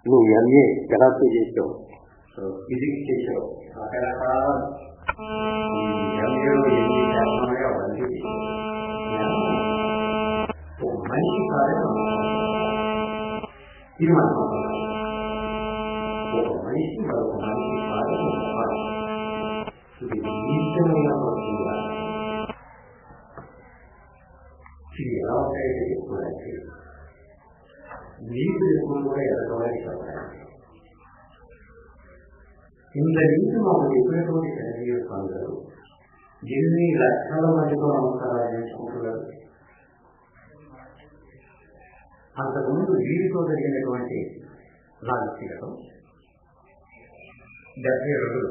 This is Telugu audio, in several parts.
నువ్వు ఎంఏ ఫిలాసఫీ చేసావు ఫిజిక్స్ చేసావు రకరకాల ఎంఏలో ఎన్ని చేస్తున్నాయో అవన్నీ ఓ మనిషి కాదని ఇది మన ఒక మనిషి మరొక మనిషి కాదని ఇది నీచమైన వస్తువుగా ఇది ఎలా ఉంటాయంటే చెప్పుకోవడానికి నీటి ఎక్కువ కూడా ఎదగవాలి చెప్పడానికి ఇంత నీటి మాకు చెప్పినటువంటి కనీయ స్వామి గారు ఎన్ని లక్షల మందితో నమస్కారాలు చేసుకుంటున్నారు అంతకుముందు వీరితో జరిగినటువంటి నా వ్యక్తిగతం డెబ్బై రెండు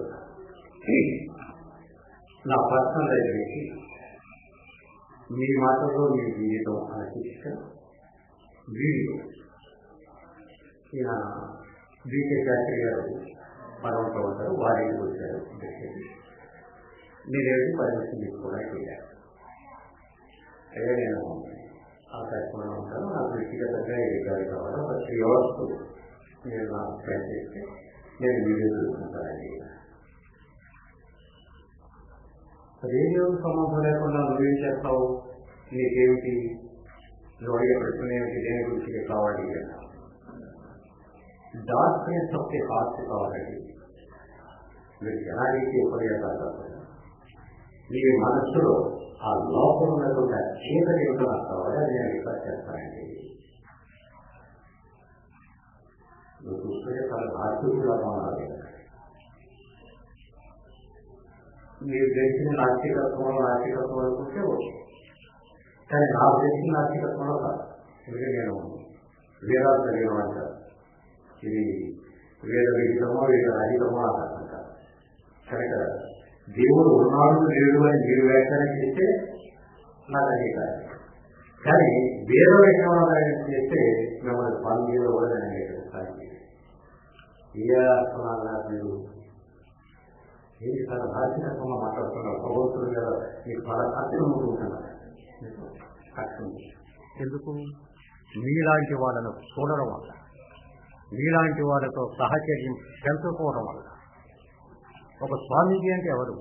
నా పర్సనల్ లైబ్రరీకి మీ మాటలో మీ జీవితం ఆశిష్ట వీడియో ఈయన బీకే శాస్త్రి గారు పదవంతో ఉంటారు వారికి వచ్చారు నేనేది పర్మిషన్ తీసుకోవడానికి వెళ్ళాను అదే నేను ఆకాశంలో ఉంటాను నాకు వ్యక్తిగతంగా ఏ గారి కావాలో ఒక త్రీ అవర్స్ నేను నాకు స్పెండ్ చేస్తే నేను వీడియో చూసుకుంటానండి రేడియో సంబంధం లేకుండా నువ్వేం చేస్తావు నీకేమిటి నువ్వు అడిగే ప్రశ్న ఏమిటి దేని గురించి కావాలి డార్క్నెస్ ఆఫ్ ది హార్ట్ కావాలండి మీరు జనానికి ఉపయోగాలు మీ మనస్సులో ఆ లోపల ఉన్నటువంటి ఆ చీకటి ఏమిటో నాకు కావాలి అది నేను రిఫర్ చేస్తానండి నువ్వు చూస్తుంటే చాలా నాస్తికులా ఉన్నారు మీరు తెలిసిన నాస్తికత్వం నాస్తికత్వం అనుకుంటే ఓకే కానీ నాకు తెలిసిన నాస్తికత్వంలో కాదు ఎందుకంటే నేను వేదాలు చదివిన అంటారు ఇది వేద విగ్రహమో వేద రహితమో అంటారు కనుక దేవుడు ఉన్నాడు లేడు అని మీరు వ్యాఖ్యానం చేస్తే నాకు అంగీకారం కానీ వేద వ్యాఖ్యానం చేస్తే మిమ్మల్ని స్వామిలో కూడా నేను అంగీకరిస్తాను ఏ అర్థం మీరు ఏంటి చాలా రాజకీయంగా మాట్లాడుతున్నారు భగవంతుడు కదా మీకు చాలా కష్టం ఉంటున్నారు కష్టం ఎందుకు మీలాంటి వాళ్ళను చూడడం వల్ల మీలాంటి వాళ్ళతో సహచర్యం పెంచుకోవడం వల్ల ఒక స్వామీజీ అంటే ఎవరు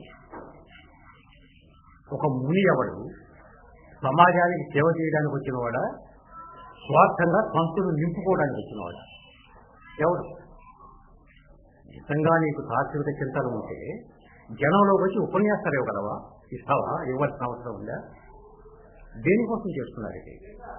ఒక ముని ఎవడు సమాజానికి సేవ చేయడానికి వచ్చినవాడా స్వార్థంగా సంస్థను నింపుకోవడానికి వచ్చినవాడా ఎవడు నిజంగా నీకు తాత్విక చింతన ఉంటే జనంలో వచ్చి ఉపన్యాసాలు ఇవ్వగలవా ఇస్తావా ఇవ్వాల్సిన అవసరం ఉందా దేనికోసం చేస్తున్నారు ఇది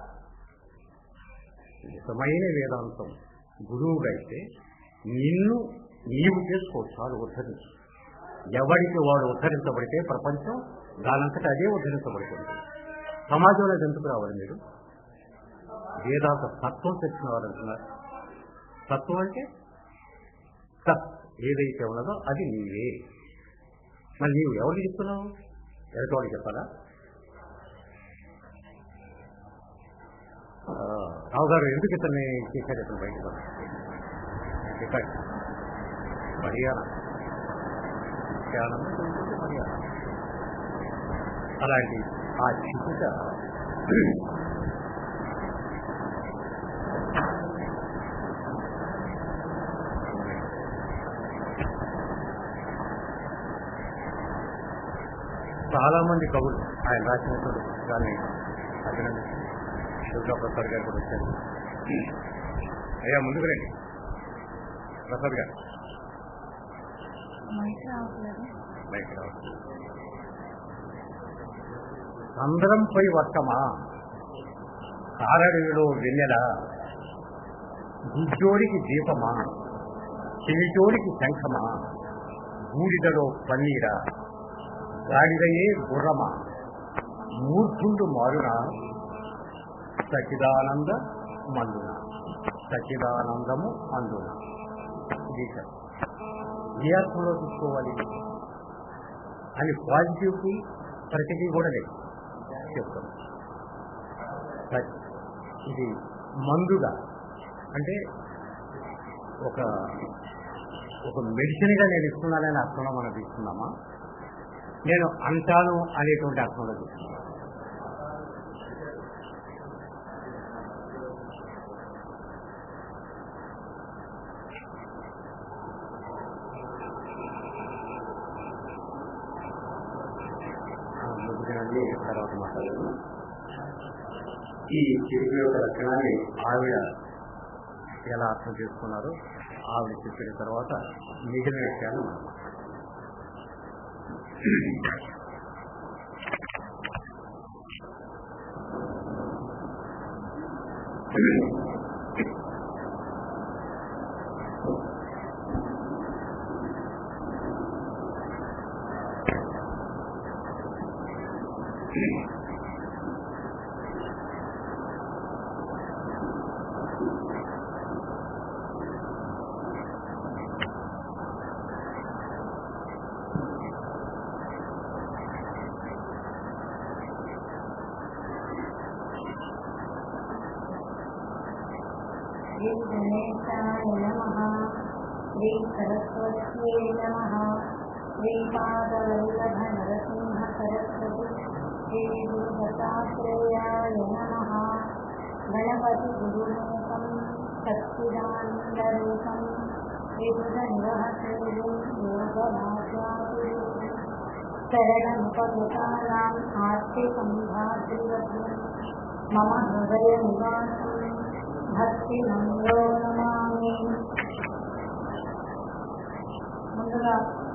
నిజమైన వేదాంతం గురువుగా అయితే నిన్ను నీవు చేసుకో చాలు ఉద్ధరించు ఎవరికి వాడు ఉద్ధరించబడితే ప్రపంచం దానంతట అదే ఉద్ధరించబడుతుంది సమాజంలో ఎందుకు రావాలి మీరు వేదాంత తత్వం తెచ్చిన వారు అంటున్నారు తత్వం అంటే సత్ ఏదైతే ఉన్నదో అది నీవే మరి నీవు ఎవరికి చెప్తున్నావు ఎదుటోడికి చెప్పాలా రావు గారు ఎందుకు ఇతన్ని చేశారు ఇతను బయటకు చెప్పాడు మర్యాద మర్యాద అలాంటి ఆ చిక్కుట చాలా మంది కవులు ఆయన రాసినటువంటి పుస్తకాన్ని అభినందించి దుర్గా ప్రసాద్ గారు కూడా వచ్చారు అయ్యా ముందుకు రండి ప్రసాద్ గారు బయట రావట్లేదు. చంద్రంపై వర్షమా కారడిలో వెన్నెల గుడ్డోడికి దీపమా చెవిటోడికి శంఖమా బూడిదలో పన్నీరా గాడిదయే గుర్రమా మూర్ఖుండు మారున సచిదానంద మందున సచిదానందము అందున గీత ఏ అర్థంలో తీసుకోవాలి అని పాజిటివ్కి ప్రతిదీ కూడా లేదు చెప్తాం సచ్ ఇది మందుగా అంటే ఒక ఒక మెడిసిన్గా నేను ఇస్తున్నానని అర్థంలో మనం తీసుకున్నామా నేను అంటాను అనేటువంటి అర్థంలో తీసుకున్నాను మాట్లాడలేదు ఈ చిరుకు యొక్క లక్షణాన్ని ఆవిడ ఎలా అర్థం చేసుకున్నారో ఆవిడ చెప్పిన తర్వాత మిగిలిన విషయాలు మనం श्री गणेशाय नमः श्री सरस्वत्यै नमः श्रीपादवल्लभ नरसिंह सरस्वती श्री गुरुदत्तात्रेयाय नमः गणपति गुरुरूपं सच्चिदानन्दरूपं विबुधनिवहसेवं योगभाषागुरुं शरणमुपगतानाम् आर्तिसम्भातृवद्यं मम हृदयनिवासम् భక్తి నందో నమామి ముందుగా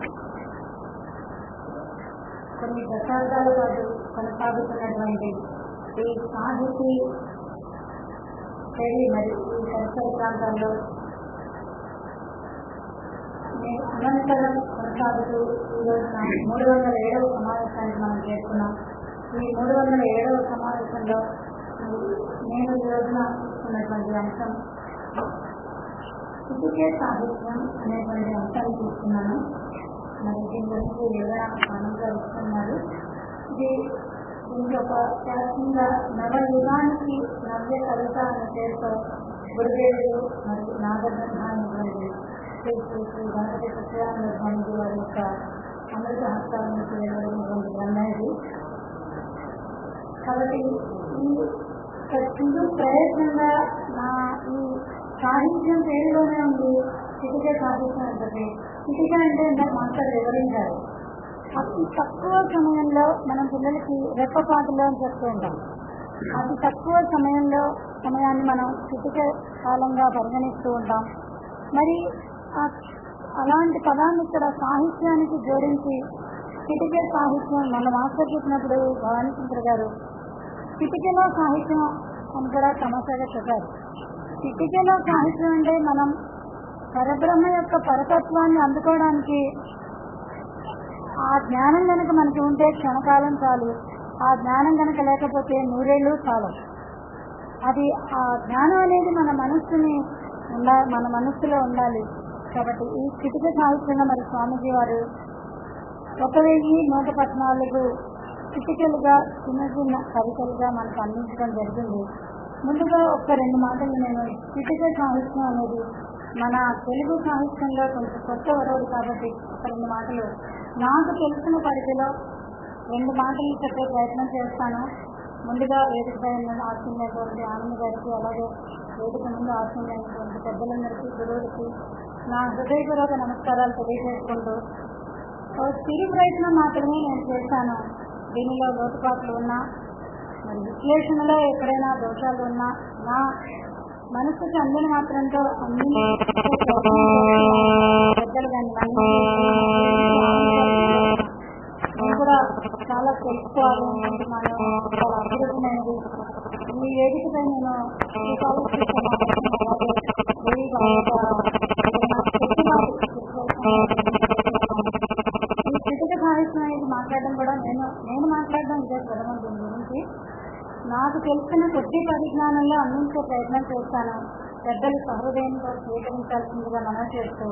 కొన్ని దశాబ్దాల పాటు కొనసాగుతున్నటువంటి ఈ సాహితీ శైలి మరి ఈ పరిసర ప్రాంతాల్లో నే- అనంతరం కొనసాగుతూ ఈ రోజున మూడు వందల ఏడవ సమావేశానికి మనం చేస్తున్నాం ఈ మూడు వందల ఏడవ సమావేశంలో నేను ఈ రోజున తీసుకున్నటువంటి అంశం ఇటుకే సాహిత్యం అనేటువంటి అంశాన్ని తీసుకున్నాను మరి దీని గురించి వివరణ ఆనందంగా ఇస్తున్నారు ఇది దీనికి ఒక శాస్త్రంగా నవ యుగానికి నవ్య కవిత అనే పేరుతో గురుదేవుడు మరియు నాగబ్రహ్మ అనేటువంటి శ్రీ శ్రీ శ్రీ గణపతి సత్యానంద స్వామిజీ వారి యొక్క అమృత హస్తాల నుంచి వెలువడినటువంటి గ్రంథం ఇది కాబట్టి ఈ ఒక చిన్న ప్రయత్నంగా నా ఈ సాహిత్యం పేరులోనే ఉంది చిటిక సాహిత్యం ఉంటుంది చిటిక అంటే ఇందాక మాస్టర్ వివరించారు అతి తక్కువ సమయంలో మనం పిల్లలకి రెప్పపాటులో అని చెప్తూ ఉంటాం అతి తక్కువ సమయంలో సమయాన్ని మనం చిటిక కాలంగా పరిగణిస్తూ ఉంటాం మరి ఆ- అలాంటి పదాన్ని ఇక్కడ సాహిత్యానికి జోడించి చిటికే సాహిత్యం మన మాస్టర్ చెప్పినప్పుడు భవానీచంద్ర గారు చిటికెలో సాహిత్యం అని కూడా తమాషాగా చెప్పారు చిటికెలో సాహిత్యం అంటే మనం పరబ్రహ్మ యొక్క పరతత్వాన్ని అందుకోవడానికి ఆ జ్ఞానం కనుక మనకి ఉంటే క్షణకాలం చాలు ఆ జ్ఞానం కనుక లేకపోతే నూరేళ్ళు చాలు అది ఆ జ్ఞానం అనేది మన మనస్సుని ఉండ మన మనస్సులో ఉండాలి కాబట్టి ఈ చిటిక సాహిత్యంలో మరి స్వామీజీ వారు ఒక వెయ్యి నూట పద్నాలుగు చిటికలుగా చిన్న చిన్న కవితలుగా మనకు అందించడం జరిగింది ముందుగా ఒక రెండు మాటలు నేను చిటిక సాహిత్యం అనేది మన తెలుగు సాహిత్యంలో కొంచెం కొత్త వరవడు కాబట్టి ఒక రెండు మాటలు నాకు తెలిసిన పరిధిలో రెండు మాటలు చెప్పే ప్రయత్నం చేస్తాను ముందుగా వేదిక పైన ఆశించినటువంటి ఆనంద గారికి అలాగే వేదిక ముందు ఆశించినటువంటి పెద్దలందరికీ గురువులకి నా హృదయపూర్వక నమస్కారాలు తెలియజేసుకుంటూ ఒక చిరు ప్రయత్నం మాత్రమే నేను చేశాను దీనిలో లోటుపాట్లు ఉన్నా మరి విశ్లేషణలో ఎక్కడైనా దోషాలు ఉన్నా నా మనసుకి అందిన మాత్రంతో అన్ని పెద్దలు కానీ నన్ను నేను కూడా చాలా తెలుసుకోవాలి అనుకుంటున్నాను చాలా అభివృద్ధిమైనది ఈ వేదికపై నేను ఈ ఈ కృతిక సాహిత్యం అనేది మాట్లాడడం కూడా నేను నేను మాట్లాడడం ఇదే ప్రథమం దీని గురించి నాకు తెలిసిన కొద్ది పరిజ్ఞానంలో అందించే ప్రయత్నం చేస్తాను పెద్దలు సహృదయంతో స్వీకరించాల్సిందిగా మనం చేస్తూ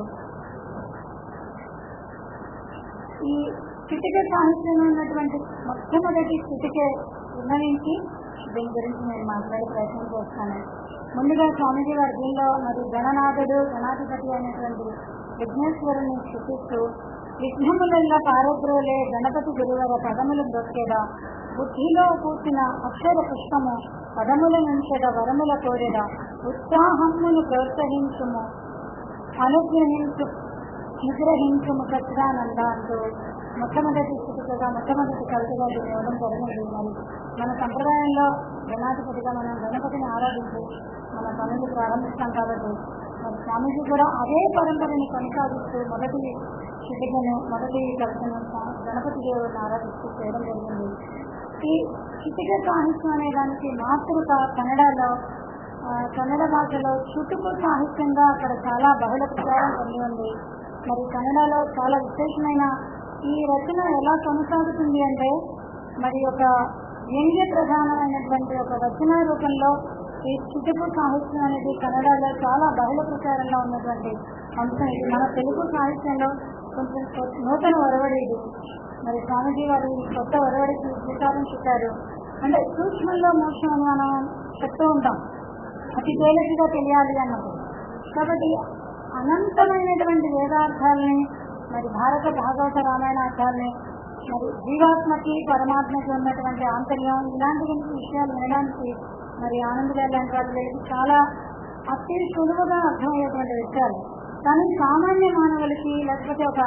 ఈ చిటిక సాహిత్యంలో ఉన్నటువంటి మొట్టమొదటి చిటికే ఉన్నవించి దీని గురించి నేను మాట్లాడే ప్రయత్నం చేస్తాను ముందుగా స్వామిజీ వారి దీనిలో మరి గణనాథుడు గణాధిపతి అనేటువంటి విఘ్నేశ్వరుని స్థుతిస్తూ విఘ్నములలో పారద్రోలే గణపతి గురువర పదములు దొక్కేదా బుద్ధిలో కూర్చిన అక్షర పుష్పము పదముల నుంచెద వరముల కోరెద ఉత్సాహమును ప్రోత్సహించుము అనుగ్రహించు నిగ్రహించుము సచ్చిదానంద అంటూ మొట్టమొదటి స్థితిగా మొట్టమొదటి కవితగా దీన్ని ఇవ్వడం జరిగింది మరి మన సంప్రదాయంలో గణాధిపతిగా మనం గణపతిని ఆరాధించి మన పనులు ప్రారంభిస్తాం కాబట్టి మరి స్వామీజీ కూడా అదే పరంపరని కొనసాగిస్తూ మొదటి క్షితికను మొదటి కవితను స్వా- గణపతి దేవుడిని ఆరాధిస్తూ చేయడం జరిగింది ఈ క్షితిక సాహిత్యం అనే దానికి మాతృక కన్నడలో ఆ, కన్నడ భాషలో చుట్టుకు సాహిత్యంగా అక్కడ చాలా బహుళ ప్రచారం పొంది ఉంది మరి కన్నడలో చాలా విశేషమైన ఈ రచన ఎలా కొనసాగుతుంది అంటే మరి ఒక వ్యంగ్య ప్రధానమైనటువంటి ఒక రచన రూపంలో ఈ చుట్టుకు సాహిత్యం అనేది కన్నడలో చాలా బహుళ ప్రచారంలో ఉన్నటువంటి అంశం ఇది మన తెలుగు సాహిత్యంలో కొంచెం కొ- నూతన ఒరవడి ఇది మరి స్వామిజీ గారు ఈ కొత్త ఒరవడికి శ్రీకారం చుట్టారు అంటే సూక్ష్మంలో మోక్షం అని మనం చెప్తూ ఉంటాం అతి తేలికగా తెలియాలి అన్నప్పుడు కాబట్టి అనంతమైనటువంటి వేదార్థాలని మరి భారత భాగవత రామాయణార్థాలని మరి జీవాత్మకి పరమాత్మకి ఉన్నటువంటి ఆంతర్యం ఇలాంటి విషయాలు వినడానికి మరి ఆనంద్ గారు లాంటి వాళ్ళు వీళ్ళకి చాలా అతి సులువుగా అర్థమయ్యేటువంటి విషయాలు కానీ సామాన్య మానవులకి లేకపోతే ఒక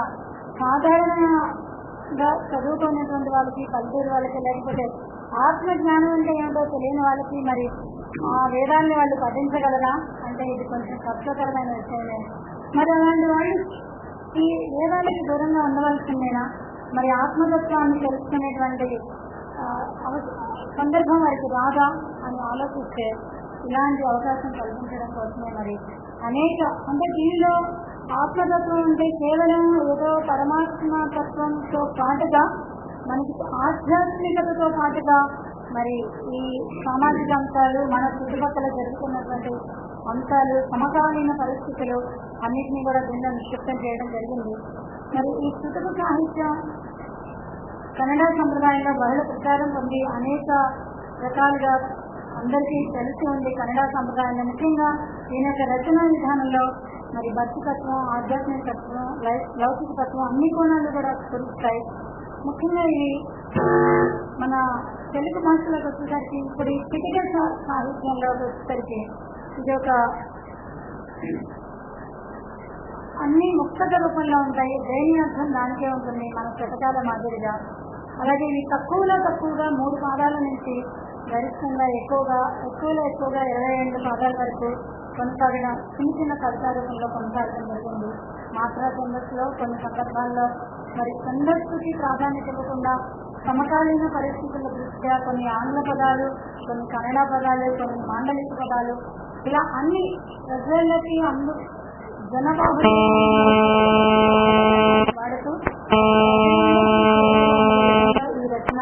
సాధారణంగా చదువుకునేటువంటి వాళ్ళకి పల్లెటూరు వాళ్ళకి లేకపోతే ఆత్మ జ్ఞానం అంటే ఏమిటో తెలియని వాళ్ళకి మరి ఆ వేదాన్ని వాళ్ళు పఠించగలరా అంటే ఇది కొంచెం కష్టతరమైన విషయమే మరి అలాంటి వాళ్ళు ఈ వేదాలకి దూరంగా ఉండవలసిందేనా మరి ఆత్మతత్వాన్ని తెలుసుకునేటువంటి ఆ, అవ- సందర్భం వారికి రాదా అని ఆలోచిస్తే ఇలాంటి అవకాశం కల్పించడం కోసమే మరి అనేక అంటే దీనిలో ఆత్మతత్వం అంటే కేవలం ఏదో పరమాత్మ తత్వంతో పాటుగా మనకి ఆధ్యాత్మికతతో పాటుగా మరి ఈ సామాజిక అంశాలు మన చుట్టుపక్కల జరుగుతున్నటువంటి అంశాలు సమకాలీన పరిస్థితులు అన్నింటినీ కూడా దీనిలో నిక్షిప్తం చేయడం జరిగింది మరి ఈ చుట్టుకు సాహిత్యం కన్నడ సంప్రదాయంలో బహుళ ప్రచారం పొంది అనేక రకాలుగా అందరికీ తెలిసి ఉంది కన్నడ సంప్రదాయంలో ముఖ్యంగా ఈయన యొక్క రచన విధానంలో మరి భక్తి తత్వం ఆధ్యాత్మిక తత్వం లై- లౌకిక తత్వం అన్ని కోణాలు కూడా కురుస్తాయి ముఖ్యంగా ఈ మన తెలుగు భాషలోకి వచ్చేసరికి ఇప్పుడు ఈ క్రిటికల్ సాహిత్యంలో వచ్చేసరికి ఇది ఒక అన్ని ముక్తక రూపంలో ఉంటాయి దేని అర్థం దానికే ఉంటుంది మన శతకాల మాదిరిగా అలాగే ఇవి తక్కువలో తక్కువగా మూడు పాదాల నుంచి గరిష్టంగా ఎక్కువగా ఎక్కువలో ఎక్కువగా ఇరవై రెండు పాదాల వరకు కొనసాగడం చిన్న చిన్న కవితా రూపంలో కొనసాగడం జరిగింది మాత్రా ఛందస్సులో కొన్ని సందర్భాల్లో మరి ఛందస్సుకి ప్రాధాన్యత ఇవ్వకుండా సమకాలీన పరిస్థితుల దృష్ట్యా కొన్ని ఆంగ్ల పదాలు కొన్ని కన్నడ పదాలు కొన్ని మాండలిక పదాలు ఇలా అన్ని ప్రజలకి అందు జనబాహు వాడుతూ ఈ రచన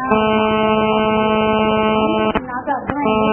నాకు అర్థమైంది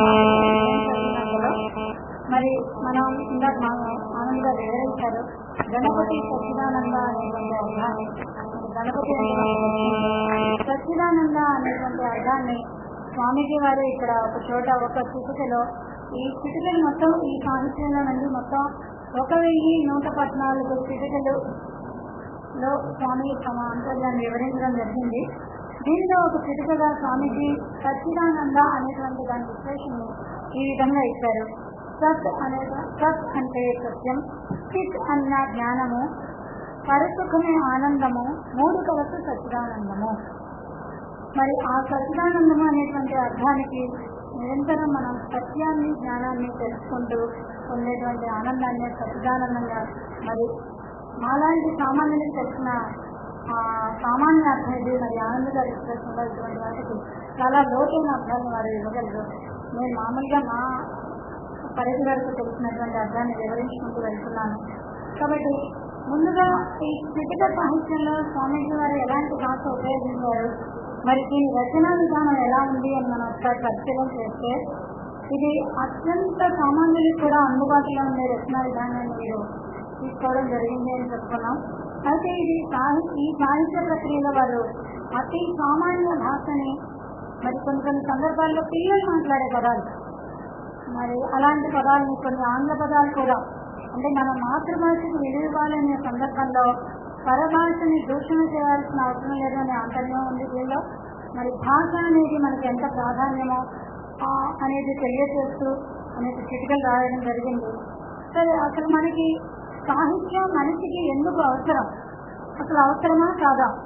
మరి మనం ఇందాక మా ఆనంద్ గారు వివరించారు గణపతి సచ్చిదానంద అనేటువంటి అర్థాన్ని గణపతి అంటే మనకు సచ్చిదానంద అనేటువంటి అర్థాన్ని స్వామీజీ వారు ఇక్కడ ఒక చోట ఒక చిటికలో ఈ చిటికలు మొత్తం ఈ సాహిత్యంలో నుండి మొత్తం ఒక వెయ్యి నూట పద్నాలుగు చిటికలు లో స్వామి తమ అంతర్యాన్ని వివరించడం జరిగింది దీనిలో ఒక చిటికగా స్వామీజీ సచ్చిదానంద అనేటువంటి దాని విశ్లేషణని ఈ విధంగా ఇచ్చారు సత్ అనే సత్ అంటే సత్యం చిత్ అన్న జ్ఞానము పరసుఖమే ఆనందము మూడు కలసు సచ్చిదానందము మరి ఆ సచ్చిదానందము అనేటువంటి అర్థానికి నిరంతరం మనం సత్యాన్ని జ్ఞానాన్ని తెలుసుకుంటూ పొందేటువంటి ఆనందాన్ని సచ్చిదానందంగా మరి మాలాంటి సామాన్యులకు తెలిసిన ఆ, సామాన్య అర్థం ఇది మరి ఆనంద గారి ఎక్స్ప్రెషన్లో ఇటువంటి వాటికి చాలా లోతైన అర్థాన్ని వారు ఇవ్వగలరు నేను మామూలుగా మా పరిధి వరకు తెలిసినటువంటి అర్థాన్ని వివరించుకుంటూ వెళ్తున్నాను కాబట్టి ముందుగా ఈ క్రిటిక సాహిత్యంలో స్వామీజీ వారు ఎలాంటి భాష ఉపయోగించారు మరి దీని రచనా విధానం ఎలా ఉంది అని మనం ఒకసారి పరిశీలన చేస్తే ఇది అత్యంత సామాన్యులకు కూడా అందుబాటులో ఉండే రచనా విధానాన్ని మీరు తీసుకోవడం జరిగింది అని చెప్పుకున్నాం అయితే ఇది సాహి ఈ సాహిత్య ప్రక్రియలో వారు అతి సామాన్య భాషని మరి కొన్ని కొన్ని సందర్భాల్లో పిల్లలు మాట్లాడే పదాలు మరి అలాంటి పదాలని కొన్ని ఆంగ్ల పదాలు కూడా అంటే మన మాతృభాషకు విలువ ఇవ్వాలనే సందర్భంలో పరభాషని దూషణ చేయాల్సిన అవసరం లేదు అనే ఆంతర్యం ఉంది దీనిలో మరి భాష అనేది మనకి ఎంత ప్రాధాన్యమో ఆ, అనేది తెలియజేస్తూ అనేక చిటికలు రాయడం జరిగింది సరే అసలు మనకి సాహిత్యం మనిషికి ఎందుకు అవసరం అసలు అవసరమా కాదా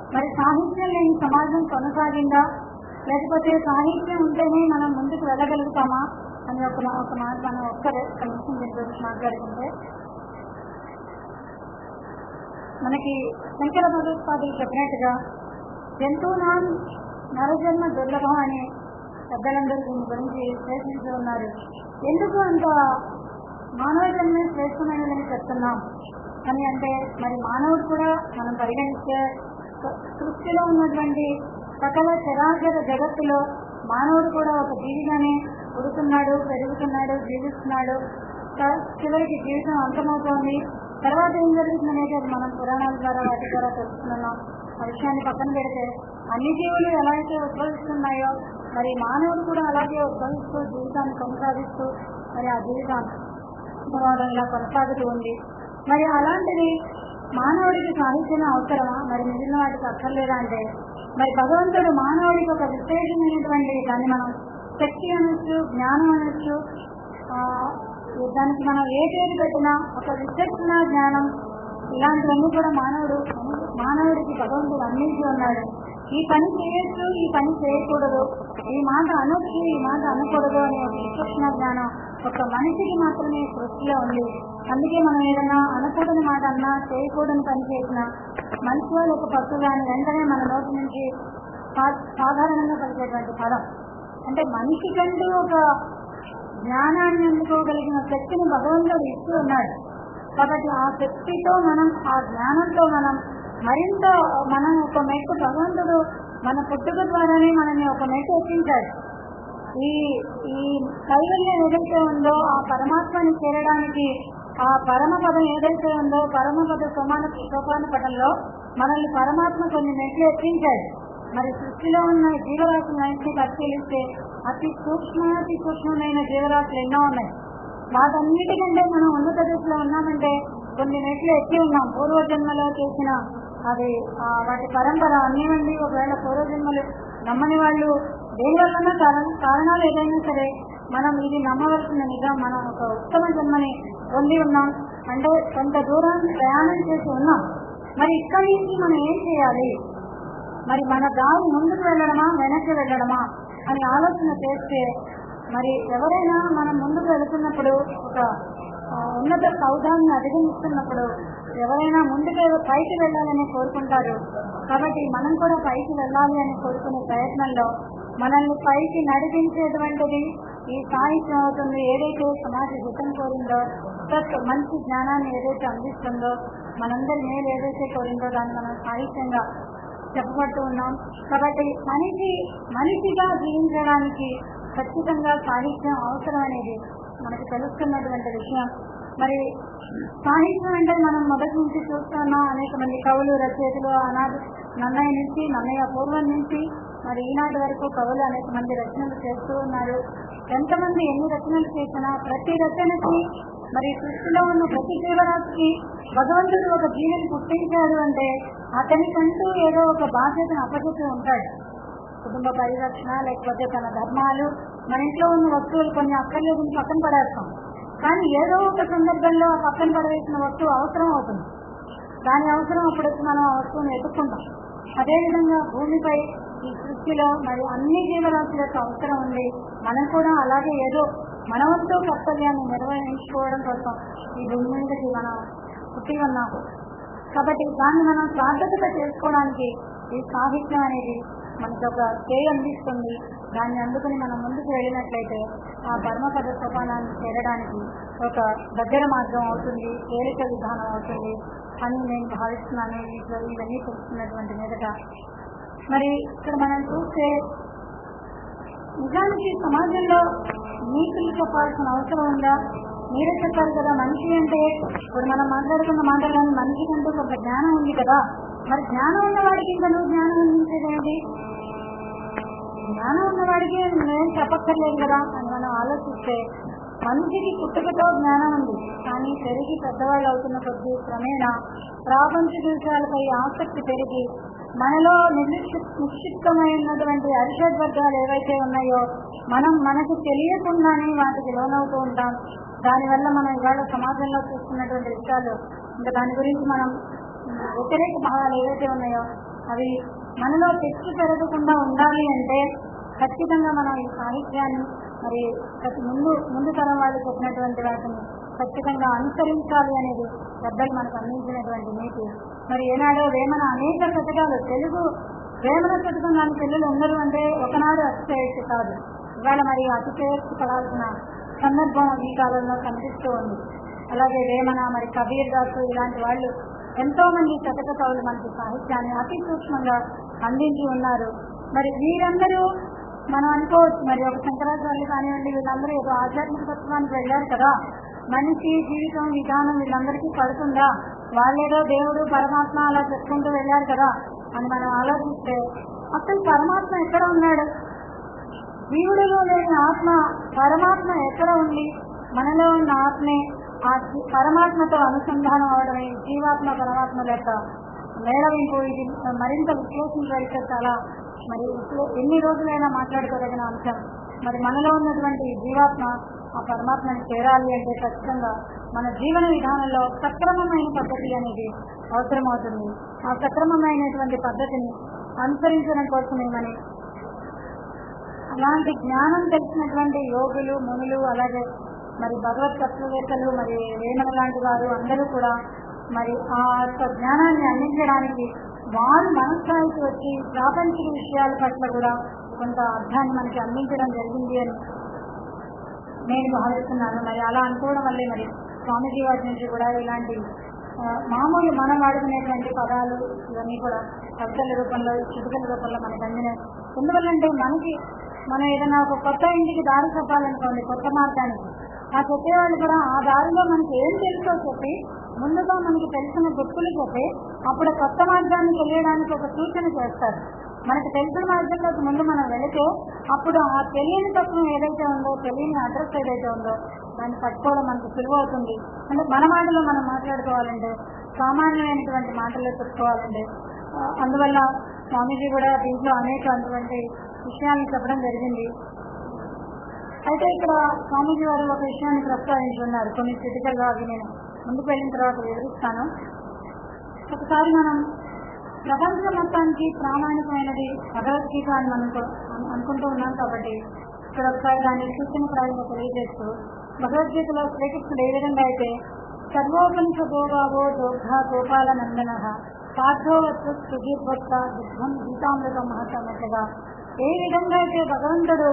మరి సాహిత్యం లేని సమాజం కొనసాగిందా లేకపోతే సాహిత్యం ఉంటేనే మనం ముందుకు వెళ్ళగలుగుతామా అని ఒక మా- ఒక మాట మనం ఒక్కరే ఒక నిమిషం దీని గురించి మాట్లాడుకుంటే మనకి శంకర భగవత్పాదులు చెప్పినట్టుగా జంతువునాం నరజన్మ దుర్లభం అని పెద్దలందరూ దీని గురించి విశ్లేషించి ఉన్నారు ఎందుకు అంత మానవ జన్మే శ్రేష్టమైనదని చెప్తున్నాం అని అంటే మరి మానవుడు కూడా మనం పరిగణిస్తే సృ- సృష్టిలో ఉన్నటువంటి సకల చరాచర జగత్తులో మానవుడు కూడా ఒక జీవిగానే పుడుతున్నాడు పెరుగుతున్నాడు జీవిస్తున్నాడు త- చివరికి జీవితం అంతమవుతోంది తర్వాత ఏం జరుగుతుందనేది అది మనం పురాణాల ద్వారా వాటి ద్వారా తెలుసుకున్నాం ఆ విషయాన్ని పక్కన పెడితే అన్ని జీవులు ఎలా అయితే ఉద్భవిస్తున్నాయో మరి మానవుడు కూడా అలాగే ఉద్భవిస్తూ జీవితాన్ని కొనసాగిస్తూ మరి ఆ జీవితాన్ని పోవడం ఇలా కొనసాగుతూ ఉంది మరి అలాంటిది మానవుడికి సాహిత్యం అవసరమా మరి మిగిలిన వాటికి అక్కర్లేదా అంటే మరి భగవంతుడు మానవుడికి ఒక విశేషమైనటువంటి దాన్ని మనం శక్తి అనొచ్చు జ్ఞానం అనొచ్చు ఆ, దానికి మనం ఏ పేరు పెట్టినా ఒక విచక్షణ జ్ఞానం ఇలాంటివన్నీ కూడా మానవుడు మానవుడికి భగవంతుడు అందించి ఉన్నాడు ఈ పని చేయొచ్చు ఈ పని చేయకూడదు ఈ మాట అనొచ్చు ఈ మాట అనకూడదు అనే ఒక విచక్షణ జ్ఞానం ఒక మనిషికి మాత్రమే సృష్టిలో ఉంది అందుకే మనం ఏదైనా అనకూడని మాట అన్నా చేయకూడని పని చేసినా మనిషిలో ఒక పట్టు కానీ వెంటనే మన నోటి నుంచి సా- సాధారణంగా పలికేటువంటి పదం అంటే మనిషి కంటూ ఒక జ్ఞానాన్ని అందుకోగలిగిన శక్తిని భగవంతుడు ఇస్తూ ఉన్నాడు కాబట్టి ఆ శక్తితో మనం ఆ జ్ఞానంతో మనం మరింత మనం ఒక మెట్టు భగవంతుడు మన పుట్టుక ద్వారానే మనల్ని ఒక మెట్టు ఎక్కించాడు ఈ ఈ కైవల్యం ఏదైతే ఉందో ఆ పరమాత్మని చేరడానికి ఆ పరమ పదం ఏదైతే ఉందో పరమ పద సమాన సోపాన పదంలో మనల్ని పరమాత్మ కొన్ని మెట్లు ఎక్కించాడు మరి సృష్టిలో ఉన్న జీవరాశులన్నింటినీ పరిశీలిస్తే అతి సూక్ష్మాతి సూక్ష్మమైన జీవరాశులు ఎన్నో ఉన్నాయి వాటన్నిటికంటే మనం ఉన్నత దశలో ఉన్నామంటే కొన్ని మెట్లు ఎక్కి ఉన్నాం పూర్వజన్మలో చేసిన అది ఆ, వాటి పరంపర అన్నివ్వండి ఒకవేళ పూర్వజన్మలు నమ్మని వాళ్ళు దేనివల్ల కారణం కారణాలు ఏదైనా సరే మనం ఇది నమ్మవలసిన నిజం మనం ఒక ఉత్తమ జన్మని పొంది ఉన్నాం అంటే కొంత దూరం ప్రయాణం చేసి ఉన్నాం మరి ఇక్కడి నుంచి మనం ఏం చేయాలి మరి మన దారి ముందుకు వెళ్ళడమా వెనక్కి వెళ్ళడమా అని ఆలోచన చేస్తే మరి ఎవరైనా మనం ముందుకు వెళుతున్నప్పుడు ఒక ఆ, ఉన్నత సౌధాన్ని అధిగమిస్తున్నప్పుడు ఎవరైనా ముందుకు పైకి వెళ్ళాలని కోరుకుంటారు కాబట్టి మనం కూడా పైకి వెళ్ళాలి అని కోరుకునే ప్రయత్నంలో మనల్ని పైకి నడిపించేటువంటిది ఈ సాహిత్యం అవుతుంది ఏదైతే సమాజ హితం కోరిందో ప్లస్ మంచి జ్ఞానాన్ని ఏదైతే అందిస్తుందో మనందరి మేలు ఏదైతే కోరిందో దాన్ని మనం సాహిత్యంగా చెప్పబడుతూ ఉన్నాం కాబట్టి మనిషి మనిషిగా జీవించడానికి ఖచ్చితంగా సాహిత్యం అవసరం అనేది మనకు తెలుస్తున్నటువంటి విషయం మరి సాహిత్యం అంటే మనం మొదటి నుంచి చూస్తున్నాం అనేక మంది కవులు రచయితలు ఆనాడు నన్నయ్య నుంచి నన్నయ్య పూర్వం నుంచి మరి ఈనాటి వరకు కవులు అనేక మంది రచనలు చేస్తూ ఉన్నారు ఎంతమంది ఎన్ని రచనలు చేసినా ప్రతి రచనకి మరి సృష్టిలో ఉన్న ప్రతి జీవరాశికి భగవంతుడు ఒక జీవిని పుట్టించాడు అంటే అతనికంటూ ఏదో ఒక బాధ్యతను అప్పచెప్పి ఉంటాడు కుటుంబ పరిరక్షణ లేకపోతే తన ధర్మాలు మన ఇంట్లో ఉన్న వస్తువులు కొన్ని అక్కర్లేదు పక్కన పడేస్తాం కానీ ఏదో ఒక సందర్భంలో ఆ పక్కన పడవేసిన వస్తువు అవసరం అవుతుంది దాని అవసరం అప్పుడు వచ్చి మనం ఆ వస్తువును ఎదుర్కొంటాం అదేవిధంగా భూమిపై ఈ సృష్టిలో మరి అన్ని జీవరాశుల యొక్క అవసరం ఉంది మనం కూడా అలాగే ఏదో మన వంతు కర్తవ్యాన్ని నిర్వహించుకోవడం కోసం ఈ భూమి మీదకి మనం పుట్టి ఉన్నాం కాబట్టి దాన్ని మనం స్వార్థతగా చేసుకోవడానికి ఈ సాహిత్యం అనేది మనకి ఒక చేయి అందిస్తుంది దాన్ని అందుకుని మనం ముందుకు వెళ్ళినట్లయితే ఆ పరమపద సోపానాన్ని చేరడానికి ఒక దగ్గర మార్గం అవుతుంది తేలిక విధానం అవుతుంది అని నేను భావిస్తున్నాను ఇట్లా ఇవన్నీ తెలుసుకున్నటువంటి మీదట మరి ఇక్కడ మనం చూస్తే నిజానికి సమాజంలో నీతులు చెప్పాల్సిన అవసరం ఉందా మీరే చెప్పారు కదా మనిషి అంటే ఇప్పుడు మనం మాట్లాడుకున్న మాటలను మనిషికంటూ కొంత జ్ఞానం ఉంది కదా మరి జ్ఞానం ఉన్న వాడికి ఇంకా నువ్వు జ్ఞానం అందించేదేంటి జ్ఞానం ఉన్నవాడికి నేను చెప్పక్కర్లేదు కదా అని మనం ఆలోచిస్తే మనిషికి పుట్టుకతో జ్ఞానం ఉంది కానీ పెరిగి పెద్దవాళ్ళు అవుతున్న కొద్దీ క్రమేణా ప్రాపంచిక విషయాలపై ఆసక్తి పెరిగి మనలో నిర్నిక్షి నిక్షిప్తమైనటువంటి అరిషడ్ వర్గాలు ఏవైతే ఉన్నాయో మనం మనకు తెలియకుండానే వాటికి లోనవుతూ ఉంటాం దానివల్ల మనం ఇవాళ సమాజంలో చూస్తున్నటువంటి విషయాలు ఇంకా దాని గురించి మనం వ్యతిరేక భావాలు ఏవైతే ఉన్నాయో అవి మనలో తెచ్చి పెరగకుండా ఉండాలి అంటే ఖచ్చితంగా మనం ఈ సాహిత్యాన్ని మరి ప్రతి ముందు ముందు తరం వాళ్ళు చెప్పినటువంటి వాటిని ఖచ్చితంగా అనుసరించాలి అనేది పెద్దలు మనకు అందించినటువంటి నీతి మరి ఏనాడో వేమన అనేక శతకాలు తెలుగు వేమన శతకం దాని పిల్లలు ఉండరు అంటే ఒకనాడు అతిశయక్తి కాదు ఇవాళ మరి అతిశయక్తి పడాల్సిన సందర్భం ఈ కాలంలో కనిపిస్తూ ఉంది అలాగే వేమన మరి కబీర్ దాసు ఇలాంటి వాళ్ళు ఎంతో మంది శతక కవులు మనకి సాహిత్యాన్ని అతి సూక్ష్మంగా అందించి ఉన్నారు మరి వీరందరూ మనం అనుకోవచ్చు మరి ఒక శంకరాచార్యులు కానివ్వండి వీళ్ళందరూ ఏదో ఆధ్యాత్మిక తత్వానికి వెళ్ళారు కదా మనిషి జీవితం విధానం వీళ్ళందరికీ పడుతుందా వాళ్ళేదో దేవుడు పరమాత్మ అలా చెప్పుకుంటూ వెళ్ళారు కదా అని మనం ఆలోచిస్తే అసలు పరమాత్మ ఎక్కడ ఉన్నాడు జీవుడిలో లేని ఆత్మ పరమాత్మ ఎక్కడ ఉంది మనలో ఉన్న ఆత్మే ఆ జీ- పరమాత్మతో అనుసంధానం అవడమే జీవాత్మ పరమాత్మ యొక్క మేళవింపు ఇది మరింత విశ్లేషించగలిగితే చాలా మరి విశ్లే- ఎన్ని రోజులైనా మాట్లాడుకోదగిన అంశం మరి మనలో ఉన్నటువంటి ఈ జీవాత్మ ఆ పరమాత్మని చేరాలి అంటే ఖచ్చితంగా మన జీవన విధానంలో సక్రమమైన పద్ధతి అనేది అవసరమవుతుంది ఆ సక్రమమైనటువంటి పద్ధతిని అనుసరించడం కోసమే మరి అలాంటి జ్ఞానం తెలిసినటువంటి యోగులు మునులు అలాగే మరి భగవత్ తత్వవేత్తలు మరి వేమన లాంటి వారు అందరూ కూడా మరి ఆ యొక్క జ్ఞానాన్ని అందించడానికి వారు మనస్థాయికి వచ్చి ప్రాపంచిక విషయాల పట్ల కూడా కొంత అర్థాన్ని మనకి అందించడం జరిగింది అని నేను భావిస్తున్నాను మరి అలా అనుకోవడం వల్లే మరి స్వామీజీ వారి నుంచి కూడా ఇలాంటి ఆ, మామూలు మనం వాడుకునేటువంటి పదాలు ఇవన్నీ కూడా కవితల రూపంలో చిటుకల రూపంలో మనకు అందినాయి ఎందువల్లంటే మనకి మనం ఏదైనా ఒక కొత్త ఇంటికి దారి చెప్పాలనుకోండి కొత్త మార్గానికి ఆ చెప్పేవాళ్ళు కూడా ఆ దారిలో మనకి ఏం తెలుసో చెప్పి ముందుగా మనకి తెలిసిన గుర్తులు చెప్పి అప్పుడు కొత్త మార్గాన్ని తెలియడానికి ఒక సూచన చేస్తారు మనకి తెలిసిన మార్గంలోకి ముందు మనం వెళితే అప్పుడు ఆ తెలియని తత్వం ఏదైతే ఉందో తెలియని అడ్రస్ ఏదైతే ఉందో దాన్ని పట్టుకోవడం మనకు సులువు అవుతుంది అంటే మన మాటలో మనం మాట్లాడుకోవాలంటే సామాన్యమైనటువంటి మాటల్లో చెప్పుకోవాలంటే ఆ, అందువల్ల స్వామీజీ కూడా దీంట్లో అనేక అటువంటి విషయాలను చెప్పడం జరిగింది అయితే ఇక్కడ స్వామీజీ వారు ఒక విషయాన్ని ప్రస్తావించున్నారు కొన్ని క్రిటికల్ గా అవి నేను ముందుకు వెళ్ళిన తర్వాత వివరిస్తాను ఒకసారి మనం ప్రపంచం మొత్తానికి ప్రామాణికమైనది భగవద్గీత అని మనం కొ- అను- అనుకుంటూ ఉన్నాం కాబట్టి ఇక్కడ ఒకసారి దాన్ని సూచన ప్రాయంగా తెలియజేస్తూ భగవద్గీతలో శ్రీకృష్ణుడు ఏ విధంగా అయితే సర్వోపనిషదోగావో దోగ్ధ గోపాల నందన పార్థోవత్తు సుధీర్భక్త దుఃఖం గీతామృతం మహత్తన్నట్టుగా ఏ విధంగా అయితే భగవంతుడు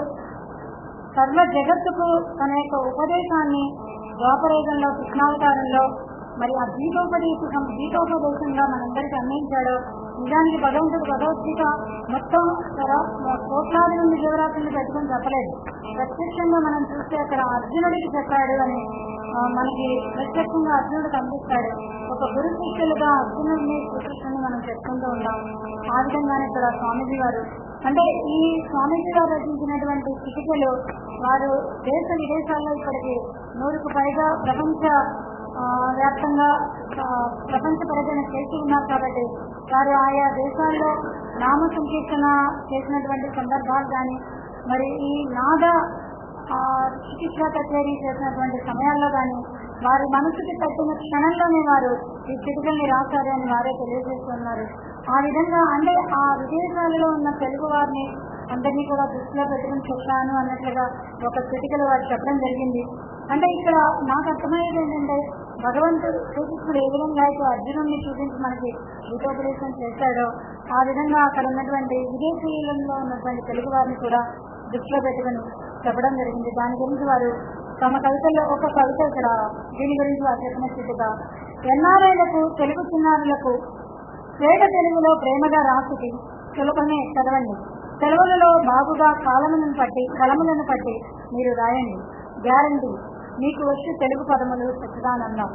సర్వ జగత్తుకు తన యొక్క ఉపదేశాన్ని ద్వాపరేగంలో కృష్ణావతారంలో మరి ఆ గీతోపదేశం గీతోపదేశంగా మనందరికీ అందించాడు నిజానికి భగవంతుడు భగవద్గీత మొత్తం తర- కోట్లాది మంది జీవరాశులు పెట్టుకుని చెప్పలేదు ప్రత్యక్షంగా మనం చూస్తే అక్కడ అర్జునుడికి చెప్పాడు అని ఆ, మనకి ప్రత్యక్షంగా అర్జునుడికి అందిస్తాడు ఒక గురు శిష్యులుగా అర్జునుడిని శ్రీకృష్ణుని మనం చెప్పుకుంటూ ఉంటాం ఆ విధంగానే ఇక్కడ స్వామీజీ గారు అంటే ఈ స్వామీజీ గారు రచించినటువంటి స్థితికలు వారు దేశ విదేశాల్లో ఇప్పటికి నూరుకు పైగా ప్రపంచ ఆ, వ్యాప్తంగా ఆ, ప్రపంచ పర్యటన చేసి ఉన్నారు కాబట్టి వారు ఆయా దేశాల్లో నామ సంకీర్తన చేసినటువంటి సందర్భాలు కానీ మరి ఈ నాద ఆ, చికిత్సా కచేరీ చేసినటువంటి సమయాల్లో కానీ వారి మనసుకి తట్టిన క్షణంలోనే వారు ఈ చిటికల్ని రాశారు అని వారే తెలియజేస్తున్నారు ఆ విధంగా అంటే ఆ విదేశాలలో ఉన్న తెలుగు వారిని అందరినీ కూడా దృష్టిలో పెట్టుకుని చెప్పాను అన్నట్లుగా ఒక చిటికలు వారు చెప్పడం జరిగింది అంటే ఇక్కడ నాకు అర్థమయ్యేది ఏంటంటే భగవంతుడు శ్రీకృష్ణుడు ఏ విధంగా అయితే అర్జునుడిని చూపించి మనకి గీతోపదేశం చేశాడో ఆ విధంగా అక్కడ ఉన్నటువంటి విదేశీయులలో ఉన్నటువంటి తెలుగు వారిని కూడా దృష్టిలో పెట్టుకుని చెప్పడం జరిగింది దాని గురించి వారు తమ కవితల్లో ఒక కవిత ఇక్కడ దీని గురించి వారు చెప్పిన స్థితిగా ఎన్ఆర్ఐలకు తెలుగు చిన్నారులకు పేద తెలుగులో ప్రేమగా రాసుకి సులభమే చదవండి సెలవులలో బాగుగా కాలములను పట్టి కలములను పట్టి మీరు రాయండి గ్యారంటీ మీకు వచ్చి తెలుగు పదములు సచ్చిదానందం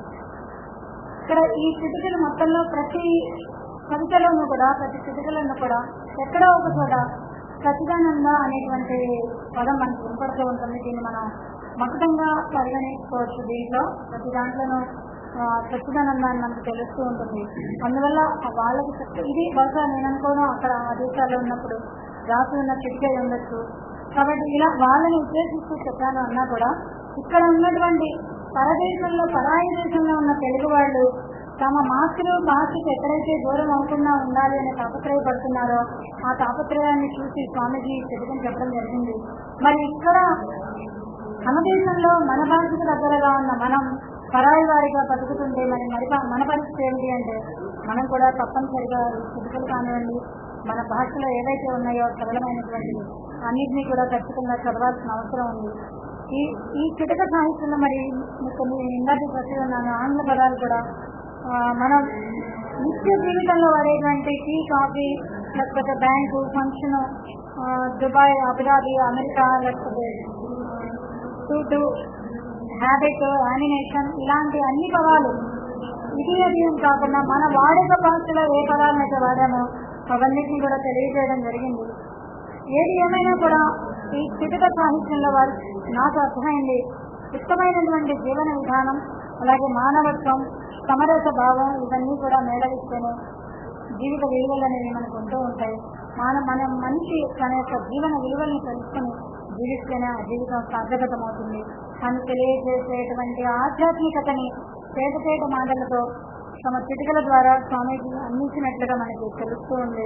ఇక్కడ ఈ స్థితికలు మొత్తంలో ప్రతి కవితలోనూ కూడా ప్రతి స్థితికలను కూడా ఎక్కడో ఒక చోట సచిదానంద అనేటువంటి పదం మనకు వినపడుతూ ఉంటుంది దీన్ని మనం మకుటంగా పరిగణించుకోవచ్చు దీంట్లో ప్రతి దాంట్లోనూ ఆ, సచ్చిదానంద అని మనకు తెలుస్తూ ఉంటుంది అందువల్ల ఆ వాళ్ళకి చెప్తే ఇది బహుశా నేను అనుకోను అక్కడ ఆ దేశాల్లో ఉన్నప్పుడు రాసి ఉన్న చిటికే ఉండొచ్చు కాబట్టి ఇలా వాళ్ళని ఉద్దేశిస్తూ చెప్పాను అన్నా కూడా ఇక్కడ ఉన్నటువంటి పరదేశంలో పరాయి దేశంలో ఉన్న తెలుగు వాళ్ళు తమ మాతృ భాషకు ఎక్కడైతే దూరం అవ్వకుండా ఉండాలి అనే తాపత్రయపడుతున్నారో ఆ తాపత్రయాన్ని చూసి స్వామీజీ తెలుగుని చెప్పడం జరిగింది మరి ఇక్కడ మన దేశంలో మన భాషకు దగ్గరగా ఉన్న మనం పరాయి వారిగా బతుకుతుంటే మరి మరి మన పరిస్థితి ఏంటి అంటే మనం కూడా తప్పనిసరిగా చిటికలు కానివ్వండి మన భాషలో ఏవైతే ఉన్నాయో సరళమైనటువంటి అన్నింటినీ కూడా ఖచ్చితంగా చదవాల్సిన అవసరం ఉంది ఈ ఈ చిటక సాహిత్యంలో మరి కొన్ని ఇందాక ప్రతి ఉన్నాను ఆంగ్ల పదాలు కూడా ఆ, మనం నిత్య జీవితంలో వాడేటువంటి టీ కాఫీ లేకపోతే bank function Dubai Abu Dhabi America లేకపోతే సూటు హ్యాబిట్ యానిమేషన్ ఇలాంటి అన్ని పదాలు ఇది అది అని కాకుండా మన వాడుక భాషలో ఏ పదాలను అయితే వాడామో అవన్నిటిని కూడా తెలియజేయడం జరిగింది ఏది ఏమైనా కూడా ఈ చిటిక సాహిత్యంలో వారు నాకు అర్థమైంది ఉత్తమైనటువంటి జీవన విధానం అలాగే మానవత్వం సమరస భావం ఇవన్నీ కూడా మేళవిస్తేనే జీవిత విలువలు అనేవి మనకు ఉంటూ ఉంటాయి మన మన మనిషి తన యొక్క జీవన విలువల్ని తెలుసుకుని జీవిస్తేనే ఆ జీవితం సార్థకతమవుతుంది అని తెలియజేసేటువంటి ఆధ్యాత్మికతని పేట పేట మాటలతో తమ చిటికల ద్వారా స్వామీజీ అందించినట్లుగా మనకి తెలుస్తూ ఉంది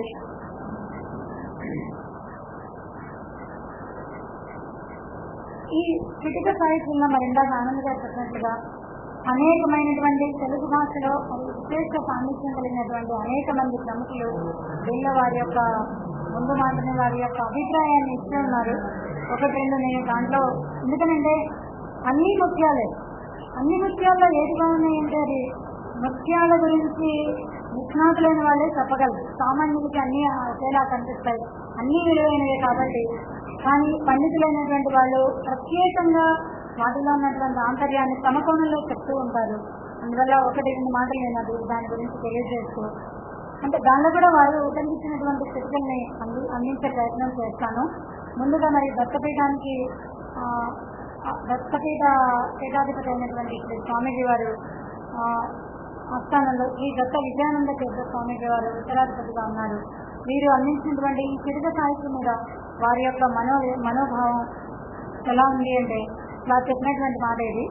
ఈ చిటిక సాహిత్యంలో మరి ఇందాక ఆనంద్ గారు చెప్పినట్లుగా అనేకమైనటువంటి తెలుగు భాషలో మరి విశేష సాన్నిధ్యం కలిగినటువంటి అనేక మంది ప్రముఖులు దీనిలో వారి యొక్క ముందు మాటని వారి యొక్క అభిప్రాయాన్ని ఇచ్చి ఉన్నారు ఒకటి రెండు నేను దాంట్లో ఎందుకనంటే అన్ని ముత్యాలే అన్ని ముత్యాల్లో ఏది బాగున్నాయంటే అది ముత్యాల గురించి నిష్ణాతులైన వాళ్ళే చెప్పగలరు సామాన్యులకి అన్ని ఒకేలా కనిపిస్తాయి అన్ని విలువైనవే కాబట్టి కానీ పండితులైనటువంటి వాళ్ళు ప్రత్యేకంగా వాటిలో ఉన్నటువంటి ఆంతర్యాన్ని తమ కోణంలో చెప్తూ ఉంటారు అందువల్ల ఒకటి రెండు మాటలు నేను అది దాని గురించి తెలియజేస్తూ అంటే దానిలో కూడా వారు ఉటంకించినటువంటి స్థితుల్ని అంది అందించే ప్రయత్నం చేస్తాను ముందుగా మరి దత్తపీఠానికి ఆ, ఆ దత్తపీఠ పీఠాధిపతి అయినటువంటి శ్రీ స్వామీజీ వారు ఆ, ఆస్థానంలో ఈ దత్త విజయానంద తీర్థ స్వామీజీ వారు ఉత్తరాధిపతిగా ఉన్నారు వీరు అందించినటువంటి ఈ చిరుగ సాహిత్యం మీద వారి యొక్క మనో మనోభావం ఎలా ఉంది అంటే వారు చెప్పినటువంటి మాట ఇది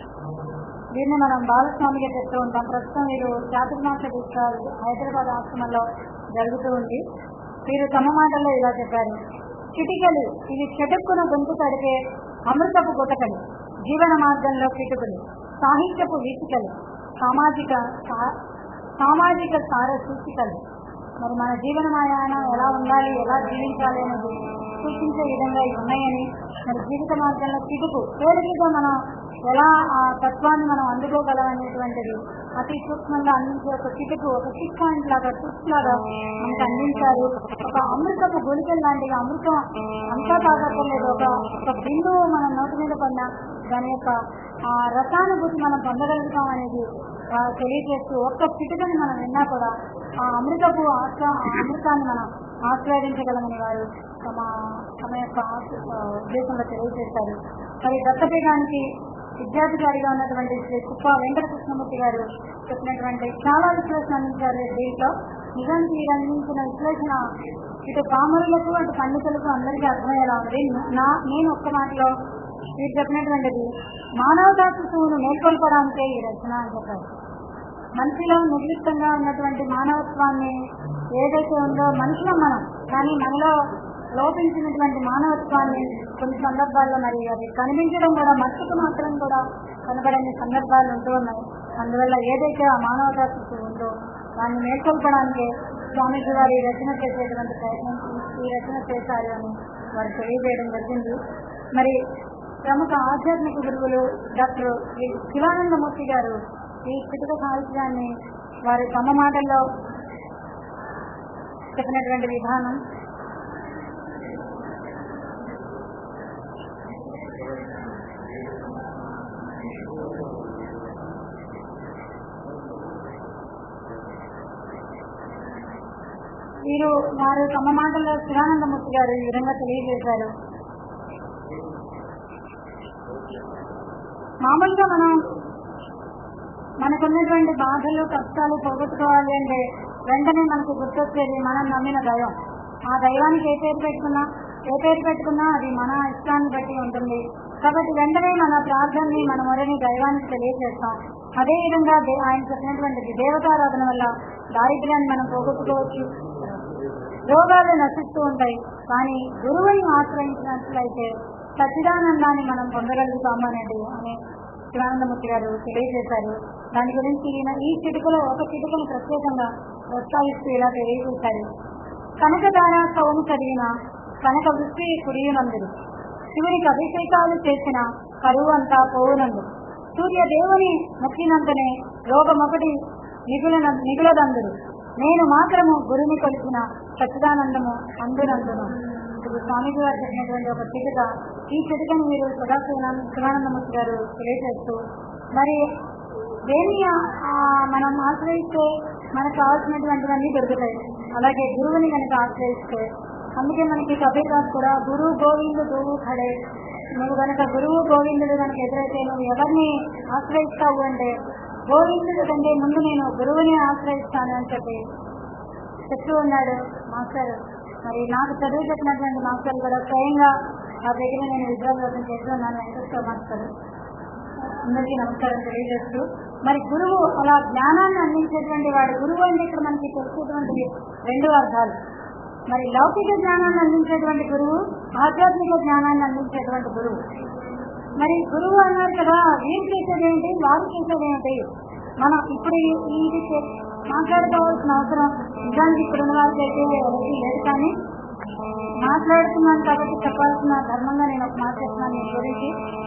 దీన్ని మనం బాలస్వామిగా చెప్తూ ఉంటాం ప్రస్తుతం వీరు చాతుర్మాస దీక్ష హైదరాబాద్ ఆశ్రమంలో జరుగుతూ ఉంది వీరు తమ మాటల్లో ఇలా చెప్పారు చిటికలు ఇవి చెటుక్కున గొంతు తడిపే అమృతపు గుటకలు జీవన మార్గంలో కిటుకులు సాహిత్యపు వీచికలు సామాజిక సా- సామాజిక సార సూచికలు మరి మన జీవనమాయాన ఎలా ఉండాలి ఎలా జీవించాలి అనేది సూచించే విధంగా ఇవి ఉన్నాయని మరి జీవిత మార్గంలో కిటుకు తేలికగా మనం ఎలా ఆ తత్వాన్ని మనం అందుకోగలం అనేటువంటిది అతి సూక్ష్మంగా అందించే ఒక కిటుకు ఒక సిక్ పాయింట్ లాగా టిప్స్ లాగా మనకు అందించారు ఒక అమృతపు గొలికల్ లాంటిగా అమృతం అంతా తాగక్కర్లేదు ఒక ఒక బిందువు మన నోటి మీద పడినా దాని యొక్క ఆ రసానుభూతి మనం పొందగలుగుతాం అనేది ఆ, తెలియజేస్తూ ఒక్క పిటుకని మనం విన్నా కూడా ఆ అమృతపు ఆస్వా ఆ అమృతాన్ని మనం ఆస్వాదించగలమని వారు తమ తమ యొక్క ఆశ- ఆ, ఉద్దేశంలో తెలియజేశారు మరి దత్తపీఠానికి విద్యాధికారిగా ఉన్నటువంటి శ్రీ కుప్ప వెంకట కృష్ణమూర్తి గారు చెప్పినటువంటి చాలా విశ్లేషణ అందించారు దీంట్లో నిజానికి వీరు అందించిన విశ్లేషణ ఇటు పామరులకు అటు పండితులకు అందరికీ అర్థమయ్యేలా ఉంది నా నేను ఒక్క మాటలో వీరు చెప్పినటువంటిది మానవతా శిశువును మేల్కొల్పడానికే ఈ రచన అని చెప్పారు మనిషిలో నిర్లిప్తంగా ఉన్నటువంటి మానవత్వాన్ని ఏదైతే ఉందో మనుషులం మనం కానీ మనలో లోపించినటువంటి మానవత్వాన్ని కొన్ని సందర్భాల్లో మరి అది కనిపించడం కూడా మట్టుకు మాత్రం కూడా కనబడని సందర్భాలు ఉంటూ ఉన్నాయి అందువల్ల ఏదైతే ఆ మానవతా శిశువు ఉందో దాన్ని మేల్కొల్పడానికే స్వామీజీ వారు ఈ రచన చేసేటువంటి ప్రయత్నం ఈ రచన చేశారు అని వారు తెలియజేయడం జరిగింది మరి ప్రముఖ ఆధ్యాత్మిక గురువులు డాక్టర్ శ్రీ శివానందమూర్తి గారు ఈ పిటుక సాహిత్యాన్ని వారి తమ మాటల్లో చెప్పినటువంటి విధానం వీరు వారు తమ మాటల్లో శివానందమూర్తి గారు ఈ విధంగా తెలియజేశారు మామూలుగా మనం మనకున్నటువంటి బాధలు కష్టాలు పోగొట్టుకోవాలి అంటే వెంటనే మనకు గుర్తొచ్చేది మనం నమ్మిన దైవం ఆ దైవానికి ఏ పేరు పెట్టుకున్నా ఏ పేరు పెట్టుకున్నా అది మన ఇష్టాన్ని బట్టి ఉంటుంది కాబట్టి వెంటనే మన ప్రార్థనని మన మొరని దైవానికి తెలియజేస్తాం అదేవిధంగా దే- ఆయన చెప్పినటువంటి దేవతారాధన వల్ల దారిద్ర్యాన్ని మనం పోగొట్టుకోవచ్చు రోగాలు నశిస్తూ ఉంటాయి కానీ గురువుని ఆశ్రయించినట్లయితే సచ్చిదానందాన్ని మనం పొందగలుగుతాము అనేది అని శివానందమూర్తి గారు తెలియజేశారు దాని గురించి ఈయన ఈ చిటుకలో ఒక చిటుకను ప్రత్యేకంగా ప్రస్తావిస్తూ ఇలా తెలియజేశారు కనకదార కవును చదివిన కనక వృత్తి కుడియునందుడు శివునికి అభిషేకాలు చేసిన కరువు అంతా పోవునందు సూర్యదేవుని మొక్కినంతనే రోగమొకటి మిగులన మిగులదందుడు నేను మాత్రము గురుని కొలిచిన సచ్చిదానందము అందునందును ఇది స్వామిజీ గారు చెప్పినటువంటి ఒక చిటుక ఈ చిటుకను మీరు సదా శివానంద శివానందమూర్తి గారు తెలియజేస్తూ మరి దేన్ని ఆ- ఆ మనం ఆశ్రయిస్తే మనకు కావాల్సినటువంటివన్నీ దొరుకుతాయి అలాగే గురువుని కనుక ఆశ్రయిస్తే అందుకే మనకి కబీర్దాస్ కూడా గురు గోవిందు గురువు ఖడే నువ్వు కనుక గురువు గోవిందుడు కనుక ఎదురైతే నువ్వు ఎవరిని ఆశ్రయిస్తావు అంటే గోవిందుడు కంటే ముందు నేను గురువుని ఆశ్రయిస్తాను అని చెప్పి చెప్తూ ఉన్నాడు మాస్టర్ మరి నాకు చదువు చెప్పినటువంటి మాస్టర్ కూడా స్వయంగా ఆ దగ్గర నేను విద్యాభ్యాసం చేస్తూ ఉన్నాను వెంకటేశ్వర మాస్టర్ అందరికీ నమస్కారం తెలియజేస్తూ మరి గురువు అలా జ్ఞానాన్ని అందించేటువంటి వాడు గురువు అంటే ఇక్కడ మనకి తెలిసేటువంటిది రెండు అర్థాలు మరి లౌకిక జ్ఞానాన్ని అందించేటువంటి గురువు ఆధ్యాత్మిక జ్ఞానాన్ని అందించేటువంటి గురువు మరి గురువు అన్నారు కదా వీరు చేసేది ఏంటి వారు చేసేది ఏంటి మనం ఇప్పుడు ఈ- ఇది చే- మాట్లాడుకోవాల్సిన అవసరం నిజానికి ఇప్పుడున్న వారికి అయితే ఎవరికి లేదు కానీ మాట్లాడుతున్నాను కాబట్టి చెప్పాల్సిన ధర్మంగా నేను ఒక మాట చెప్తున్నాను మీ గురించి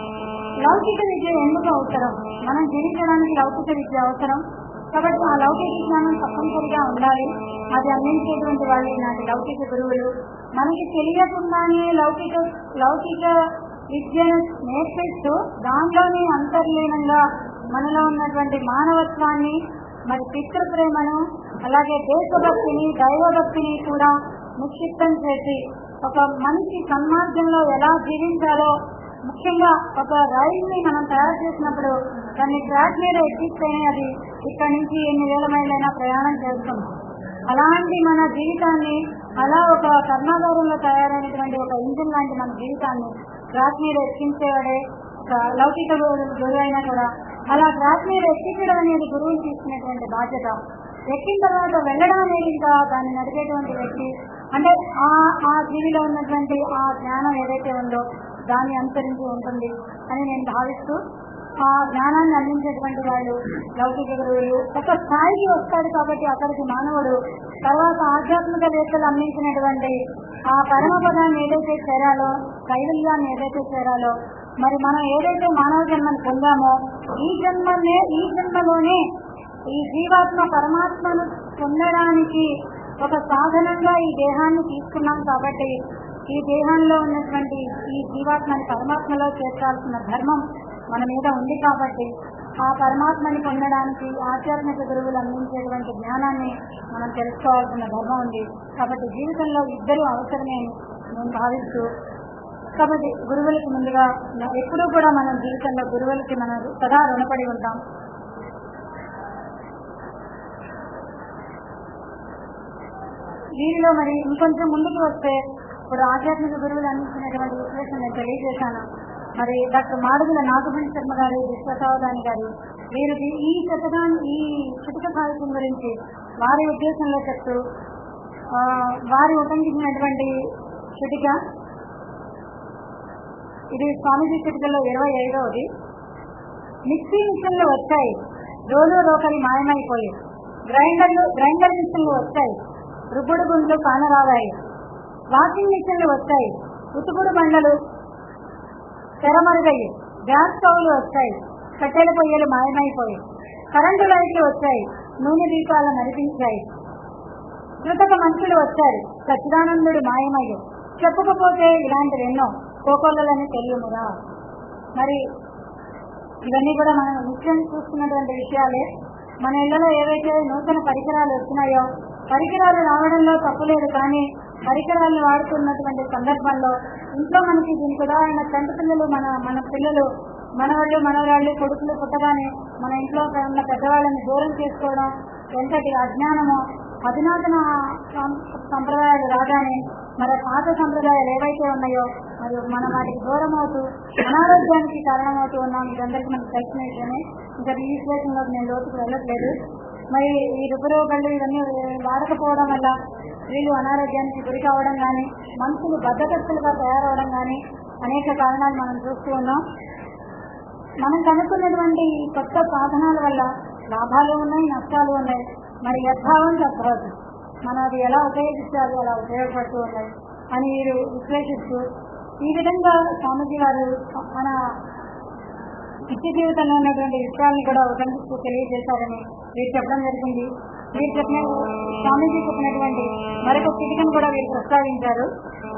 లౌకిక విద్య ఎందుకు అవసరం మనం జీవించడానికి లౌకిక విద్య అవసరం కాబట్టి ఆ లౌకిక జ్ఞానం తప్పనిసరిగా ఉండాలి అది అందించేటువంటి వాళ్ళు ఈనాటి లౌకిక గురువులు మనకి తెలియకుండానే లౌకిక లౌకిక విద్యను నేర్పిస్తూ దాంట్లోనే అంతర్లీనంగా మనలో ఉన్నటువంటి మానవత్వాన్ని మరి పితృప్రేమను అలాగే దేశభక్తిని దైవభక్తిని కూడా నిక్షిప్తం చేసి ఒక మంచి సన్మార్గంలో ఎలా జీవించాలో ముఖ్యంగా ఒక రైల్ ని మనం తయారు చేసినప్పుడు దాన్ని ట్రాక్ మీద ఎక్కిస్తేనే అది ఇక్కడ నుంచి ఎన్ని వేల మైళ్ళైనా ప్రయాణం చేస్తుంది అలాంటి మన జీవితాన్ని అలా ఒక కర్మాగారంలో తయారైనటువంటి ఒక ఇంజిన్ లాంటి మన జీవితాన్ని ట్రాక్ మీద ఎక్కించేవాడే ఒక లౌకిక గురువు గురువు అయినా కూడా అలా ట్రాక్ మీద ఎక్కించడం అనేది గురువుని తీసుకునేటువంటి బాధ్యత ఎక్కిన తర్వాత వెళ్ళడం అనేది ఇంకా దాన్ని నడిపేటువంటి వ్యక్తి అంటే ఆ ఆ జీవిలో ఉన్నటువంటి ఆ జ్ఞానం ఏదైతే ఉందో దాన్ని అనుసరించి ఉంటుంది అని నేను భావిస్తూ ఆ జ్ఞానాన్ని అందించేటువంటి వాళ్ళు లౌకిక గురువులు ఒక స్థాయికి వస్తాడు కాబట్టి అక్కడికి మానవుడు తర్వాత ఆధ్యాత్మిక వేత్తలు అందించినటువంటి ఆ పరమ పదాన్ని ఏదైతే చేరాలో కైవల్యాన్ని ఏదైతే చేరాలో మరి మనం ఏదైతే మానవ జన్మను పొందామో ఈ జన్మనే ఈ జన్మలోనే ఈ జీవాత్మ పరమాత్మను పొందడానికి ఒక సాధనంగా ఈ దేహాన్ని తీసుకున్నాం కాబట్టి ఈ దేహంలో ఉన్నటువంటి ఈ జీవాత్మని పరమాత్మలో చేర్చాల్సిన ధర్మం మన మీద ఉంది కాబట్టి ఆ పరమాత్మని పొందడానికి ఆధ్యాత్మిక గురువులు అందించేటువంటి జ్ఞానాన్ని మనం తెలుసుకోవాల్సిన ధర్మం ఉంది కాబట్టి జీవితంలో ఇద్దరు అవసరమే అని నేను భావిస్తూ కాబట్టి గురువులకి ముందుగా ఎప్పుడూ కూడా మనం జీవితంలో గురువులకి మనం సదా రుణపడి ఉంటాం వీరిలో మరి ఇంకొంచెం ముందుకు వస్తే ఇప్పుడు ఆధ్యాత్మిక గురువులు అందించినటువంటి విశ్లేషణ నేను తెలియజేశాను మరి డాక్టర్ మాడుగుల నాగభణి శర్మ గారు విశ్వసావధాని గారు వీరు ఈ- ఈ శతకాన్ని ఈ శతక సాహిత్యం గురించి వారి ఉద్దేశంలో చెప్తూ ఆ, వారి ఉటంకించినటువంటి శతిక ఇది స్వామిజీ శతికలో ఇరవై ఐదవది మిక్సీ మిషన్లు వచ్చాయి రోలు రోకలి మాయమైపోయి గ్రైండర్లు గ్రైండర్ మిషన్లు వచ్చాయి రుబ్బుడు గుండ్లు కానరాగాయి వాషింగ్ మిషన్లు వచ్చాయి ఉతుకుడు బండలు తెరమరుగయ్యి గ్యాస్ స్టవ్లు వచ్చాయి కట్టెల పొయ్యలు మాయమైపోయి కరెంటు లైట్లు వచ్చాయి నూనె దీపాలు నడిపించాయి కృతక మనుషులు వచ్చారు సచ్చిదానందుడు మాయమయ్యి చెప్పకపోతే ఇలాంటివి ఎన్నో కోకొల్లలని తెలియమురా మరి ఇవన్నీ కూడా మనం నిత్యం చూస్తున్నటువంటి విషయాలే మన ఇళ్లలో ఏవైతే నూతన పరికరాలు వచ్చినాయో పరికరాలు రావడంలో తప్పులేదు కానీ పరికరాలు వాడుతున్నటువంటి సందర్భంలో ఇంట్లో మనకి దీనికి ఉదాహరణ తండ్రి పిల్లలు మన మన పిల్లలు మనవాళ్ళు మనవరాళ్ళు కొడుకులు పుట్టగానే మన ఇంట్లో ఉన్న పెద్దవాళ్ళని దూరం చేసుకోవడం ఎంతటి అజ్ఞానమో అధునాతన సం- సంప్రదాయాలు రాగానే మరి పాత సంప్రదాయాలు ఏవైతే ఉన్నాయో మరియు మనం వాటికి దూరం అవుతూ అనారోగ్యానికి కారణమవుతూ ఉన్నాం ఇదందరికీ మనకు తెలిసిన విషయమే ఇంకా ఈ విశ్లేషణలోకి నేను లోతుకు వెళ్ళట్లేదు మరి ఈ రుబ్బురోగళ్ళు ఇవన్నీ వాడకపోవడం వల్ల వీళ్ళు అనారోగ్యానికి గురి కావడం కానీ మనుషులు బద్దకస్తులుగా తయారవడం కానీ అనేక కారణాలు మనం చూస్తూ ఉన్నాం మనం కనుక్కున్నటువంటి ఈ కొత్త సాధనాల వల్ల లాభాలు ఉన్నాయి నష్టాలు ఉన్నాయి మరి యథావం తప్పదు మనం అది ఎలా ఉపయోగిస్తే అది అలా ఉపయోగపడుతూ ఉన్నాయి అని వీరు విశ్లేషిస్తూ ఈ విధంగా స్వామీజీ గారు మన నిత్య జీవితంలో ఉన్నటువంటి విషయాలను కూడా ఉదండిస్తూ తెలియజేశారని వీరు చెప్పడం జరిగింది వీరు చెప్పిన స్వామీజీ చెప్పినటువంటి మరొక స్థితిని కూడా వీరు ప్రస్తావించారు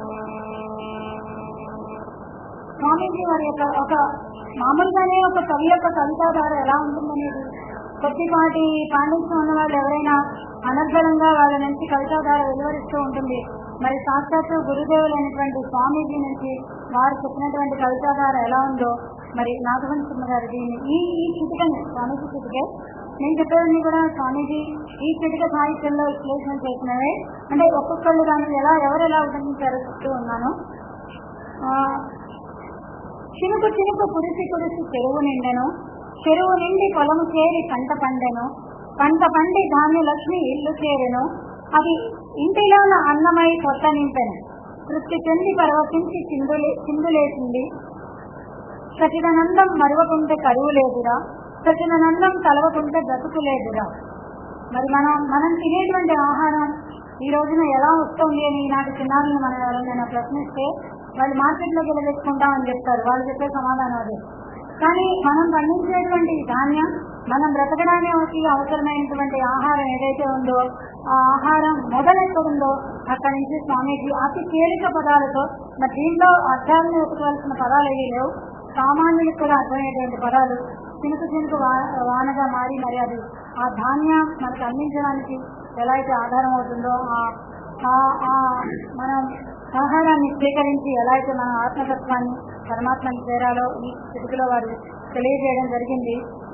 స్వామీజీ వారి యొక్క ఒక మామూలుగానే ఒక కవి యొక్క కవితాధార ఎలా ఉంటుందనేది కొద్దిపాటి పాండిత్యం ఉన్న వాళ్ళు ఎవరైనా అనర్గళంగా వాళ్ళ నుంచి కవితాధార వెలువరిస్తూ ఉంటుంది మరి సాక్షాత్తు గురుదేవులైనటువంటి స్వామీజీ నుంచి వారు చెప్పినటువంటి కవితాధార ఎలా ఉందో మరి నాగవన్ సింహ గారు దీన్ని ఈ ఈ చిటికని స్వామీజీ చిటికే నేను చెప్పేవన్నీ కూడా స్వామీజీ ఈ చిటిక సాహిత్యంలో విశ్లేషణ చేసినవే అంటే ఒక్కొక్కళ్ళు దాన్ని ఎలా ఎవరు ఎలా ఉదండించారో చెప్తూ ఉన్నాను ఆ, చినుకు చినుకు కురిసి కురిసి చెరువు నిండెను చెరువు నిండి పొలము చేరి పంట పండెను పంట పండి ధాన్య లక్ష్మి ఇల్లు చేరెను అది ఇంటిలోన అన్నమై కొత్త నింపెను తృప్తి చెంది పరవశించి చిందులే చిందులేసింది సచిదానందం మరవకుంటే కరువు లేదురా సచిదానందం కలవకుంటే బ్రతుకు లేదురా మరి మనం మనం తినేటువంటి ఆహారం ఈ రోజున ఎలా వస్తుంది అని ఈనాటి చిన్నారులను మనం ఎవరైనా ప్రశ్నిస్తే వాళ్ళు మార్కెట్లోకి వెళ్ళి తెచ్చుకుంటామని చెప్తారు వాళ్ళు చెప్పే సమాధానం అదే కానీ మనం పండించేటువంటి ఈ ధాన్యం మనం బ్రతకడానికి అవసరమైనటువంటి ఆహారం ఏదైతే ఉందో ఆ ఆహారం మొదలెక్కడుందో అక్కడి నుంచి స్వామీజీ అతి తేలిక పదాలతో మరి దీంట్లో అర్థాలను వెతకవలసిన పదాలు ఏవి లేవు సామాన్యులకు కూడా అర్థమయ్యేటువంటి పదాలు చినుకు చినుకు వా- వానగా మారి మరి అది ఆ ధాన్యం మనకు అందించడానికి ఎలా అయితే ఆధారం అవుతుందో ఆ- ఆ- ఆ మనం ఆహారాన్ని స్వీకరించి ఎలా అయితే మన ఆత్మతత్వాన్ని పరమాత్మని చేరాలో ఈ స్థితిలో వారు తెలియజేయడం జరిగింది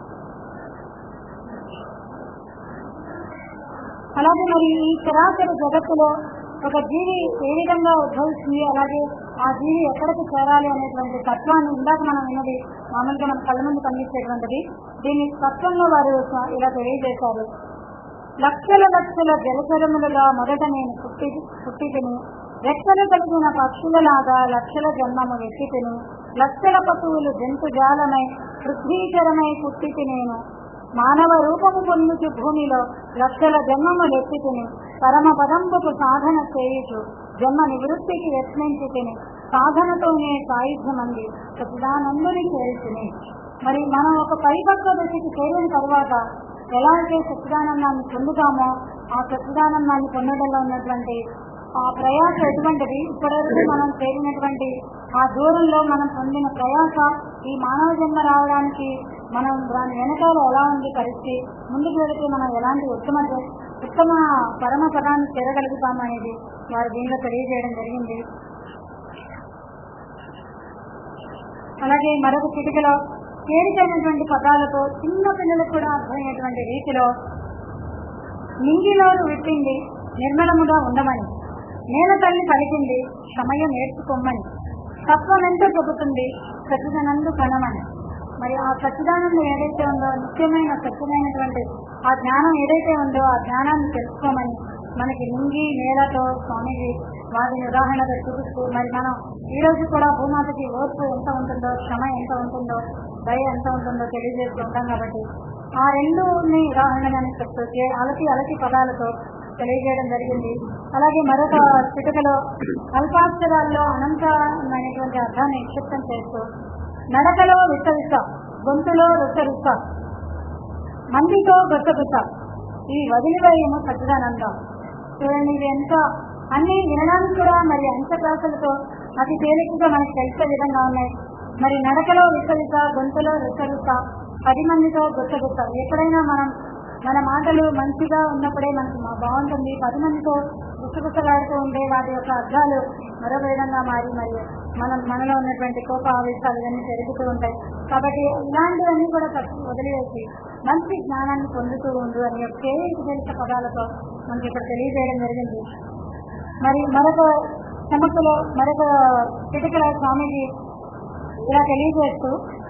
అలాగే మరి ఈ చరాచర జగత్తులో ఒక జీవి ఏ విధంగా ఉద్భవిస్తుంది అలాగే ఆ జీవి ఎక్కడికి చేరాలి అనేటువంటి తత్వాన్ని ఇందాక మనం విన్నది మామూలుగా మన కళ్ళ ముందు కనిపించేటువంటిది దీని తత్వంలో వారు ఇలా తెలియజేశారు లక్షల లక్షల జలచరములుగా మొదట నేను పుట్టి పుట్టితిని రెక్కలు కలిగిన పక్షులలాగా లక్షల జన్మము వెచ్చితిని లక్షల పశువులు జంతుజాలమై పృథ్వీచరమై పుట్టితి నేను మానవ రూపము పొందుచు భూమిలో లక్షల జన్మము లెక్కితిని పరమ పదంబుకు సాధన చేయుచు జన్మ నివృత్తికి యత్నించి తిని సాధనతోనే సాయుధ్యమంది సచిదానందుని చేరుచుని మరి మనం ఒక పరిపక్వ దశకి చేరిన తర్వాత ఎలా అయితే సచ్చిదానందాన్ని పొందుతామో ఆ సచ్చిదానందాన్ని పొందడంలో ఉన్నటువంటి ఆ ప్రయాస ఎటువంటిది ఇప్పటివరకు మనం చేరినటువంటి ఆ దూరంలో మనం పొందిన ప్రయాస ఈ మానవ జన్మ రావడానికి మనం దాని వెనకాల ఎలా ఉంది పరిస్థితి ముందుకు వెళితే మనం ఎలాంటి ఉత్తమ ఉత్తమ పరమ పదాన్ని చేరగలుగుతాం అనేది వారు దీంట్లో తెలియజేయడం జరిగింది అలాగే మరొక చిటికలో తేలికైనటువంటి పదాలతో చిన్న పిల్లలకు కూడా అర్థమయ్యేటువంటి రీతిలో నింగిలోను విప్పింది నిర్మలముగా ఉండమని నేల తల్లి పలికింది సమయం నేర్చుకోమని తత్వమెంతో చెబుతుంది సచిదానందు కనమని మరి ఆ సచ్చిదానందం ఏదైతే ఉందో నిత్యమైన సత్యమైనటువంటి ఆ జ్ఞానం ఏదైతే ఉందో ఆ జ్ఞానాన్ని తెలుసుకోమని మనకి నింగి నేలతో స్వామిజీ వాటిని ఉదాహరణగా చూపిస్తూ మరి మనం ఈ రోజు కూడా భూమాతకి ఓర్పు ఎంత ఉంటుందో క్షమ ఎంత ఉంటుందో దయ ఎంత ఉంటుందో తెలియజేస్తూ ఉంటాం కాబట్టి ఆ రెండుని ఉదాహరణగా చెప్తూ చే- అలసి అలసి పదాలతో తెలియజేయడం జరిగింది అలాగే మరొక చిటుకలో అల్పాక్షరాల్లో అనంతమైనటువంటి అర్థాన్ని నిక్షిప్తం చేస్తూ నడకలో విస్తరిస్తా గొంతులో రుసరుస్తా మందితో గుర్తగుస్తా ఈ వదిలివేయము సచ్చిదానందం చూడండి ఇది ఎంత అన్ని వినడానికి కూడా మరి అంచప్రాసలతో అతి తేలికగా మనకి తెలిసే విధంగా ఉన్నాయి మరి నడకలో విసరిత గొంతులో రుసరుత పది మందితో గుర్తగుస్త ఎప్పుడైనా మనం మన మాటలు మంచిగా ఉన్నప్పుడే మనకు మా- బాగుంటుంది పది మందితో గుసగుసలాడుతూ ఉంటే వాటి యొక్క అర్థాలు మరొక విధంగా మారి మరి మనం మనలో ఉన్నటువంటి కోప ఆవేశాలు ఇవన్నీ పెరుగుతూ ఉంటాయి కాబట్టి ఇలాంటివన్నీ కూడా పక్కన వదిలివేసి మంచి జ్ఞానాన్ని పొందుతూ ఉండు అని కేవలం తెలిసిన పదాలతో మనకి ఇక్కడ తెలియజేయడం జరిగింది మరి మరొక సమస్యలో మరొక చిటికల స్వామీజీ ఇలా తెలియజేస్తూ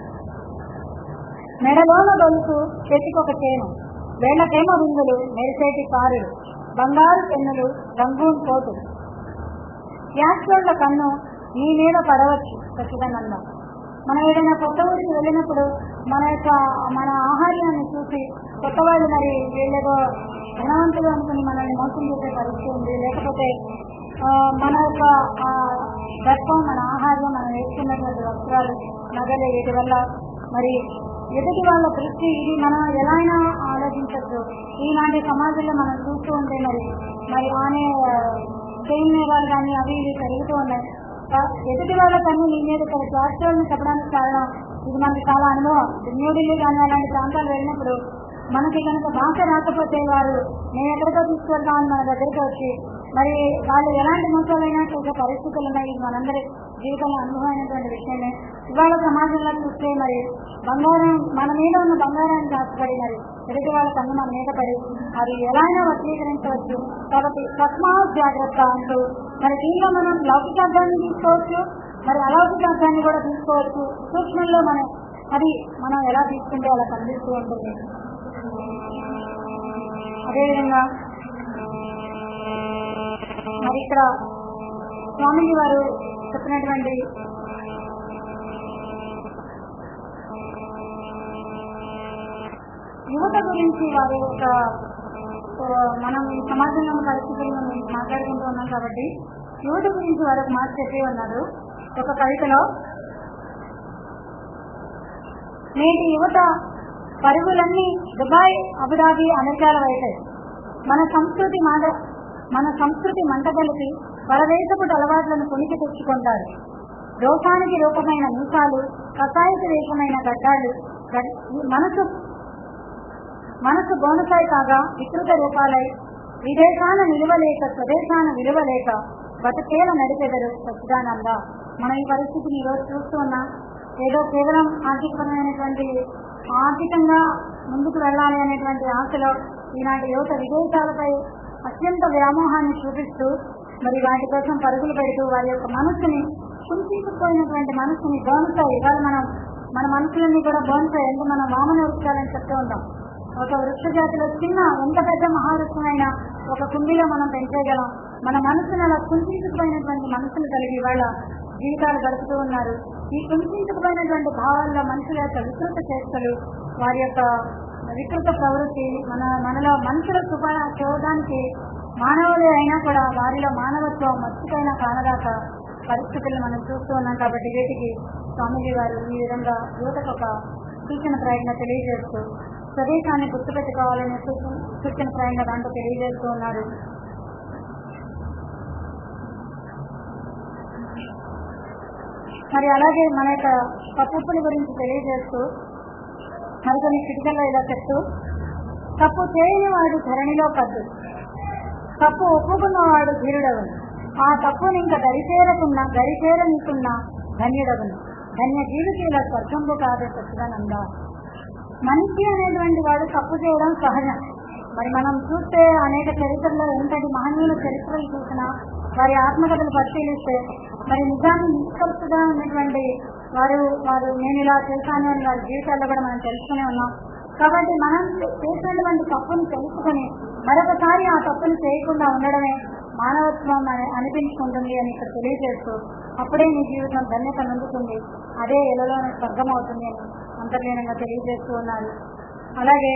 మెడలోన గొలుసు చేతికొక చేను వేళ్లకేమ విందులు మెరిసేటి కారులు బంగారు పెన్నులు రంగూన్ కోటు యాక్టోళ్ల కన్ను నీ మీద పడవచ్చు ఖచ్చితంగా మనం ఏదైనా కొత్త ఊరికి వెళ్ళినప్పుడు మన యొక్క మన ఆహార్యాన్ని చూసి కొత్త వాళ్ళు మరి వీళ్ళేదో ధనవంతులు అనుకుని మనల్ని మోసం చేసే పరిస్థితి ఉంది లేకపోతే ఆ, మన యొక్క ఆ, దర్పం మన ఆహార్యం మనం వేసుకున్నటువంటి వస్త్రాలు నగలు వీటి వల్ల మరి ఎదుటి వాళ్ళ దృష్టి ఇది మనం ఎలా అయినా ఆలోచించవచ్చు ఈనాటి సమాజంలో మనం చూస్తూ ఉంటే మరి మరి ఆమె చైన్ నేరాలు కానీ అవి ఇవి పెరుగుతూ ఉన్నాయి ఆ, ఎదుటి వాళ్ళ కన్ను నీ మీద ఇక్కడ చేస్తారని చెప్పడానికి కారణం ఇది మనకి చాలా అనుభవం న్యూఢిల్లీ కానీ అలాంటి ప్రాంతాలు వెళ్ళినప్పుడు మనకి కనుక భాష రాకపోతే వారు నేను ఎక్కడికో తీసుకెళ్తామని మన దగ్గరికి వచ్చి మరి వాళ్ళు ఎలాంటి మోసాలైనా చేసే పరిస్థితులు ఉన్నాయి ఇది మనందరి జీవితంలో అనుభవమైనటువంటి విషయమే ఇవాళ సమాజంలో చూస్తే మరి బంగారం మన మీద ఉన్న బంగారాన్ని దాచిపడి మరి ఎదుటి వాళ్ళ కన్ను మన మీద పడి అది ఎలా అయినా వర్గీకరించవచ్చు కాబట్టి తస్మాత్ జాగ్రత్త అంటూ మరి దీనిలో మనం లౌకికార్థాన్ని తీసుకోవచ్చు మరి అలౌకికార్థాన్ని కూడా తీసుకోవచ్చు సూక్ష్మంలో మనం అది మనం ఎలా తీసుకుంటే అలా కనిపిస్తూ ఉంటుంది అదేవిధంగా మరి ఇక్కడ స్వామీజీ వారు చెప్పినటువంటి యువత గురించి వారు ఒక ఒక మనం ఈ సమాజంలో ఉన్న పరిస్థితులను మనం మాట్లాడుకుంటూ ఉన్నాం కాబట్టి యువత గురించి వారు ఒక మాట చెప్పి ఉన్నారు ఒక కవితలో నేటి యువత పరుగులన్నీ దుబాయ్ అబుదాబి అమెరికాల వైపే మన సంస్కృతి మాట మన సంస్కృతి మంటగలిపి పరదేశపు అలవాట్లను కొనికి తెచ్చుకుంటారు రోషానికి రూపమైన మీసాలు కషాయకు వేషమైన గడ్డాలు గడ్- మనసు మనసు బోనసాయి కాగా వికృత రూపాలై విదేశాన నిలువలేక స్వదేశాన విలువలేక బతుకేల నడిపెదరు సచ్చిదానంద మనం ఈ పరిస్థితిని ఈరోజు చూస్తూ ఉన్నాం ఏదో కేవలం ఆర్థికపరమైనటువంటి ఆర్థికంగా ముందుకు వెళ్ళాలి అనేటువంటి ఆశలో ఈనాటి యువత విదేశాలపై అత్యంత వ్యామోహాన్ని చూపిస్తూ మరి వాటి కోసం పరుగులు పెడుతూ వారి యొక్క మనస్సుని కుంచుకుపోయినటువంటి మనస్సుని బోనసాయి ఇవాళ మనం మన మనసులన్నీ కూడా బోనసాయి ఎందుకు మనం వామన వృక్షాలని చెప్తూ ఉంటాం ఒక వృక్ష జాతిలో చిన్న ఎంత పెద్ద మహావృక్షమైనా ఒక కుండీలో మనం పెంచేయగలం మన మనసును అలా కుంచుకుపోయినటువంటి మనసును కలిగి వాళ్ళ జీవితాలు గడుపుతూ ఉన్నారు ఈ కుంచుకుపోయినటువంటి భావాల్లో మనుషుల యొక్క వికృత చేష్టలు వారి యొక్క వికృత ప్రవృత్తి మన మనలో మనుషుల శుభ చూడడానికి మానవులే అయినా కూడా వారిలో మానవత్వం మత్తుకైనా కానదాక పరిస్థితులను మనం చూస్తూ ఉన్నాం కాబట్టి వీటికి స్వామీజీ వారు ఈ విధంగా యువతకు ఒక సూచన ప్రయత్నం తెలియజేస్తూ స్వదేశాన్ని గుర్తుపెట్టుకోవాలనే సూచన సూచన ప్రయత్నం దాంట్లో తెలియజేస్తూ ఉన్నారు మరి అలాగే మన యొక్క తప్పుల గురించి తెలియజేస్తూ మరికొన్ని చిటికల్లో ఇలా చెప్తూ తప్పు చేయని వాడు ధరణిలో పద్దు తప్పు ఒప్పుకున్నవాడు ధీరుడవను ఆ తప్పుని ఇంకా దరిచేరకున్నా దరిచేరనికున్నా ధన్యుడవను ధన్య జీవితీల స్వర్గంబు కాదు సచ్చిదానంద మనిషి అనేటువంటి వాడు తప్పు చేయడం సహజం మరి మనం చూస్తే అనేక చరిత్రలో ఎంతటి మహనీయుల చరిత్రలు చూసినా వారి ఆత్మకథలు పరిశీలిస్తే మరి నిజాన్ని నిష్కర్షగా ఉన్నటువంటి వారు వారు నేను ఇలా చేశాను అని వారి జీవితాల్లో కూడా మనం తెలుసుకునే ఉన్నాం కాబట్టి మనం చేసినటువంటి తప్పుని తెలుసుకొని మరొకసారి ఆ తప్పుని చేయకుండా ఉండడమే మానవత్వం అని అనిపించుకుంటుంది అని ఇక్కడ తెలియజేస్తూ అప్పుడే నీ జీవితం ధన్యత నందుతుంది అదే ఎలలోనే స్వర్గం అవుతుంది అని అంతర్లీనంగా తెలియజేస్తూ ఉన్నారు అలాగే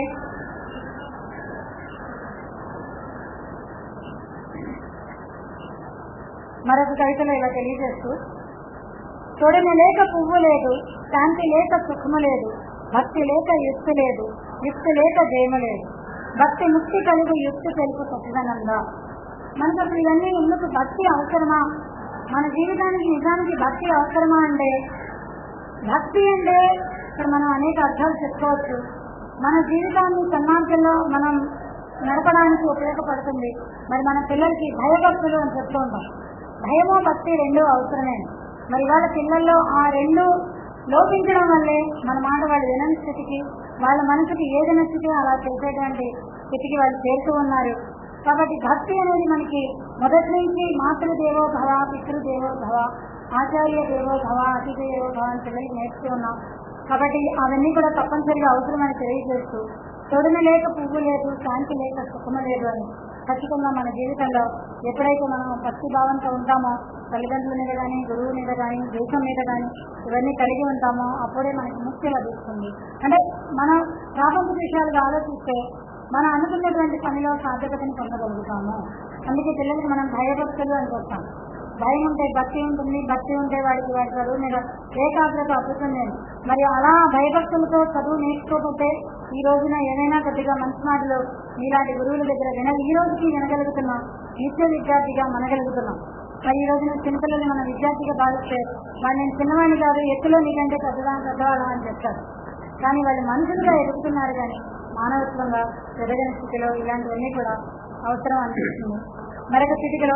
మరొక కవితలో ఇలా తెలియజేస్తూ తొడిమి లేక పువ్వు లేదు శాంతి లేక సుఖము లేదు భక్తి లేక యుక్తి లేదు యుక్తి లేక జయము లేదు భక్తి ముక్తి కలిగి యుక్తి తెలుపు సచిదానంద మనకు అసలు ఇవన్నీ ఎందుకు భక్తి అవసరమా మన జీవితానికి నిజానికి భక్తి అవసరమా అంటే భక్తి అంటే ఇక్కడ మనం అనేక అర్థాలు చెప్పుకోవచ్చు మన జీవితాన్ని సన్మార్గంలో మనం నడపడానికి ఉపయోగపడుతుంది మరి మన పిల్లలకి భయభక్తులు అని చెప్తూ ఉంటాం భయము భక్తి రెండు అవసరమే మరి వాళ్ళ పిల్లల్లో ఆ రెండు లోపించడం వల్లే మన మాట వాళ్ళు వినని స్థితికి వాళ్ళ మనసుకి ఏది నచ్చితే అలా చేసేటువంటి స్థితికి వాళ్ళు చేరుతూ ఉన్నారు కాబట్టి భక్తి అనేది మనకి మొదటి నుంచి మాతృదేవో భవ పితృదేవో భవ ఆచార్య దేవో భవ అతిథి దేవో భవ అని పిల్లలకి నేర్చుతూ ఉన్నాం కాబట్టి అవన్నీ కూడా తప్పనిసరిగా అవసరమని తెలియజేస్తూ తొడిమ లేక పువ్వు లేదు శాంతి లేక సుఖమ లేదు అని ఖచ్చితంగా మన జీవితంలో ఎప్పుడైతే మనం భక్తి భావంతో ఉంటామో తల్లిదండ్రుల మీద కానీ గురువు మీద కానీ దేశం మీద కానీ ఇవన్నీ కలిగి ఉంటామో అప్పుడే మనకి ముక్తి లభిస్తుంది అంటే మనం ప్రాపంచిక విషయాలుగా ఆలోచిస్తే మనం అనుకున్నటువంటి పనిలో సాధ్యతని పొందగలుగుతాము అందుకే పిల్లలకి మనం భయభక్తులు అని చెప్తాం భయం ఉంటే భక్తి ఉంటుంది భక్తి ఉంటే వాడికి వాడి చదువు మీద ఏకాగ్రత అప్పుతుంది మరి అలా భయభక్తులతో చదువు నేర్చుకోకపోతే ఈ రోజున ఏదైనా కొద్దిగా మంచి మాటలు మీలాంటి గురువుల దగ్గర విన ఈ రోజుకి వినగలుగుతున్నాం నిత్య విద్యార్థిగా మనగలుగుతున్నాం మరి ఈ రోజున చిన్నపిల్లల్ని మన విద్యార్థిగా భావిస్తే వాడు నేను చిన్నవాడిని కాదు ఎత్తులో నీకంటే పెద్దదా పెద్దవాళ్ళ అని చెప్తారు కానీ వాళ్ళు మనుషులుగా ఎదుగుతున్నారు కానీ మానవత్వంగా ఎదగని స్థితిలో ఇలాంటివన్నీ కూడా అవసరం అనిపిస్తుంది మరొక స్థితిలో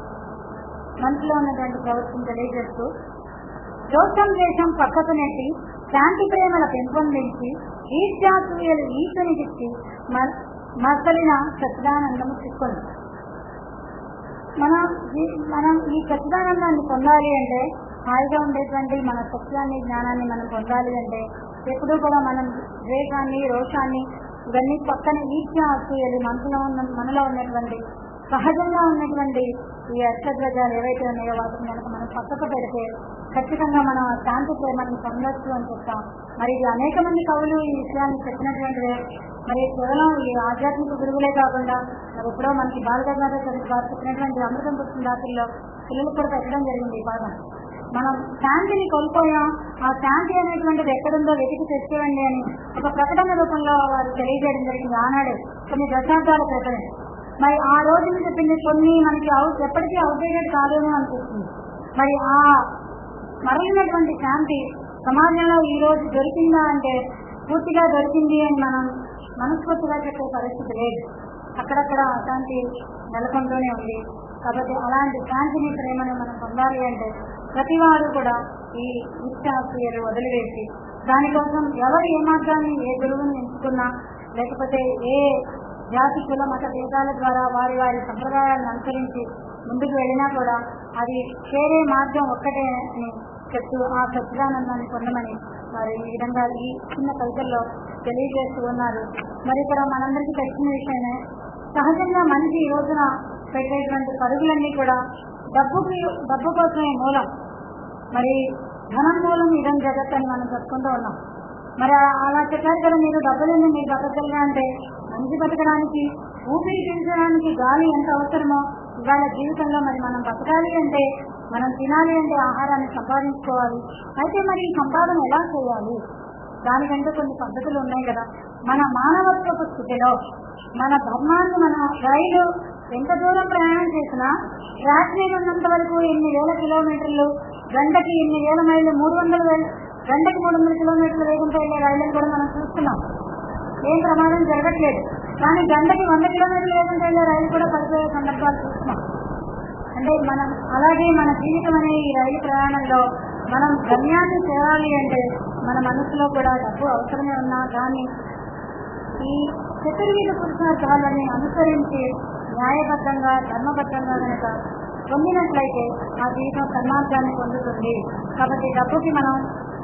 మనసులో ఉన్నటువంటి ప్రవృత్తిని తెలియజేస్తూ రోషం ద్వేషం పక్కకు నెట్టి శాంతి ప్రేమల పెంపొందించి ఈర్ష్యాసూయలు ఈశ్వనికిచ్చి మసలిన సచ్చిదానందము చిక్కొంది మనం ఈ- మనం ఈ సచ్చిదానందాన్ని పొందాలి అంటే హాయిగా ఉండేటువంటి మన సత్యాన్ని జ్ఞానాన్ని మనం పొందాలి అంటే ఎప్పుడూ కూడా మనం ద్వేషాన్ని రోషాన్ని ఇవన్నీ పక్కన ఈర్ష్య అసూయలు మనసులో ఉన్న మనలో ఉన్నటువంటి సహజంగా ఉన్నటువంటి ఈ అష్టధ్వజాలు ఏవైతే ఉన్నాయో వాటిని కనుక మనం పక్కకు పెడితే ఖచ్చితంగా మనం ఆ శాంతి ప్రేమని పొందొచ్చు అని చెప్తాం మరి ఇది అనేక మంది కవులు ఈ విషయాన్ని చెప్పినటువంటిదే మరి కేవలం ఈ ఆధ్యాత్మిక గురువులే కాకుండా మరి ఎప్పుడో మనకి బాలగంగాధర చరిత్ర గారు చెప్పినటువంటి అమృతం పుస్తకం దాఖల్లో పిల్లలకు కూడా పెట్టడం జరిగింది ఈ భాగం మనం శాంతిని కోల్పోయాం ఆ శాంతి అనేటువంటిది ఎక్కడుందో వెతికి తెచ్చేయండి అని ఒక ప్రకటన రూపంలో వారు తెలియజేయడం జరిగింది ఆనాడే కొన్ని దశాబ్దాల క్రితమే మరి ఆ రోజున చెప్పింది కొన్ని మనకి అవుట్ ఎప్పటికీ అవుట్డేటెడ్ కాదేమో అనిపిస్తుంది మరి ఆ మరలినటువంటి శాంతి సమాజంలో ఈ రోజు దొరికిందా అంటే పూర్తిగా దొరికింది అని మనం మనస్ఫూర్తిగా చెప్పే పరిస్థితి లేదు అక్కడక్కడ అశాంతి నెలకొంటూనే ఉంది కాబట్టి అలాంటి శాంతిని ప్రేమను మనం పొందాలి అంటే ప్రతి వారు కూడా ఈ ఇష్టాక్రియలు వదిలివేసి దానికోసం ఎవరు ఏ మార్గాన్ని ఏ గురువుని ఎంచుకున్నా లేకపోతే ఏ జాతి కుల మత భేదాల ద్వారా వారి వారి సంప్రదాయాలను అనుసరించి ముందుకు వెళ్ళినా కూడా అది చేరే మార్గం ఒక్కటే అని చెప్తూ ఆ సచ్చిదానందాన్ని పొందమని మరి ఈ విధంగా ఈ చిన్న కవితల్లో తెలియజేస్తూ ఉన్నారు మరి ఇక్కడ మనందరికీ తెలిసిన విషయమే సహజంగా మనిషి ఈ రోజున పెట్టేటువంటి పరుగులన్నీ కూడా డబ్బుకి డబ్బు కోసమే మూలం మరి ధనం మూలం ఇదం జగత్ అని మనం చెప్పుకుంటూ ఉన్నాం మరి ఆ- అలా చెప్పారు కదా మీరు డబ్బులని మీరు బతకగలిగా అంటే మనిషి బతకడానికి ఊపిరి పీల్చడానికి గాలి ఎంత అవసరమో ఇవాళ జీవితంలో మరి మనం బతకాలి అంటే మనం తినాలి అంటే ఆహారాన్ని సంపాదించుకోవాలి అయితే మరి ఈ సంపాదన ఎలా చేయాలి దానికంటే కొన్ని పద్ధతులు ఉన్నాయి కదా మన మానవత్వపు స్థితిలో మన ధర్మాన్ని మన రైలు ఎంత దూరం ప్రయాణం చేసినా ట్రాక్ మీద ఉన్నంత వరకు ఎన్ని వేల కిలోమీటర్లు గంటకి ఎన్ని వేల మైళ్ళు మూడు వందల వేల గంటకి మూడు వందల కిలోమీటర్ల వేగంతో వెళ్ళే రైళ్లను కూడా మనం చూస్తున్నాం ఏం ప్రమాదం జరగట్లేదు కానీ గంటకి వంద కిలోమీటర్ల వేగంతో వెళ్ళే రైలు కూడా పడిపోయే సందర్భాలు చూస్తున్నాం అంటే మనం అలాగే మన జీవితం అనే ఈ రైలు ప్రయాణంలో మనం గమ్యాన్ని చేరాలి అంటే మన మనసులో కూడా డబ్బు అవసరమే ఉన్నా కానీ ఈ చతుర్విధ పురుషార్థాలని అనుసరించి న్యాయబద్ధంగా ధర్మబద్ధంగా కనుక పొందినట్లయితే ఆ జీవితం సన్మార్గాన్ని పొందుతుంది కాబట్టి డబ్బుకి మనం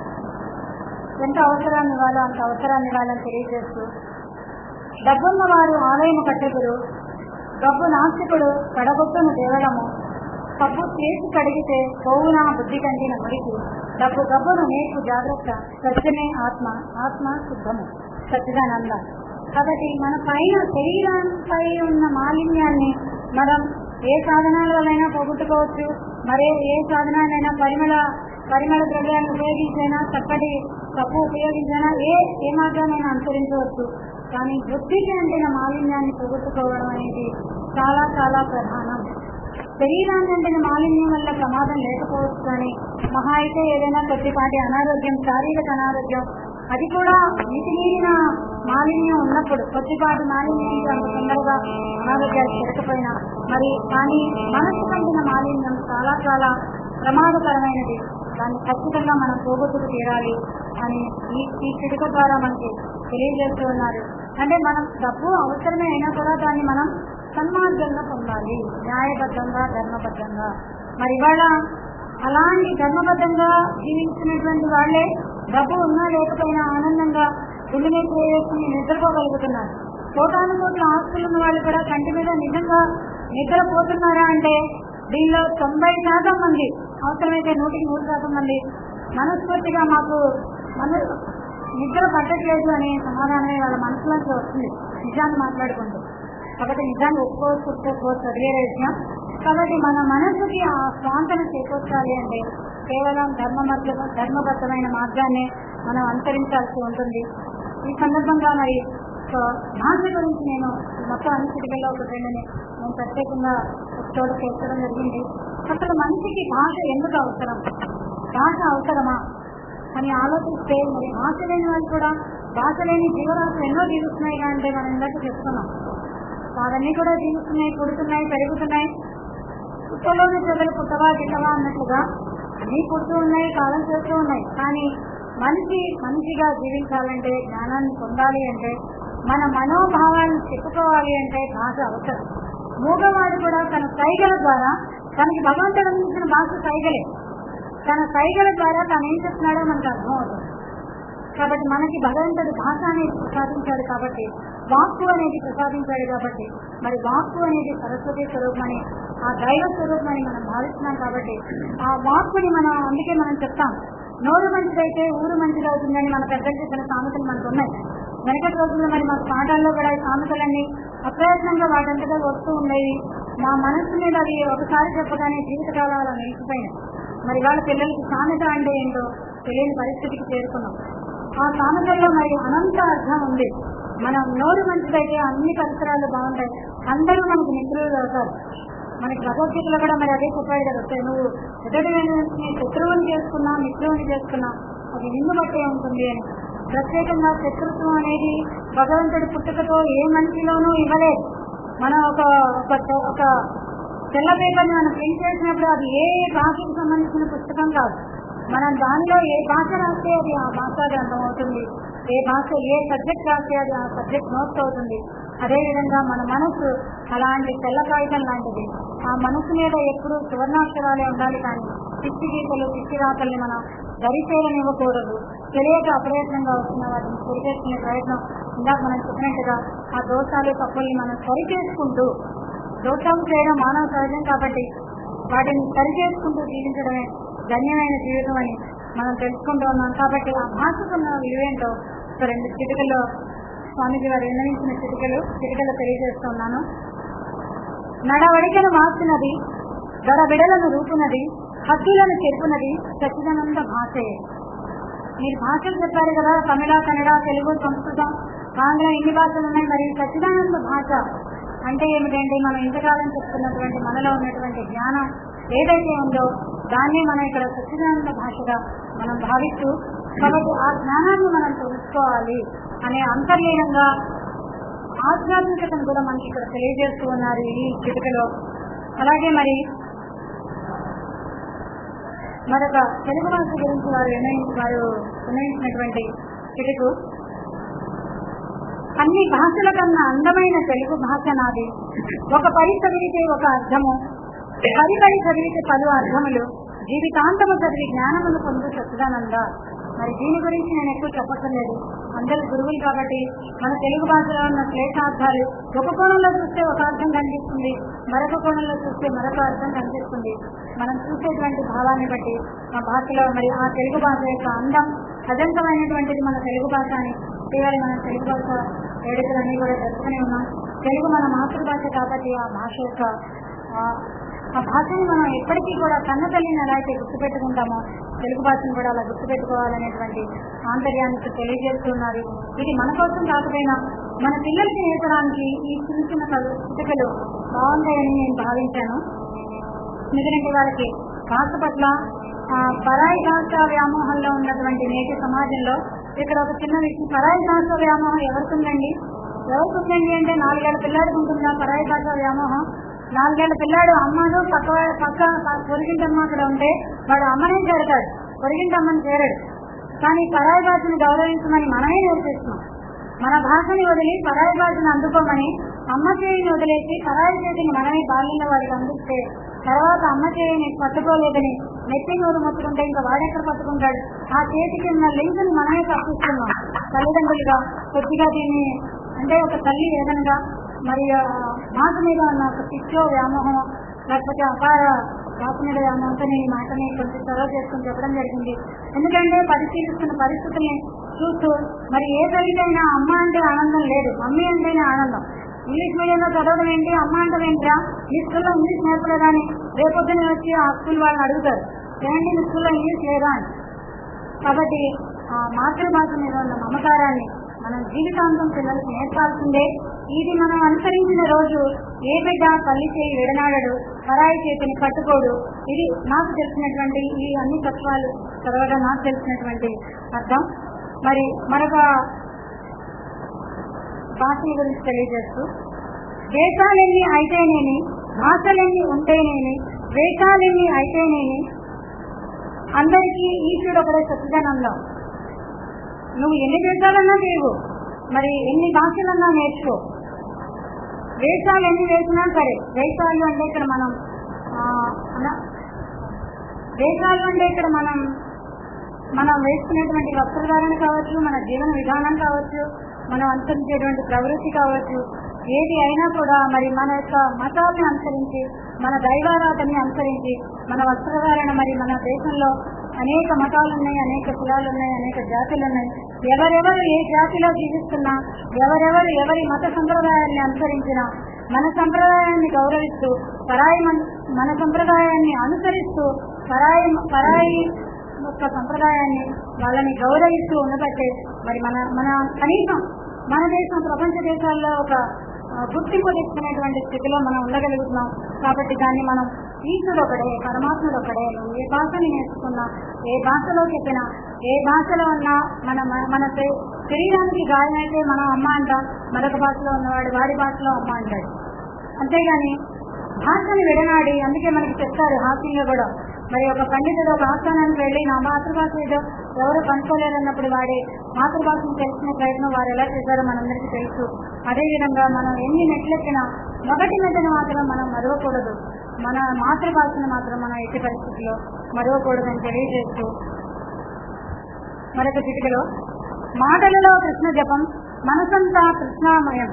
ఎంత అవసరాన్ని ఇవ్వాలో అంత అవసరాన్ని ఇవ్వాలని తెలియజేస్తూ డబ్బున్న వారు ఆలయము కట్టెగురు డబ్బు నాస్తికుడు కడగొట్టును దేవడము డబ్బు చేసి కడిగితే పోవునా బుద్ధి కంటిన మురికి డబ్బు డబ్బును నేర్పు జాగ్రత్త సత్యమే ఆత్మ ఆత్మ శుద్ధము సచ్చిదానంద కాబట్టి మన పైన శరీరంపై ఉన్న మాలిన్యాన్ని మనం ఏ సాధనాల వల్లైనా పోగొట్టుకోవచ్చు మరే ఏ సాధనాలైనా పరిమళ పరిమళ ద్రవ్యాన్ని ఉపయోగించైనా చక్కటి తప్పు ఉపయోగించైనా ఏ ఏ మార్గానైనా అనుసరించవచ్చు కానీ బుద్ధికి అంటిన మాలిన్యాన్ని పోగొట్టుకోవడం అనేది చాలా చాలా ప్రధానం శరీరాన్ని అంటిన మాలిన్యం వల్ల ప్రమాదం లేకపోవచ్చు కానీ మహా అయితే ఏదైనా కొద్దిపాటి అనారోగ్యం శారీరక అనారోగ్యం అది కూడా మితిమీరిన మాలిన్యం ఉన్నప్పుడు కొద్దిపాటి మాలిన్యంతో అంత తొందరగా అనారోగ్యాలు చేరకపోయినా మరి కానీ మనసు కంటిన మాలిన్యం చాలా చాలా ప్రమాదకరమైనది దాన్ని ఖచ్చితంగా మనం పోగొట్టుకు తీరాలి అని ఈ ఈ చిడుక ద్వారా మనకి తెలియజేస్తూ ఉన్నారు అంటే మనం డబ్బు అవసరమే అయినా కూడా దాన్ని మనం సన్మార్గంగా పొందాలి న్యాయబద్ధంగా ధర్మబద్ధంగా మరి ఇవాళ అలాంటి ధర్మబద్ధంగా జీవించినటువంటి వాళ్ళే డబ్బు ఉన్నా లేకపోయినా ఆనందంగా గుండె మీద వేసుకుని నిద్రపోగలుగుతున్నారు కోటాను కోట్ల ఆస్తులు ఉన్న వాళ్ళు కూడా కంటి మీద నిజంగా నిద్రపోతున్నారా అంటే దీనిలో తొంభై శాతం మంది అవసరమైతే నూటికి నూరు శాతం మంది మనస్ఫూర్తిగా మాకు మన నిద్ర పట్టట్లేదు అనే సమాధానమే వాళ్ళ మనసులోకి వస్తుంది నిజాన్ని మాట్లాడుకుంటూ కాబట్టి నిజాన్ని ఒప్పుకోవచ్చు ఒప్పుకోవచ్చు అది వేరే విషయం కాబట్టి మన మనసుకి ఆ స్వాంతన చేకూర్చాలి అంటే కేవలం ధర్మబద్ధ ధర్మబద్ధమైన మార్గాన్ని మనం అనుసరించాల్సి ఉంటుంది ఈ సందర్భంగా మరి ఒక భాష గురించి నేను మొత్తం అన్ని చిటికల్లో ఒక రెండుని నేను ప్రత్యేకంగా ఒక చోట చేర్చడం జరిగింది అసలు మనిషికి భాష ఎందుకు అవసరం భాష అవసరమా అని ఆలోచిస్తే మరి భాష లేని వాళ్ళు కూడా భాష లేని జీవరాశులు ఎన్నో జీవిస్తున్నాయి అంటే మనం ఇందాక చెప్తున్నాం అవన్నీ కూడా జీవిస్తున్నాయి పుడుతున్నాయి పెరుగుతున్నాయి పుట్టలోని ప్రజలు పుట్టవా గిట్టవా అన్నట్లుగా అన్ని పుడుతూ ఉన్నాయి కాలం చేస్తూ ఉన్నాయి కానీ మనిషి మనిషిగా జీవించాలంటే జ్ఞానాన్ని పొందాలి అంటే మన మనోభావాలను చెప్పుకోవాలి అంటే భాష అవసరం మూగవాడు కూడా తన సైగల ద్వారా తనకి భగవంతుడు అందించిన భాష సైగలే తన సైగల ద్వారా తాను ఏం చెప్తున్నాడో మనకు అర్థమవుతుంది కాబట్టి మనకి భగవంతుడు భాష అనేది ప్రసాదించాడు కాబట్టి వాక్కు అనేది ప్రసాదించాడు కాబట్టి మరి వాక్కు అనేది సరస్వతి స్వరూపమని ఆ దైవ స్వరూపమని మనం భావిస్తున్నాం కాబట్టి ఆ వాక్కుని మనం అందుకే మనం చెప్తాం నోరు మంచిదైతే ఊరు మంచిది అవుతుందని మన పెద్దలు చెప్పిన సామెతలు మనకు ఉన్నాయి వెనకటి రోజుల్లో మరి మాకు పాఠాల్లో కూడా ఈ సామెతలన్నీ అప్రయత్నంగా వాటంతగా వస్తూ ఉండేవి మా మనస్సు మీద అవి ఒకసారి చెప్పగానే జీవితకాలం అలా నిలిచిపోయినాయి మరి వాళ్ళ పిల్లలకి సామెత అంటే ఏంటో తెలియని పరిస్థితికి చేరుకున్నాం ఆ సామెతల్లో మరి అనంత అర్థం ఉంది మనం నోరు మంచిదైతే అన్ని పరిసరాలు బాగుంటాయి అందరూ మనకు మిత్రులు అవుతారు మనకి భగవద్గీతలో కూడా మరి అదే చెప్పాడు కదా "సరే, నువ్వు ఎదుటి నీ శత్రువుని చేసుకున్నా మిత్రువుని చేసుకున్నా అది నిన్ను బట్టే ఉంటుంది అని ప్రత్యేకంగా శత్రుత్వం అనేది భగవంతుడి పుట్టుకతో ఏ మనిషిలోనూ ఇవ్వలేదు మనం ఒక ఒక- ఒక తెల్ల పేపర్ని మనం ప్రింట్ చేసినప్పుడు అది ఏ భాషకు సంబంధించిన పుస్తకం కాదు మనం దానిలో ఏ భాష రాస్తే అది ఆ భాష గ్రంథం అవుతుంది ఏ భాష ఏ సబ్జెక్ట్ రాస్తే అది ఆ సబ్జెక్ట్ నోట్స్ అవుతుంది అదేవిధంగా మన మనసు అలాంటి తెల్ల కాగితం లాంటిది ఆ మనసు మీద ఎప్పుడు సువర్ణాక్షరాలే ఉండాలి కానీ పిచ్చి గీతలు పిచ్చి రాతల్ని మనం దరిచేయనివ్వకూడదు తెలియక అప్రయత్నంగా వస్తున్న వాటిని సరిచేసుకునే ప్రయత్నం ఇందాక మనం చెప్పినట్టుగా ఆ దోషాలు తప్పుల్ని మనం సరిచేసుకుంటూ దోషాలు చేయడం మానవ సహజం కాబట్టి వాటిని సరిచేసుకుంటూ జీవించడమే ధన్యమైన జీవితం అని మనం తెలుసుకుంటూ ఉన్నాం కాబట్టి ఆ భాషకున్న విలువేంటో ఒక రెండు చిటికల్లో స్వామిజీ వారు విన్నవించిన చిటికలు చిటికలు తెలియజేస్తున్నాను నడవడికను మార్చినది గడబిడలను రూపునది హద్దులను చెరుపునది సచ్చిదానంద భాషయే మీరు భాషలు చెప్పారు కదా తమిళ కన్నడ తెలుగు సంస్కృతం ఆంగ్లం ఇన్ని భాషలు ఉన్నాయి మరి సచ్చిదానంద భాష అంటే ఏమిటంటే మనం ఇంతకాలం చెప్తున్నటువంటి మనలో ఉన్నటువంటి జ్ఞానం ఏదైతే ఉందో దాన్ని మనం ఇక్కడ సచ్చిదానంద భాషగా మనం భావిస్తూ కాబట్టి ఆ జ్ఞానాన్ని మనం తెలుసుకోవాలి అనే అంతర్లీనంగా ఆధ్యాత్మికతను కూడా మనకి ఇక్కడ తెలియజేస్తూ ఉన్నారు ఈ చిటికలో అలాగే మరి మరొక తెలుగు భాష గురించి వారు నిర్ణయించి వారు నిర్ణయించినటువంటి చిటుకు అన్ని భాషల కన్నా అందమైన తెలుగు భాష నాది ఒక పరి చదివితే ఒక అర్థము పరి పరి చదివితే పలు అర్థములు జీవితాంతము చదివి జ్ఞానమును పొందు సచ్చిదానంద మరి దీని గురించి నేను ఎక్కువ చెప్పక్కర్లేదు అందరు గురువులు కాబట్టి మన తెలుగు భాషలో ఉన్న శ్లేషార్థాలు ఒక కోణంలో చూస్తే ఒక అర్థం కనిపిస్తుంది మరొక కోణంలో చూస్తే మరొక అర్థం కనిపిస్తుంది మనం చూసేటువంటి భావాన్ని బట్టి ఆ భాషలో మరి ఆ తెలుగు భాష యొక్క అందం అజంతమైనటువంటిది మన తెలుగు భాష అని ఇటీవల మన తెలుగు భాష వేడుకలన్నీ కూడా జరుపుకుని ఉన్నాం తెలుగు మన మాతృభాష కాబట్టి ఆ భాష యొక్క ఆ, ఆ భాషని మనం ఎప్పటికీ కూడా కన్న తల్లిని ఎలా అయితే గుర్తుపెట్టుకుంటామో తెలుగు భాషను కూడా అలా గుర్తుపెట్టుకోవాలనేటువంటి ఆంతర్యానికి తెలియజేస్తున్నారు ఇది మన కోసం కాకపోయినా మన పిల్లలకి నేర్పడానికి ఈ చిన్న చిన్న చిటికలు బాగుంటాయని నేను భావించాను ఎందుకంటే వాళ్ళకి భాష పట్ల ఆ, పరాయి భాష వ్యామోహంలో ఉన్నటువంటి నేటి సమాజంలో ఇక్కడ ఒక చిన్న విషయం పరాయి భాష వ్యామోహం ఎవరికి ఉందండి ఎవరికి ఉందండి అంటే నాలుగేళ్ల పిల్లాడికి ఉంటుందా పరాయి భాష వ్యామోహం నాలుగేళ్ల పిల్లాడు అమ్మను పక్క పక్క పొరిగింటమ్మ అక్కడ ఉంటే వాడు అమ్మనే చేరతాడు పొరిగింటమ్మని చేరడు కానీ పరాయి భాషను గౌరవించమని మనమే నేర్పిస్తున్నాం మన భాషని వదిలి పరాయి భాషను అందుకోమని అమ్మ చేయిని వదిలేసి పరాయి చేతిని మనమే బాల్యంలో వాడికి అందిస్తే తర్వాత అమ్మ చేయిని పట్టుకోలేదని నెత్తి నూరు మొత్తుకుంటే ఇంకా వాడెక్కడ పట్టుకుంటాడు ఆ చేతికి ఉన్న లింక్ మనమే తప్పిస్తున్నాం తల్లిదండ్రులుగా కొద్దిగా దీన్ని అంటే ఒక తల్లి వేదనగా మరి ఆ మాట మీద ఉన్న ఒక పిచ్చో వ్యామోహం లేకపోతే అపార మాట మీద వ్యామోహంతో నేను ఈ మాటని కొంచెం చొరవ చేసుకుని చెప్పడం జరిగింది ఎందుకంటే పరిశీలిస్తున్న పరిస్థితుల్ని చూస్తూ మరి ఏ తల్లికైనా అమ్మ అంటే ఆనందం లేదు మమ్మీ అంటేనే ఆనందం ఇంగ్లీష్ మీడియంలో చదవడం ఏంటి అమ్మ అంటే ఏంట్రా మీ స్కూల్లో ఇంగ్లీష్ నేర్పలేదా అని రేపొద్దునే వచ్చి ఆ స్కూల్ వాళ్ళని అడుగుతారు ఏంటి మీ స్కూల్లో ఇంగ్లీష్ లేదా అని కాబట్టి ఆ మాతృభాష మీద ఉన్న మమకారాన్ని మనం జీవితాంతం పిల్లలకు నేర్పాల్సిందే ఇది మనం అనుసరించిన రోజు ఏ బిడ్డ తల్లి చేయి విడనాడడు పరాయి చేతిని కట్టుకోడు ఇది నాకు తెలిసినటువంటి ఈ అన్ని తత్వాలు చదవడం నాకు తెలిసినటువంటి అర్థం మరి మరొక భాషల గురించి తెలియజేస్తూ దేశాలెన్ని అయితేనేమి భాషలెన్ని ఉంటేనేమి వేషాలెన్ని అయితేనేమి అందరికీ ఈశ్వరుడు ఒకడే సచ్చిదానందం నువ్వు ఎన్ని దేశాలన్నా లేవు మరి ఎన్ని భాషలన్నా నేర్చుకో వేషాలు ఎన్ని వేసినా సరే వేషాలు అంటే ఇక్కడ మనం ఆ, అన- వేషాలు అంటే ఇక్కడ మనం మనం వేసుకునేటువంటి వస్త్రధారణ కావచ్చు మన జీవన విధానం కావచ్చు మనం అనుసరించేటువంటి ప్రవృత్తి కావచ్చు ఏది అయినా కూడా మరి మన యొక్క మతాన్ని అనుసరించి మన దైవారాధనని అనుసరించి మన వస్త్రధారణ మరి మన దేశంలో అనేక మతాలు ఉన్నాయి అనేక కులాలు ఉన్నాయి అనేక జాతులు ఉన్నాయి ఎవరెవరు ఏ జాతిలో జీవిస్తున్నా ఎవరెవరు ఎవరి మత సంప్రదాయాన్ని అనుసరించినా మన సంప్రదాయాన్ని గౌరవిస్తూ పరాయి మన- మన సంప్రదాయాన్ని అనుసరిస్తూ పరాయి పరాయి యొక్క సంప్రదాయాన్ని వాళ్ళని గౌరవిస్తూ ఉండబట్టే మరి మన మన కనీసం మన దేశం ప్రపంచ దేశాల్లో ఒక ఆ, గుర్తింపు తెచ్చుకునేటువంటి స్థితిలో మనం ఉండగలుగుతున్నాం కాబట్టి దాన్ని మనం ఈశ్వరుడు ఒకడే పరమాత్ముడు ఒకడే నువ్వు ఏ భాషని నేర్చుకున్నా ఏ భాషలో చెప్పినా ఏ భాషలో ఉన్నా మన మన- మన శరీ- శరీరానికి గాయమైతే మనం అమ్మ అంటాం మరొక భాషలో ఉన్నవాడు వాడి భాషలో అమ్మ అంటాడు అంతేగాని భాషని విడనాడి అందుకే మనకి చెప్తారు హాస్యంగా కూడా మరి ఒక పండితుడు ఒక ఆస్థానానికి వెళ్ళి నా మాతృభాష ఏదో ఎవరు కనుక్కోలేరన్నప్పుడు వాడి మాతృభాషను తెలుసుకునే ప్రయత్నం వారు ఎలా చేశారో మనందరికీ తెలుసు అదేవిధంగా మనం ఎన్ని మెట్లెక్కినా మొదటి మెట్టను మాత్రం మనం మరవకూడదు మన మాతృభాషను మాత్రం మనం ఎట్టి పరిస్థితుల్లో మరవకూడదని తెలియజేస్తూ మరొక చిటికలో మాటలలో కృష్ణ జపం మనసంతా కృష్ణామయం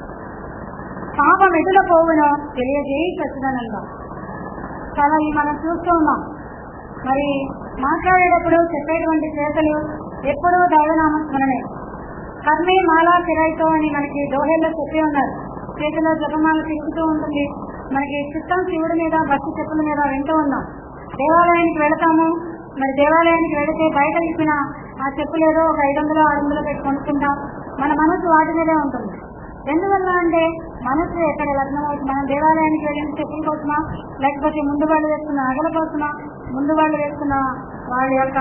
పాప మెటుల పోవును తెలియజేయి సచ్చిదానందం చాలా ఇవి మనం చూస్తూ ఉన్నాం మరి మాట్లాడేటప్పుడు చెప్పేటువంటి చేతలు ఎప్పుడూ దైవనామస్మరణే కర్మే మాలా కిరాయితో అని మనకి దోహేల్లో చెప్పి ఉన్నారు చేతిలో జపమాల తిరుగుతూ ఉంటుంది మనకి చిత్తం శివుడి మీద భక్తి చెప్పుల మీద వింటూ ఉన్నాం దేవాలయానికి వెళతాము మరి దేవాలయానికి వెళితే బయట ఇచ్చిన ఆ చెప్పులు ఏదో ఒక ఐదు వందలు ఆరు వందలు పెట్టి కొనుక్కుంటాం మన మనసు వాటి మీదే ఉంటుంది ఎందువల్ల అంటే మనసు ఎక్కడ లగ్నం అవుతుంది మనం దేవాలయానికి వెళ్ళిన చెప్పుల కోసమా లేకపోతే ముందు వాళ్ళు వేసుకున్న నగల కోసమా ముందు వాళ్ళు వేసుకున్న వాళ్ళ యొక్క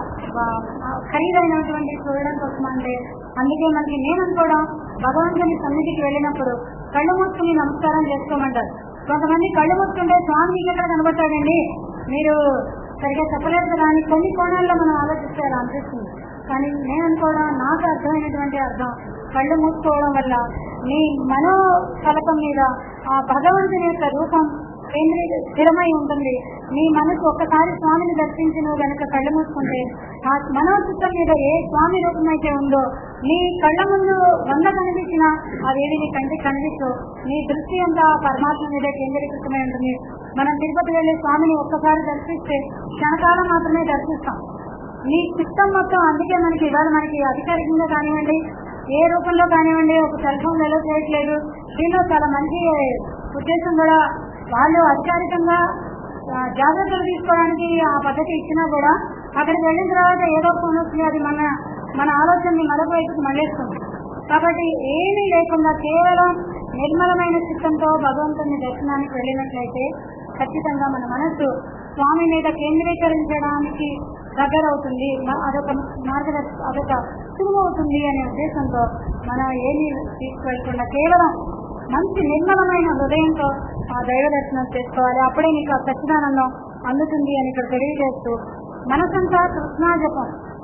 ఆ, ఖరీదైనటువంటి చూడడం కోసమా అంటే అందుకే మనకి నేను అనుకోవడం భగవంతుని సన్నిధికి వెళ్ళినప్పుడు కళ్ళు మూసుకుని నమస్కారం చేసుకోమంటారు కొంతమంది కళ్ళు మూసుకుంటే స్వామి మీకు ఎక్కడ కనబడతాడండి మీరు సరిగా చెప్పలేదు కదా అని కొన్ని కోణాల్లో మనం ఆలోచిస్తే అలా అనిపిస్తుంది కానీ నేను అనుకోవడం నాకు అర్థమైనటువంటి అర్థం కళ్ళు మూసుకోవడం వల్ల నీ మనో ఫలకం మీద ఆ భగవంతుని యొక్క రూపం కేంద్రీ స్థిరమై ఉంటుంది నీ మనసు ఒక్కసారి స్వామిని దర్శించి నువ్వు కనుక కళ్ళు మూసుకుంటే ఆ మనోచిత్తం మీద ఏ స్వామి రూపం అయితే ఉందో నీ కళ్ళ ముందు వంద కనిపించినా అదేవి నీ కంటికి కనిపిస్తూ నీ దృష్టి అంతా ఆ పరమాత్మ మీద కేంద్రీకృతమై ఉంటుంది మనం తిరుపతి వెళ్ళి స్వామిని ఒక్కసారి దర్శిస్తే క్షణకాలం మాత్రమే దర్శిస్తాం నీ చిత్తం మొత్తం అందుకే మనకి ఇవాళ మనకి అధికారికంగా కానివ్వండి ఏ రూపంలో కానివ్వండి ఒక సెల్ ఫోన్ ఎలా చేయట్లేదు దీనిలో చాలా మంచి ఉద్దేశం కూడా వాళ్ళు అధికారికంగా ఆ, జాగ్రత్తలు తీసుకోవడానికి ఆ పద్ధతి ఇచ్చినా కూడా అక్కడికి వెళ్ళిన తర్వాత ఏదో ఫోన్ వస్తుంది అది మన మన ఆలోచనని మరొక వైపుకి మళ్ళేస్తుంది కాబట్టి ఏమీ లేకుండా కేవలం నిర్మలమైన చిత్తంతో భగవంతుని దర్శనానికి వెళ్ళినట్లయితే ఖచ్చితంగా మన మనస్సు స్వామి మీద కేంద్రీకరించడానికి దగ్గర అవుతుంది మ- అదొక మార్గదర్శ అదొక సులువు అవుతుంది అనే ఉద్దేశంతో మనం ఏమీ తీసుకువెళ్ళకుండా కేవలం మంచి నిర్మలమైన హృదయంతో ఆ దైవ దర్శనం చేసుకోవాలి అప్పుడే నీకు ఆ సచ్చిదానందం అందుతుంది అని ఇక్కడ తెలియజేస్తూ మనసంతా కృష్ణా జపం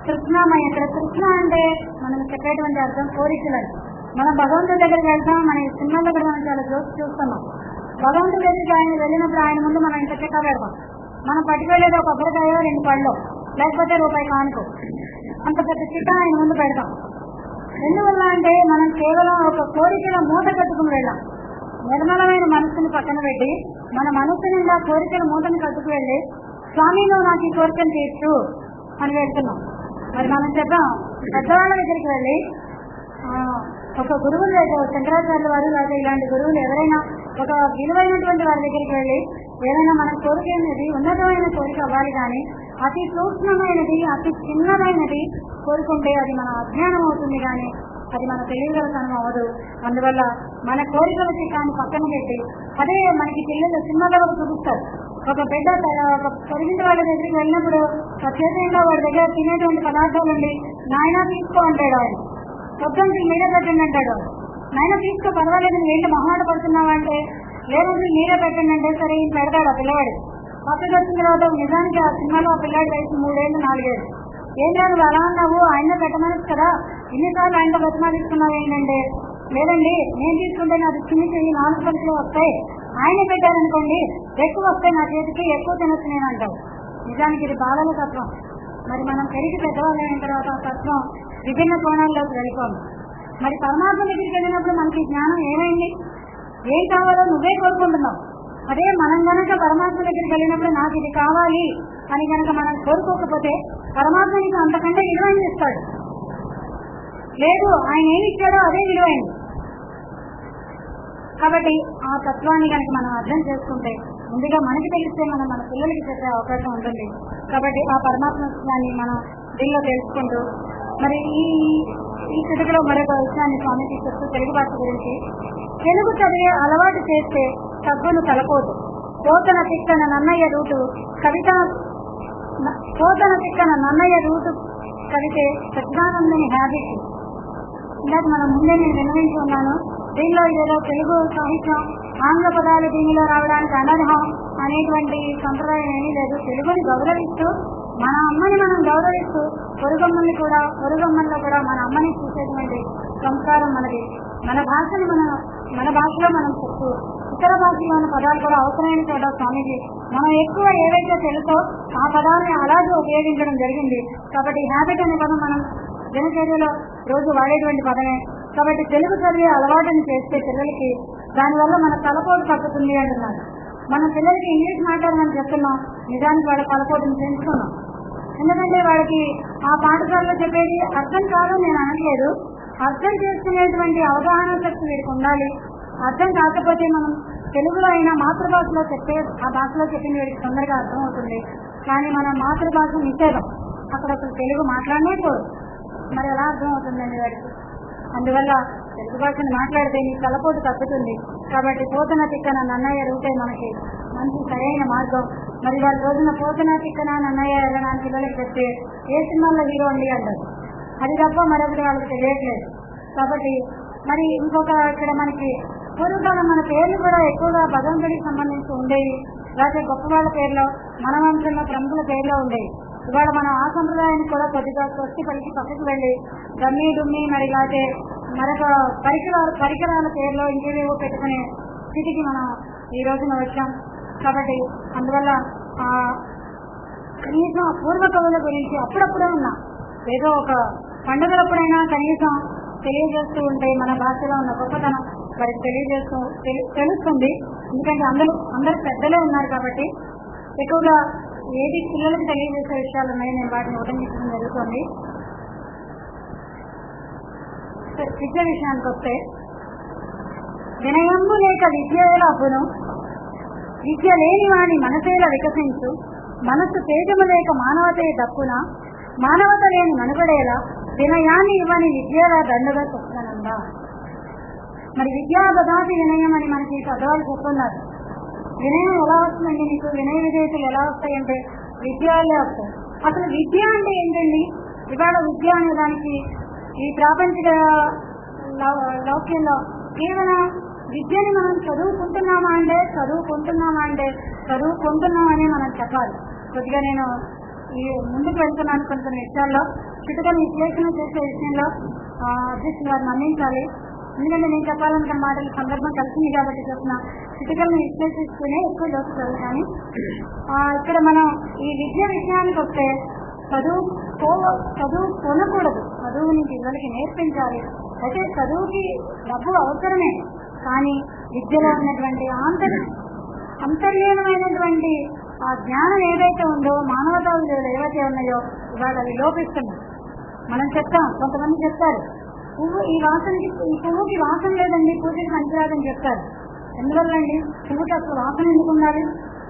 కృష్ణమయ ఇక్కడ కృష్ణ అంటే మనం చెప్పేటువంటి అర్థం కోరికలని మనం భగవంతుడి దగ్గరికి వెళ్తాం మన ఈ సినిమా దగ్గర మనం చాలా జోక్స్ చూస్తున్నాం భగవంతుడి దగ్గరికి ఆయన వెళ్ళినప్పుడు ఆయన ముందు మనం ఇంత చెక్క పెడతాం మనం పట్టుకెళ్ళేది ఒక కొబ్బరికాయ రెండు పళ్ళు లేకపోతే రూపాయి కానుకో అంత పెద్ద చిట్ట ఆయన ముందు పెడతాం ఎందువల్ల అంటే మనం కేవలం ఒక కోరికల మూట కట్టుకుని వెళ్ళాం నిర్మలమైన మనసుని పక్కన పెట్టి మన మనసు నిండా కోరికల మూటని కట్టుకు వెళ్ళి స్వామి నువ్వు నాకు ఈ కోరికలు తీర్చు అని వెళ్తున్నాం మరి మనం చెప్పాం పెద్దవాళ్ళ దగ్గరికి వెళ్ళి ఆ, ఒక గురువులు అయితే ఒక శంకరాచార్య వారు లేదా ఇలాంటి గురువులు ఎవరైనా ఒక విలువైనటువంటి వారి దగ్గరికి వెళ్ళి ఏదైనా మన కోరిక అనేది ఉన్నతమైన కోరిక అవ్వాలి కానీ అతి సూక్ష్మమైనది అతి చిన్నదైనది కోరుకుంటే అది మన అజ్ఞానం అవుతుంది కానీ అది మన తెలియగలతనం అవ్వదు అందువల్ల మన కోరికల చిట్టాన్ని పక్కన పెట్టి అదే మనకి పిల్లలు సినిమాలో కూడా చూపిస్తారు ఒక బిడ్డ తన- ఒక పొరిగింటి వాళ్ళ దగ్గరికి వెళ్ళినప్పుడు ప్రత్యేకంగా వాడి దగ్గర తినేటువంటి పదార్థాలు ఉండి నాయన తీసుకో అంటాడు ఆయన పొద్దున్న మీరే పెట్టండి అంటాడు నాయన తీసుకో పర్వాలేదు నువ్వు ఏంటి మొహమాట పడుతున్నావా అంటే లేదు మీరే పెట్టండి అంటే సరే ఈయన పెడతాడు ఆ పిల్లవాడు పక్కకి వచ్చిన తర్వాత నిజానికి ఆ సినిమాలో ఆ పిల్లాడి వయసు మూడేళ్ళు నాలుగేళ్ళు ఏం లేదు నువ్వు అలా అన్నావు ఆయన పెట్టమనొచ్చు కదా ఇన్నిసార్లు ఆయనతో బతిమాలిస్తున్నావు ఏంటంటే లేదండి నేను తీసుకుంటే నాకు చిన్న చిన్న నాలుగు పలుకులు వస్తాయి ఆయన పెట్టారనుకోండి ఎక్కువ వస్తాయి నా చేతికి ఎక్కువ తినొచ్చు నేను అంటావు నిజానికి ఇది బాలల తత్వం మరి మనం పెరిగి పెద్దవాళ్ళు అయిన తర్వాత ఆ తత్వం విభిన్న కోణాల్లోకి వెళ్ళిపోము మరి పరమాత్మ దగ్గరికి వెళ్ళినప్పుడు మనకి జ్ఞానం ఏమైంది ఏం కావాలో నువ్వే కోరుకుంటున్నావు అదే మనం గనక పరమాత్మ దగ్గరికి వెళ్ళినప్పుడు నాకు ఇది కావాలి అని గనక మనం కోరుకోకపోతే పరమాత్మ నీకు అంతకంటే విలువైంది ఇస్తాడు లేదు ఆయన ఏమి ఇచ్చాడో అదే విలువైంది కాబట్టి ఆ తత్వాన్ని కనుక మనం అర్థం చేసుకుంటే ముందుగా మనకి తెలిస్తే మనం మన పిల్లలకి చెప్పే అవకాశం ఉంటుంది కాబట్టి ఆ పరమాత్మ విషయాన్ని మనం దీనిలో తెలుసుకుంటూ మరి ఈ ఈ స్థితిలో మరొక విషయాన్ని స్వామికి చెప్తూ తెలుగు భాష గురించి తెలుగు చదివే అలవాటు చేస్తే తగ్గును కలపోదు పోతన తిక్కన నన్నయ్య రూటు కవిత న- పోతన తిక్కన నన్నయ్య రూటు కవితే సచ్చిదానందని హ్యాబిట్ ఇందాక మనం ముందే నేను విన్నవించి ఉన్నాను దీనిలో ఏదో తెలుగు సాహిత్యం ఆంగ్ల పదాలు దీనిలో రావడానికి అనర్హం అనేటువంటి సంప్రదాయం ఏమీ లేదు తెలుగుని గౌరవిస్తూ మన అమ్మని మనం గౌరవిస్తూ పొరుగమ్మల్ని కూడా పొరుగమ్మల్లో కూడా మన అమ్మని చూసేటువంటి సంస్కారం మనది మన భాషని మన మన భాషలో మనం చెప్తూ ఇతర భాషలో ఉన్న పదాలు కూడా అవసరమైన చోట స్వామీజీ మనం ఎక్కువ ఏవైతే తెలుసో ఆ పదాలని అలాగే ఉపయోగించడం జరిగింది కాబట్టి హ్యాబిట్ అనే పదం మనం దినచర్యలో రోజు వాడేటువంటి పదమే కాబట్టి తెలుగు చదివే అలవాటుని చేస్తే పిల్లలకి దానివల్ల మన తలపోటు తగ్గుతుంది అంటున్నారు మన పిల్లలకి ఇంగ్లీష్ మాట్లాడమని చెప్తున్నాం నిజానికి వాళ్ళ తలపోటుని పెంచుకున్నాం ఎందుకంటే వాళ్ళకి ఆ పాఠశాలలో చెప్పేది అర్థం కాదు నేను అనట్లేదు అర్థం చేసుకునేటువంటి అవగాహన శక్తి వీడికి ఉండాలి అర్థం కాకపోతే మనం తెలుగులో అయినా మాతృభాషలో చెప్పే ఆ భాషలో చెప్పింది వీడికి తొందరగా అర్థం అవుతుంది కానీ మన మాతృభాష నిషేధం అక్కడ అసలు తెలుగు మాట్లాడనే పోదు మరి ఎలా అర్థం అవుతుందండి వాడికి అందువల్ల తెలుగు భాషను మాట్లాడితే నీ తలపోటు తగ్గుతుంది కాబట్టి పోతన తిక్కన నన్నయ్య రూపే మనకి మంచి సరైన మార్గం మరి వాళ్ళ రోజున పోతన తిక్కన నన్నయ్య వెళ్ళడానికి పిల్లలకి చెప్తే ఏ సినిమాల్లో హీరో అండి అంటారు అది తప్ప మరొకటి వాళ్ళకి తెలియట్లేదు కాబట్టి మరి ఇంకొక ఇక్కడ మనకి పూర్వకాలం మన పేర్లు కూడా ఎక్కువగా భగవంతుడికి సంబంధించి ఉండేవి లేకపోతే గొప్ప వాళ్ళ పేర్లో మన వంశంలో ప్రముఖుల పేర్లో ఉండేవి ఇవాళ మనం ఆ సంప్రదాయాన్ని కూడా కొద్దిగా స్వస్తి పలికి పక్కకు వెళ్ళి గమ్మి డుమ్మి మరి లేకపోతే మరొక పరికరాల పరికరాల పేర్లో ఇంకేవేవో పెట్టుకునే స్థితికి మనం ఈ రోజున వచ్చాం కాబట్టి అందువల్ల ఆ కనీసం ఆ పూర్వ కవుల గురించి అప్పుడప్పుడే ఉన్నా ఏదో ఒక పండుగలప్పుడైనా కనీసం తెలియజేస్తూ ఉంటే మన భాషలో ఉన్న గొప్పతనం వారికి తెలియజేస్తూ తెలు- తెలుస్తుంది ఎందుకంటే అందరూ అందరు పెద్దలే ఉన్నారు కాబట్టి ఎక్కువగా ఏది పిల్లలకు తెలియజేసే విషయాలు ఉన్నాయి నేను వాటిని ఉటంకించడం జరుగుతుంది సరే, విద్య విషయానికి వస్తే వినయంబు లేక విద్యలాపును విద్య లేని వాని మనసేల వికసించు మనస్సు తేజము లేక మానవతే దక్కున మానవత లేని మనుగడేలా వినయాన్ని ఇవ్వని విద్యల దండగా చెప్తానందా మరి విద్యా దదాతి వినయం అని మనకి చదవాలి చెప్తున్నారు వినయం ఎలా వస్తుందండి మీకు వినయ విధేయతలు ఎలా వస్తాయంటే విద్య వల్లే వస్తాయి అసలు విద్య అంటే ఏంటండి ఇవాళ విద్య అనే దానికి ఈ ప్రాపంచిక లౌ- లౌక్యంలో కేవలం విద్యని మనం చదువుకుంటున్నామా అంటే చదువుకుంటున్నామా అంటే చదువుకుంటున్నామని మనం చెప్పాలి కొద్దిగా నేను ఈ ముందుకు వెళ్తున్నాను కొన్ని కొన్ని విషయాల్లో చిటికలు విశ్లేషణ చేసే విషయంలో అధ్యక్షులు వారిని అందించాలి ఎందుకంటే నేను చెప్పాలనుకున్న మాటలు సందర్భం కలిసింది కాబట్టి చెప్తున్నా చిటికల్ని విశ్లేషిస్తూనే ఎక్కువ చూస్తారు కానీ ఆ, ఇక్కడ మనం ఈ విద్య విషయానికి వస్తే చదువు పో- చదువు కొనకూడదు చదువుని పిల్లలకి నేర్పించాలి అయితే చదువుకి డబ్బు అవసరమే కానీ విద్యలో ఉన్నటువంటి ఆంతర్ అంతర్లీనమైనటువంటి ఆ జ్ఞానం ఏదైతే ఉందో మానవతా విలువలు ఏవైతే ఉన్నాయో ఇవాళ అవి లోపిస్తున్నాయి మనం చెప్తాం కొంతమంది చెప్తారు పువ్వు ఈ వాసనకి ఈ పువ్వుకి వాసన లేదండి పూజకి పనికిరాదని చెప్తారు ఎందువల్లండి పువ్వుకి అసలు వాసన ఎందుకు ఉండాలి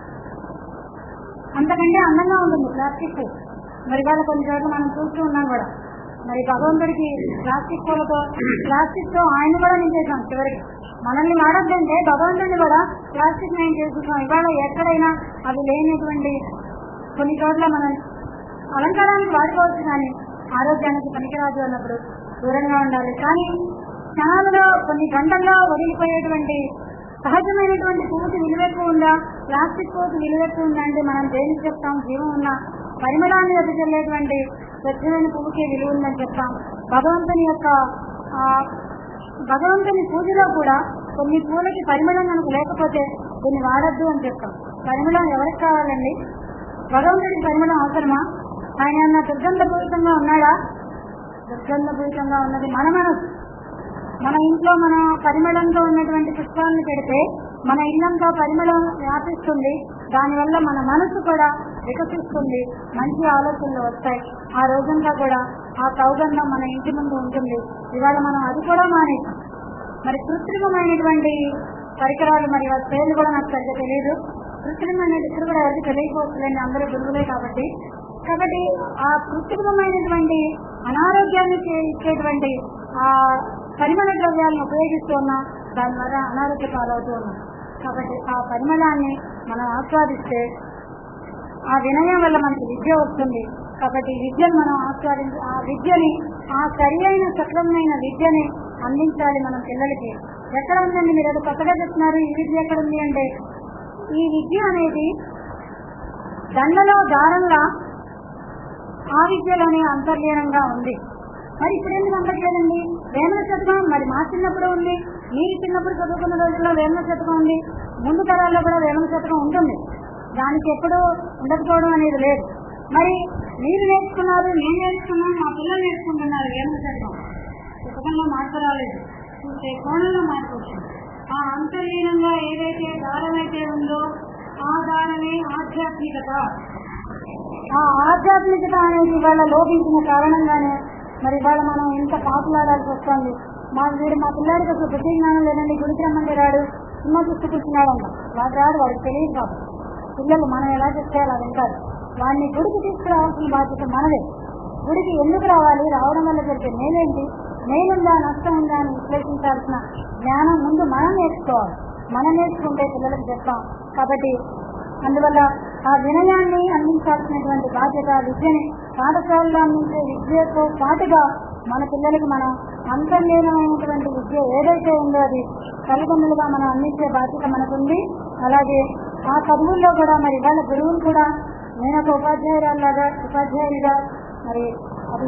అంతకంటే అందంగా ఉంటుంది ప్లాస్టిక్ పువ్వు. మరి వాళ్ళ కొన్ని చోట్ల మనం చూస్తూ ఉన్నాం కూడా మరి భగవంతుడికి ప్లాస్టిక్ పూలతో ప్లాస్టిక్ తో ఆయన కూడా నింపేశాం చివరికి మనల్ని వాడద్దంటే భగవంతుడిని కూడా ప్లాస్టిక్ నయం చేసుకుంటాం ఇవాళ ఎక్కడైనా అది లేనటువంటి కొన్ని చోట్ల మనం అలంకారానికి వాడుకోవచ్చు కానీ ఆరోగ్యానికి పనికిరాదు అన్నప్పుడు దూరంగా ఉండాలి కానీ క్షణాలలో కొన్ని గంటల్లో వదిలిపోయేటువంటి సహజమైనటువంటి పువ్వుకి విలువ ఎక్కువ ఉందా ప్లాస్టిక్ పువ్వుకి విలువ ఎక్కువ ఉందా అంటే మనం దేనికి చెప్తాం జీవం ఉన్న పరిమళాన్ని వెదజల్లేటువంటి స్వచ్ఛమైన పువ్వుకి విలువ ఉందని చెప్తాం భగవంతుని యొక్క ఆ, భగవంతుని పూజలో కూడా కొన్ని పూలకి పరిమళం మనకు లేకపోతే దీన్ని వాడద్దు అని చెప్తాం పరిమళం ఎవరికి కావాలండి భగవంతుడికి పరిమళం అవసరమా ఆయన ఏమన్నా దుర్గంధపూరితంగా ఉన్నాడా దుర్గంధపూరితంగా ఉన్నది మన మనసు మన ఇంట్లో మన పరిమళంతో ఉన్నటువంటి పుష్పాలను పెడితే మన ఇల్లంతా పరిమళం వ్యాపిస్తుంది దానివల్ల మన మనసు కూడా వికసిస్తుంది మంచి ఆలోచనలు వస్తాయి ఆ రోజంతా కూడా ఆ సౌగంధం మన ఇంటి ముందు ఉంటుంది ఇవాళ మనం అది కూడా మానేసాం మరి కృత్రిమమైనటువంటి పరికరాలు మరి వాటి పేర్లు కూడా నాకు సరిగ్గా తెలియదు కృత్రిమమైన ఇక్కడ కూడా ఎవరికి తెలియకపోతుందండి అందరూ గురువులే కాబట్టి కాబట్టి ఆ కృత్రిమమైనటువంటి అనారోగ్యాన్ని చే- ఇచ్చేటువంటి ఆ పరిమళ ద్రవ్యాలను ఉపయోగిస్తూ ఉన్నాం దాని ద్వారా అనారోగ్య పాలవుతూ ఉన్నాం కాబట్టి ఆ పరిమళాన్ని మనం ఆస్వాదిస్తే ఆ వినయం వల్ల మనకి విద్య వస్తుంది కాబట్టి విద్యను మనం ఆస్వాదించి ఆ విద్యని ఆ సరి అయిన సక్రమమైన విద్యని అందించాలి మనం పిల్లలకి ఎక్కడ ఉందండి మీరు అది కొత్తగా చెప్తున్నారు ఈ విద్య ఎక్కడ ఉంది అంటే ఈ విద్య అనేది దండలో దారంలా ఆ విద్యలోనే అంతర్లీనంగా ఉంది మరి ఇప్పుడు ఎందుకు అందట్లేదండి వేమన శతకం మరి మా చిన్నప్పుడు ఉంది మీరు చిన్నప్పుడు చదువుకున్న రోజుల్లో వేమన శతకం ఉంది ముందు తరాల్లో కూడా వేమన శతకం ఉంటుంది దానికి ఎప్పుడూ ఉండకపోవడం అనేది లేదు మరి మీరు నేర్చుకున్నారు నేను నేర్చుకున్నాను మా పిల్లలు నేర్చుకుంటున్నారు వేమన శతకం శతకంలో మార్పు రాలేదు చూసే కోణంలో మార్పు వచ్చింది ఆ అంతర్లీనంగా ఏదైతే దారం అయితే ఉందో ఆ దారమే ఆధ్యాత్మికత ఆ ఆధ్యాత్మికత అనేది ఇవాళ లోపించిన కారణంగానే మరి ఇవాళ మనం ఇంత పాపులాడాల్సి వస్తుంది మా వీడు మా పిల్లాడికి అసలు బుద్ధి జ్ఞానం లేదండి గుడికి రమ్మంటే రాడు సినిమా చూస్తూ కూర్చున్నాడు అంట వాడు రాడు వాడికి తెలియదు పాపం పిల్లలు మనం ఎలా చెప్తే అలా వింటారు వాడిని గుడికి తీసుకురావాల్సిన బాధ్యత మనదే గుడికి ఎందుకు రావాలి రావడం వల్ల జరిగే మేలేంటి మేలుందా నష్టం ఉందా అని విశ్లేషించాల్సిన జ్ఞానం ముందు మనం నేర్చుకోవాలి మనం నేర్చుకుంటే పిల్లలకు చెప్తాం కాబట్టి అందువల్ల ఆ వినయాన్ని అందించాల్సినటువంటి బాధ్యత విద్యని పాఠశాలలో అందించే విద్యతో పాటుగా మన పిల్లలకి మనం అంతర్లీనమైనటువంటి విద్య ఏదైతే ఉందో అది తల్లిదండ్రులుగా మనం అందించే బాధ్యత మనకుంది అలాగే ఆ చదువుల్లో కూడా మరి వాళ్ళ గురువులు కూడా నేను ఒక ఉపాధ్యాయురాలాగా ఉపాధ్యాయులుగా మరి అది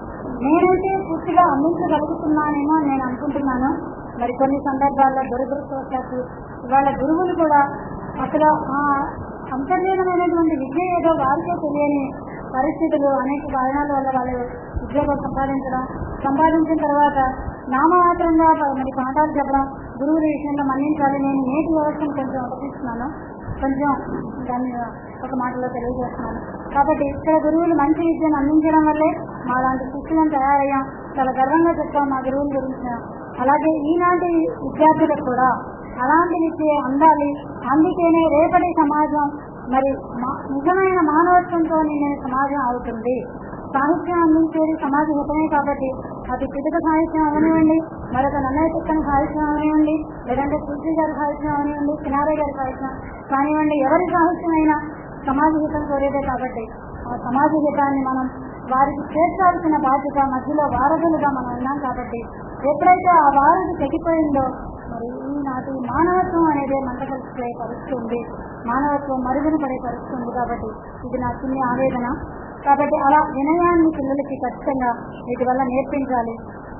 నేనైతే పూర్తిగా అందించగలుగుతున్నానేమో అని నేను అనుకుంటున్నాను మరి కొన్ని సందర్భాల్లో దురదృష్టవశాత్తు ఇవాళ గురువులు కూడా అసలు ఆ అంతర్లీనమైనటువంటి విద్య ఏదో వారికే తెలియని పరిస్థితులు అనేక కారణాల వల్ల వాళ్ళు ఉద్యోగం సంపాదించడం సంపాదించిన తర్వాత నామమాత్రంగా మరి పాఠాలు చెప్పడం గురువుల విషయంలో మన్నించాలి నేను నేటి వ్యవస్థను కొంచెం ఉపయోగిస్తున్నాను కొంచెం దాన్ని ఒక మాటలో తెలియజేస్తున్నాను కాబట్టి ఇక్కడ గురువులు మంచి విద్యను అందించడం వల్లే మా లాంటి శిష్యులను తయారయ్యాం చాలా గర్వంగా చెప్తాం మా గురువుల గురించి అలాగే ఈనాటి విద్యార్థులకు కూడా అలాంటి విద్య అందాలి అందుకేనే రేపటి సమాజం మరి మా- నిజమైన మానవత్వంతో నిండిన సమాజం అవుతుంది సాహిత్యం అందించేది సమాజ హితమే కాబట్టి అది పితక సాహిత్యం అవనివ్వండి మరొక నన్నయ్య తిక్కని సాహిత్యం అవనివ్వండి లేదంటే తులసి గారి సాహిత్యం అవనివ్వండి సినారే గారి సాహిత్యం కానివ్వండి ఎవరి సాహిత్యం అయినా సమాజ హితం కోరేదే కాబట్టి ఆ సమాజ హితాన్ని మనం వారికి చేర్చాల్సిన బాధ్యత మధ్యలో వారధులుగా మనం ఉన్నాం కాబట్టి ఎప్పుడైతే ఆ వారధి తెగిపోయిందో మరి ఈనాటి మానవత్వం అనేది మంట కలిసిపోయే పరిస్థితి ఉంది మానవత్వం మరుగున పడే పరిస్థితి ఉంది కాబట్టి ఇది నా చిన్న ఆవేదన కాబట్టి అలా వినయాన్ని పిల్లలకి ఖచ్చితంగా వీటి వల్ల నేర్పించాలి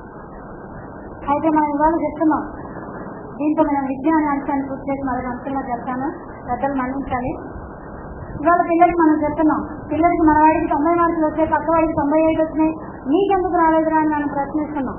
అయితే మనం ఇవాళ చెప్తున్నాం దీంతో మనం విజ్ఞాన అంశాన్ని పూర్తి చేసి మరొక అంశంలో చెప్తాను పెద్దలు మన్నించాలి ఇవాళ పిల్లలకి మనం చెప్తున్నాం పిల్లలకి మన వాడికి తొంభై మార్కులు వచ్చాయి పక్క వాడికి తొంభై ఐదు వచ్చినాయి నీకెందుకు రాలేదురా అని మనం ప్రశ్నిస్తున్నాం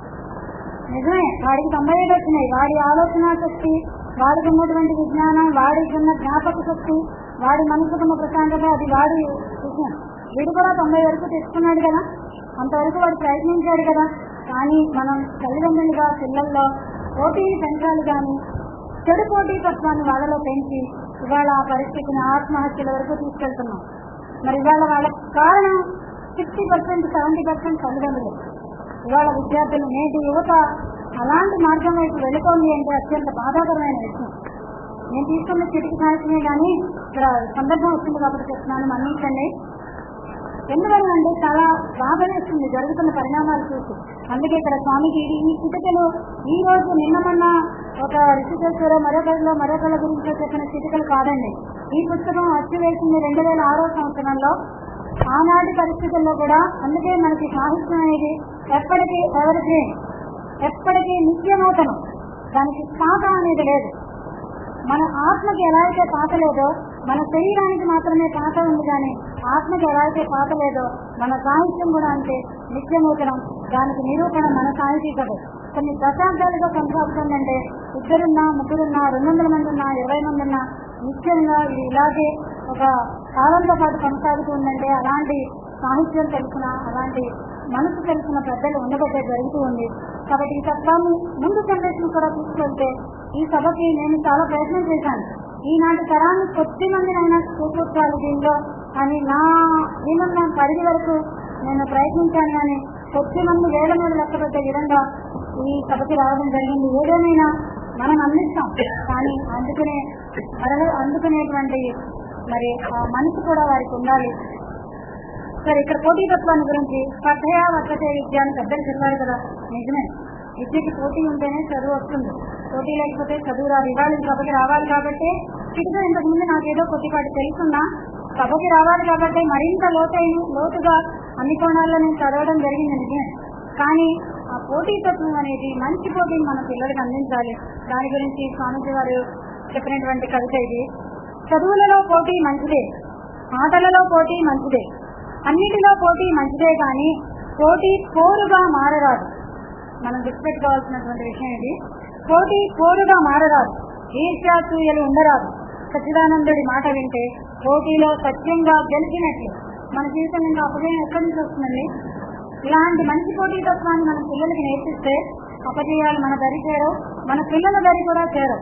నిజమే వాడికి తొంభై ఐదు వచ్చినాయి వాడి ఆలోచన శక్తి వాడికి ఉన్నటువంటి విజ్ఞానం వాడికి ఉన్న జ్ఞాపక శక్తి వాడి మనసుకున్న ప్రశాంతత అది వాడి విషయం వీడు కూడా తొంభై వరకు తెచ్చుకున్నాడు కదా అంతవరకు వాడు ప్రయత్నించాడు కదా కానీ మనం తల్లిదండ్రులుగా పిల్లల్లో పోటీని పెంచాలి కానీ చెడు పోటీ తత్వాన్ని వాళ్ళలో పెంచి ఇవాళ ఆ పరిస్థితిని ఆత్మహత్యల వరకు తీసుకెళ్తున్నాం మరి ఇవాళ వాళ్ళ కారణం సిక్స్టీ పర్సెంట్ సెవెంటీ పర్సెంట్ తల్లిదండ్రులు ఇవాళ విద్యార్థులు నేటి యువత అలాంటి మార్గం వైపు వెళ్ళుతోంది అంటే అత్యంత బాధాకరమైన విషయం నేను తీసుకున్న చిటికి సాహిత్యమే కానీ ఇక్కడ సందర్భం వస్తుంది కాబట్టి చెప్తున్నాను మన్నించండి ఎందువల్ల అంటే చాలా బాధ వేస్తుంది జరుగుతున్న పరిణామాలు చూసి అందుకే ఇక్కడ స్వామికి ఇది ఈ చిటికలు ఈ రోజు నిన్న మొన్న ఒక ఋషికేశ్వర మరొకరిలో మరొకళ్ళ గురించి చెప్పిన చిటికలు కాదండి ఈ పుస్తకం అచ్చు వేసింది రెండు వేల ఆరో సంవత్సరంలో ఆనాటి పరిస్థితుల్లో కూడా అందుకే మనకి సాహిత్యం అనేది ఎప్పటికీ ఎవరికి ఎప్పటికీ నిత్యనూతనం దానికి పాత అనేది లేదు మన ఆత్మకి ఎలా అయితే పాత లేదో మన శరీరానికి మాత్రమే పాత ఉంది కానీ ఆత్మకి ఎలా అయితే పాత లేదో మన సాహిత్యం కూడా అంతే నిత్యనూతనం దానికి నిరూపణ మన సాహితీకత కొన్ని దశాబ్దాలుగా కొనసాగుతుందంటే ఇద్దరున్నా ముగ్గురున్నా రెండు వందల మంది ఉన్నా ఇరవై మంది ఉన్నా నిత్యంగా ఇది ఇలాగే ఒక కాలంతో పాటు కొనసాగుతుందంటే అలాంటి సాహిత్యం తెలిసిన అలాంటి మనసు తెలిసిన పెద్దలు ఉండబట్టే జరుగుతూ ఉంది కాబట్టి ఈ తత్వాన్ని ముందు జనరేషన్ కూడా తీసుకెళ్తే ఈ సభకి నేను చాలా ప్రయత్నం చేశాను ఈనాటి తరాన్ని కొద్ది మందినైనా చూపించాలి దీనిలో అని నా దీనిలో పరిధి వరకు నేను ప్రయత్నించాను కానీ కొద్ది మంది వేల మంది లెక్క పెట్టే విధంగా ఈ సభకి రావడం జరిగింది ఏదేమైనా మనం అందిస్తాం కానీ అందుకునే అర్హ- అందుకునేటువంటి మరి ఆ మనసు కూడా వారికి ఉండాలి సరే ఇక్కడ పోటీతత్వాన్ని గురించి స్పర్ధయా వర్తతే విద్య అని పెద్దలు చెప్పారు కదా నిజమే విద్యకి పోటీ ఉంటేనే చదువు వస్తుంది పోటీ లేకపోతే చదువు రాదు ఇవాళ ఈ సభకి రావాలి కాబట్టి ఇటుగా ఇంతకు ముందు నాకేదో కొద్దిపాటి తెలుసున్నా సభకి రావాలి కాబట్టి మరింత లోతైన లోతుగా అన్ని కోణాల్లో నేను చదవడం జరిగింది నిజమే కానీ ఆ పోటీతత్వం అనేది మంచి పోటీని మన పిల్లలకి అందించాలి దాని గురించి స్వామిజీ వారు చెప్పినటువంటి కవిత ఇది చదువులలో పోటీ మంచిదే ఆటలలో పోటీ మంచిదే అన్నిటిలో పోటీ మంచిదే కానీ పోటీ కోరుగా మారరాదు మనం గుర్తుపెట్టుకోవాల్సినటువంటి విషయం ఇది పోటీ కోరుగా మారరాదు ఈర్ష్యాసూయలు ఉండరాదు సచ్చిదానందుడి మాట వింటే పోటీలో సత్యంగా గెలిచినట్లు మన జీవితం ఇంకా అపజయం ఎక్కడి నుంచి వస్తుందండి ఇలాంటి మంచి పోటీతత్వాన్ని మన పిల్లలకి నేర్పిస్తే అపజయాలు మన దరి చేరవు మన పిల్లల దరి కూడా చేరవు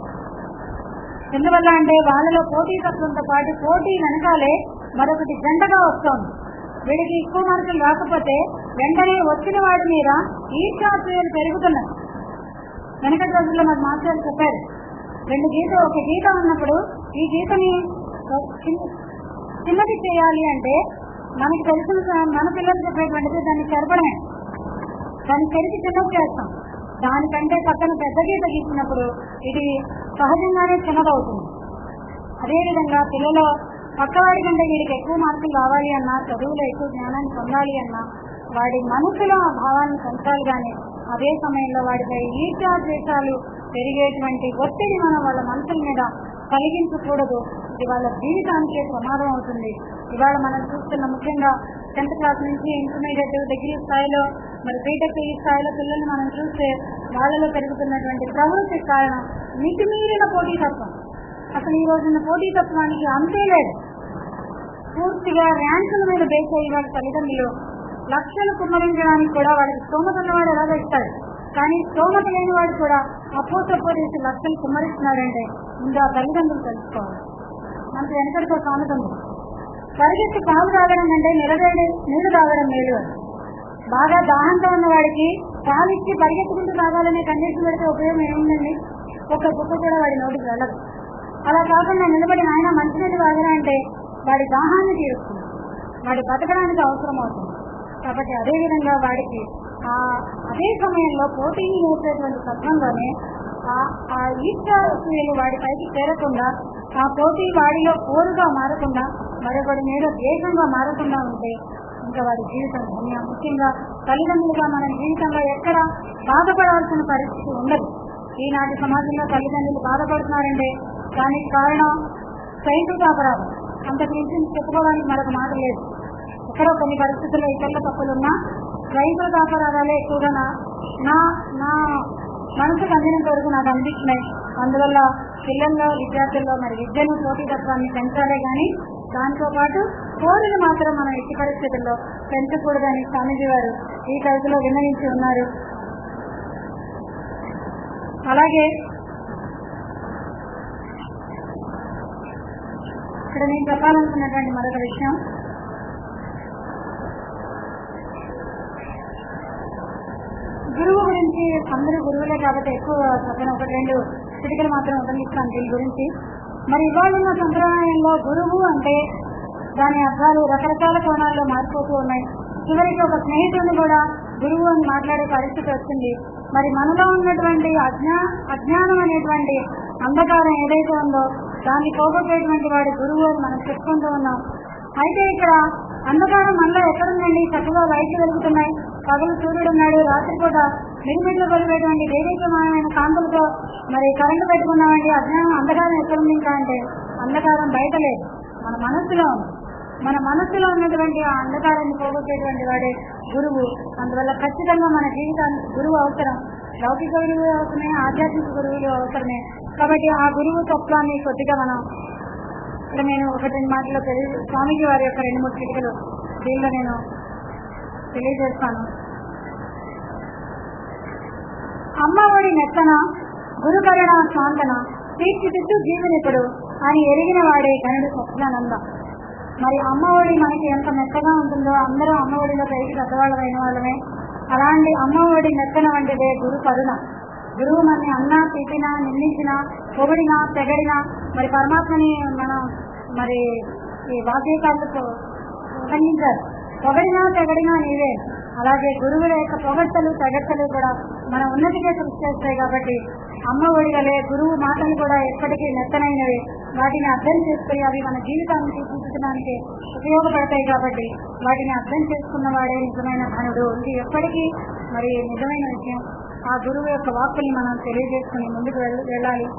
ఎందువల్ల అంటే వాళ్ళలో పోటీతత్వంతో పాటు పోటీ వెనకాలే మరొకటి జంటగా వస్తోంది వీడికి ఎక్కువ మార్కులు రాకపోతే వెంటనే వచ్చిన వాడి మీద ఈర్షాసూయలు పెరుగుతున్నాయి వెనకటి రోజుల్లో మాకు మాస్టర్ చెప్పారు రెండు గీత ఒక గీత ఉన్నప్పుడు ఈ గీతని చిన్న- చిన్నది చేయాలి అంటే మనకి తెలిసిన స- మన పిల్లలు చెప్పేటువంటిది దాన్ని చెరపడమే దాన్ని చెరిపి చిన్నది చేస్తాం దానికంటే పక్కన పెద్ద గీత గీసినప్పుడు ఇది సహజంగానే చిన్నదవుతుంది అదేవిధంగా పిల్లలు పక్కవాడి కంటే వీడికి ఎక్కువ మార్కులు రావాలి అన్నా చదువులో ఎక్కువ జ్ఞానాన్ని పొందాలి అన్నా వాడి మనసులో ఆ భావాన్ని పెంచాలి కానీ అదే సమయంలో వాడిపై ఈర్ష్యా ద్వేషాలు పెరిగేటువంటి ఒత్తిడి మనం వాళ్ళ మనసుల మీద కలిగించకూడదు ఇది వాళ్ళ జీవితానికే ప్రమాదం అవుతుంది ఇవాళ మనం చూస్తున్న ముఖ్యంగా టెన్త్ క్లాస్ నుంచి ఇంటర్మీడియట్ డిగ్రీ స్థాయిలో మరి బీటెక్ ఈ స్థాయిలో పిల్లల్ని మనం చూస్తే వాళ్ళలో పెరుగుతున్నటువంటి ప్రవృత్తి కారణం మితిమీరిన పోటీతత్వం అసలు ఈ రోజున్న పోటీతత్వానికి అంతే లేదు పూర్తిగా ర్యాంకుల మీద బేస్ అయ్యి వాళ్ళ తల్లిదండ్రులు లక్షలు కుమ్మరించడానికి కూడా వాళ్ళకి స్తోమత ఉన్నవాడు ఎలాగో ఇస్తాడు కానీ స్తోమత లేని వాడు కూడా అప్పో తప్పో చేసి లక్షలు కుమ్మరిస్తున్నాడంటే ముందు ఆ తల్లిదండ్రులు తెలుసుకోవాలి మనకు వెనకడితో సామెత ఉంది పరిగెత్తి పాలు తాగడం అంటే నిలబడి నీళ్లు తాగడం మేలు అని. బాగా దాహంతో ఉన్న వాడికి పాలు ఇచ్చి పరిగెత్తుకుంటూ తాగాలనే కండిషన్ పెడితే ఉపయోగం ఏముందండి ఒక బుక్క కూడా వాడి నోటికి వెళ్ళదు అలా కాకుండా నిలబడి ఆయన మంచినీళ్ళు తాగరా అంటే వాడి దాహాన్ని తీరుస్తుంది వాడి బతకడానికి అవసరం అవుతుంది కాబట్టి అదే విధంగా వాడికి ఆ అదే సమయంలో పోటీని నేర్పేటువంటి తత్వంలోనే ఆ- ఆ ఈశ్వరులు వాడి పైకి చేరకుండా ఆ పోటీ వాడిలో కోరుగా మారకుండా మరొకటి మీద ద్వేషంగా మారకుండా ఉంటే ఇంకా వాడి జీవితం ధన్యం ముఖ్యంగా తల్లిదండ్రులుగా మన జీవితంలో ఎక్కడ బాధపడాల్సిన పరిస్థితి ఉండదు ఈనాటి సమాజంలో తల్లిదండ్రులు బాధపడుతున్నారంటే దానికి కారణం సైనిక అపరాధం అంతకు మించి చెప్పుకోవడానికి మరొక మాట లేదు ఎక్కడో కొన్ని పరిస్థితుల్లో ఇతరుల తప్పులున్నా రైతుల అపరాధాలే ఎక్కువగా నా నా నా మనసుకు అందినంత వరకు నాకు అనిపిస్తున్నాయి అందువల్ల పిల్లల్లో విద్యార్థుల్లో మరి విద్యను పోటీతత్వాన్ని పెంచాలే కానీ దాంతో పాటు కోరిని మాత్రం మనం ఎట్టి పరిస్థితుల్లో పెంచకూడదని స్వామీజీ వారు ఈ కవితలో విన్నవించి ఉన్నారు అలాగే ఇక్కడ నేను చెప్పాలనుకున్నటువంటి మరొక విషయం గురువు గురించి అందరూ గురువులే కాబట్టి ఎక్కువ చెప్పిన ఒకటి రెండు చిటికలు మాత్రం ఉపయోగిస్తాను దీని గురించి మరి ఇవాళ ఉన్న సంప్రదాయంలో గురువు అంటే దాని అర్థాలు రకరకాల కోణాల్లో మారిపోతూ ఉన్నాయి చివరికి ఒక స్నేహితుడిని కూడా గురువు అని మాట్లాడే పరిస్థితి వచ్చింది మరి మనలో ఉన్నటువంటి అజ్ఞా అజ్ఞానం అనేటువంటి అంధకారం ఏదైతే ఉందో దాన్ని పోగొట్టేటువంటి వాడు గురువు అని మనం చెప్పుకుంటూ ఉన్నాం అయితే ఇక్కడ అంధకారం మనలో ఎక్కడుందండి చక్కగా లైట్లు వెలుగుతున్నాయి పగలు సూర్యుడు ఉన్నాడు రాత్రిపూట మిరుమిట్లు కొలిపేటువంటి దైవికమైన కాంతులతో మరి కరెంటు పెట్టుకున్నామండి అజ్ఞానం అంధకారం ఎక్కడుంది ఇంకా అంటే అంధకారం బయట లేదు మన మనస్సులో ఉంది మన మనస్సులో ఉన్నటువంటి ఆ అంధకారాన్ని పోగొట్టేటువంటి వాడే గురువు అందువల్ల ఖచ్చితంగా మన జీవితానికి గురువు అవసరం లౌకిక గురువు అవసరమే ఆధ్యాత్మిక గురువులు అవసరమే కాబట్టి ఆ గురువు తత్వాన్ని కొద్దిగా మనం ఇక్కడ నేను ఒక రెండు మాటలు తెలియ స్వామిజీ వారి యొక్క రెండు మూడు చిటికలు దీనిలో నేను తెలియజేస్తాను అమ్మఒడి నెత్తన గురుకరణ స్వాంతన తీర్చిదిద్దు జీవనితుడు అని ఎరిగిన వాడే గనుడు సత్యానందం మరి అమ్మఒడి మనకి ఎంత మెత్తగా ఉంటుందో అందరూ అమ్మఒడిలో పెరిగి పెద్దవాళ్ళమైన వాళ్ళమే అలాంటి అమ్మఒడి మెత్తన వంటిదే గురు కరుణ గురువు మనని అన్నా తిట్టినా నిందించినా పొగిడినా తెగడినా మరి పరమాత్మని మనం మరి ఈ వాద్యకాలతో ఉల్లంఘించారు పొగడినా తెగడినా నీవే అలాగే గురువుల యొక్క పొగడ్తలు తెగడ్తలు కూడా మన ఉన్నతికే కృషి చేస్తాయి కాబట్టి అమ్మ ఒడిగలే గురువు మాటలు కూడా ఎప్పటికీ మెత్తనైనవి వాటిని అర్థం చేసుకుని అవి మన జీవితాన్ని తీర్చిదిద్దడానికి ఉపయోగపడతాయి కాబట్టి వాటిని అర్థం చేసుకున్న వాడే నిజమైన ధనుడు ఇది ఎప్పటికీ మరి నిజమైన విషయం ఆ గురువు యొక్క వాక్కుని మనం తెలియజేసుకుని ముందుకు వెళ్- వెళ్ళాలి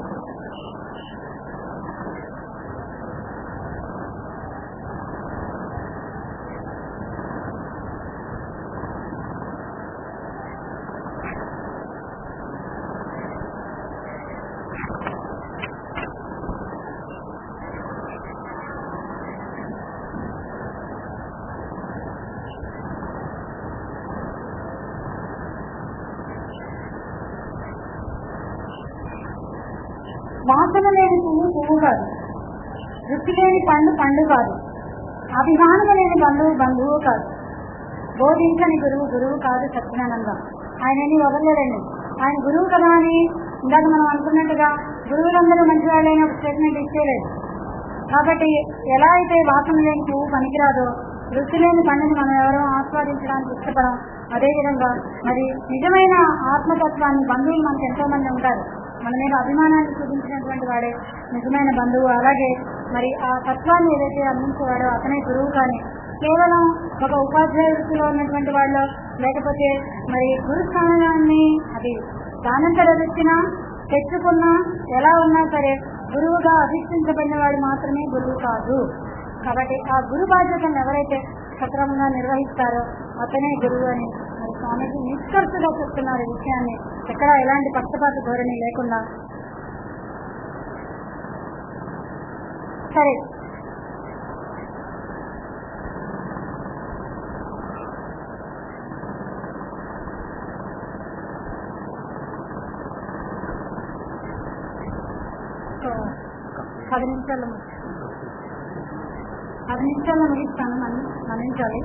వాసన లేని పువ్వు పువ్వు కాదు రుచి లేని పండు పండు కాదు అభిమానము లేని బంధువు బంధువు కాదు బోధించని గురువు గురువు కాదు సత్యనానందం ఆయన ఏమి వదలలేదండి ఆయన గురువు కదా అని ఇందాక మనం అనుకున్నట్టుగా గురువులందరూ మంచి వాళ్ళైన ఒక స్టేట్మెంట్ ఇచ్చేలేదు కాబట్టి ఎలా అయితే వాసన లేని పువ్వు పనికిరాదో రుచి లేని పండుని మనం ఎవరో ఆస్వాదించడానికి ఇష్టపడం అదేవిధంగా మరి నిజమైన ఆత్మతత్వాన్ని బంధువులు మనకు ఎంతో మంది ఉంటారు మన మీద అభిమానాన్ని చూపించినటువంటి వాడే నిజమైన బంధువు అలాగే మరి ఆ తత్వాన్ని ఏదైతే అందించేవాడో అతనే గురువు కానీ కేవలం ఒక ఉపాధ్యాయ వృత్తిలో ఉన్నటువంటి వాళ్ళు లేకపోతే మరి గురు స్థానాన్ని అది దానంతర తెచ్చినా తెచ్చుకున్నా ఎలా ఉన్నా సరే గురువుగా అధిష్ఠించబడిన వాడు మాత్రమే గురువు కాదు కాబట్టి ఆ గురు బాధ్యతను ఎవరైతే సక్రమంగా నిర్వహిస్తారో అతనే గురువు అని మరి స్వామీజీ నిష్కర్షగా చెప్తున్నారు ఈ విషయాన్ని ఎక్కడ ఎలాంటి పక్షపాత ధోరణి లేకుండా సరే సో, పది నిమిషాలు పది నిమిషాల్లో ముగిస్తాను మన్ని మన్నించాలి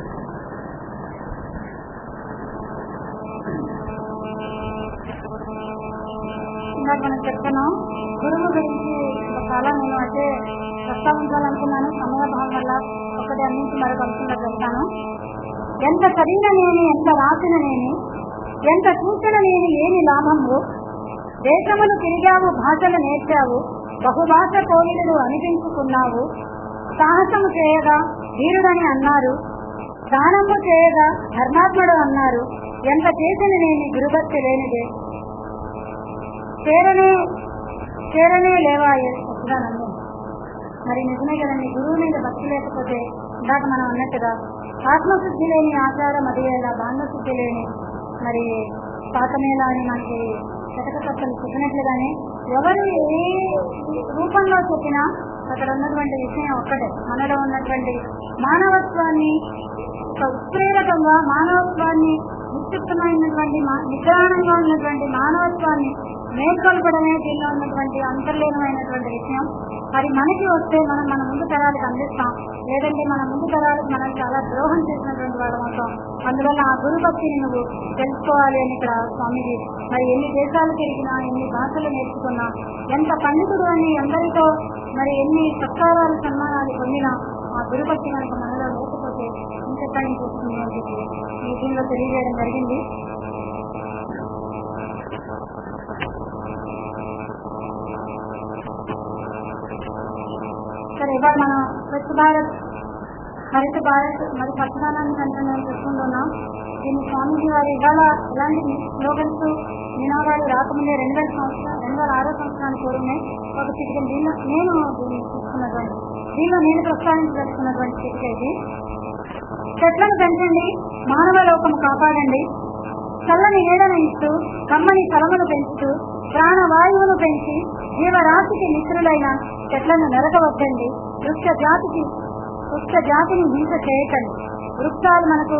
ఇందాక మనం చెప్తాను గురువు గురించి చాలా నేను అయితే ప్రస్తావించాలనుకున్నాను సమయభావం వల్ల ఒకటి అందించి మరొక అంశంలో చెప్తాను ఎంత చదివిన నేను ఎంత రాసిన నేను ఎంత చూసిన నేను ఏమి లాభము దేశములు తిరిగావు భాషలు నేర్చావు బహుభాష కోవిలుడు అనిపించుకున్నావు సాహసము చేయగా వీరుడని అన్నారు దానము చేయగా ధర్మాత్ముడు అన్నారు ఎంత చేసిన నేను గురుభక్తి లేనిదే చేరనే చేరనే లేవాయే సచ్చిదానందం మరి నిజమే కదండి గురువు మీద భక్తి లేకపోతే ఇందాక మనం అన్నట్టుగా ఆత్మశుద్ధి లేని ఆచారం అదివేళ బాంధశుద్ధి లేని మరి పాతమేళ అని మనకి శతక తప్పలు చెప్పినట్లుగానే ఎవరు ఏ రూపంలో చెప్పినా అక్కడ ఉన్నటువంటి విషయం ఒక్కటే మనలో ఉన్నటువంటి మానవత్వాన్ని ఒక ఉత్ప్రేరకంగా మానవత్వాన్ని నిశ్చితమైనటువంటి మా- నిగ్రహణంగా ఉన్నటువంటి మానవత్వాన్ని మేల్కొల్పడమే దీనిలో ఉన్నటువంటి అంతర్లీనమైనటువంటి విషయం మరి మనకి వస్తే మనం మన ముందు తరాలకు అందిస్తాం లేదంటే మన ముందు తరాలకు మనం చాలా ద్రోహం చేసినటువంటి వాళ్ళం అవుతాం అందువల్ల ఆ గురు భక్తిని నువ్వు తెలుసుకోవాలి అని ఇక్కడ స్వామిజీ మరి ఎన్ని దేశాలు తిరిగినా ఎన్ని భాషలు నేర్చుకున్నా ఎంత పండితుడు అని అందరితో మరి ఎన్ని సత్కారాలు సన్మానాలు పొందినా ఆ గురుభక్తి కనుక మనలో లేకపోతే ఇంకెక్కడి నుంచి వస్తుంది అని చెప్పి ఈ దీనిలో తెలియజేయడం జరిగింది సరే ఇవాళ మనం స్వచ్ఛ భారత్ హరిత భారత్ మరి పచ్చదనాన్ని కంటే చెప్పుకుంటున్నాం దీన్ని స్వామీజీ వారు ఇవాళ ఇలాంటి స్లోగన్స్ నినాదాలు రాకముందే రెండు వేల సంవత్సరం రెండు వేల ఆరో సంవత్సరానికి పూర్వమే ఒక చిటిక దీనిలో నేను దీన్ని తీసుకున్నటువంటి దీనిలో నేను ప్రస్తావించదలుచుకున్నటువంటి చిటిక ఇది చెట్లను పెంచండి మానవ లోకము కాపాడండి చల్లని నీడను ఇస్తూ కమ్మని ఫలమును పెంచుతూ ప్రాణవాయువును పెంచి జీవరాశికి మిత్రులైన చెట్లను నరకవద్దండి వృక్ష జాతికి వృక్ష జాతిని హింస చేయకండి వృక్షాలు మనకు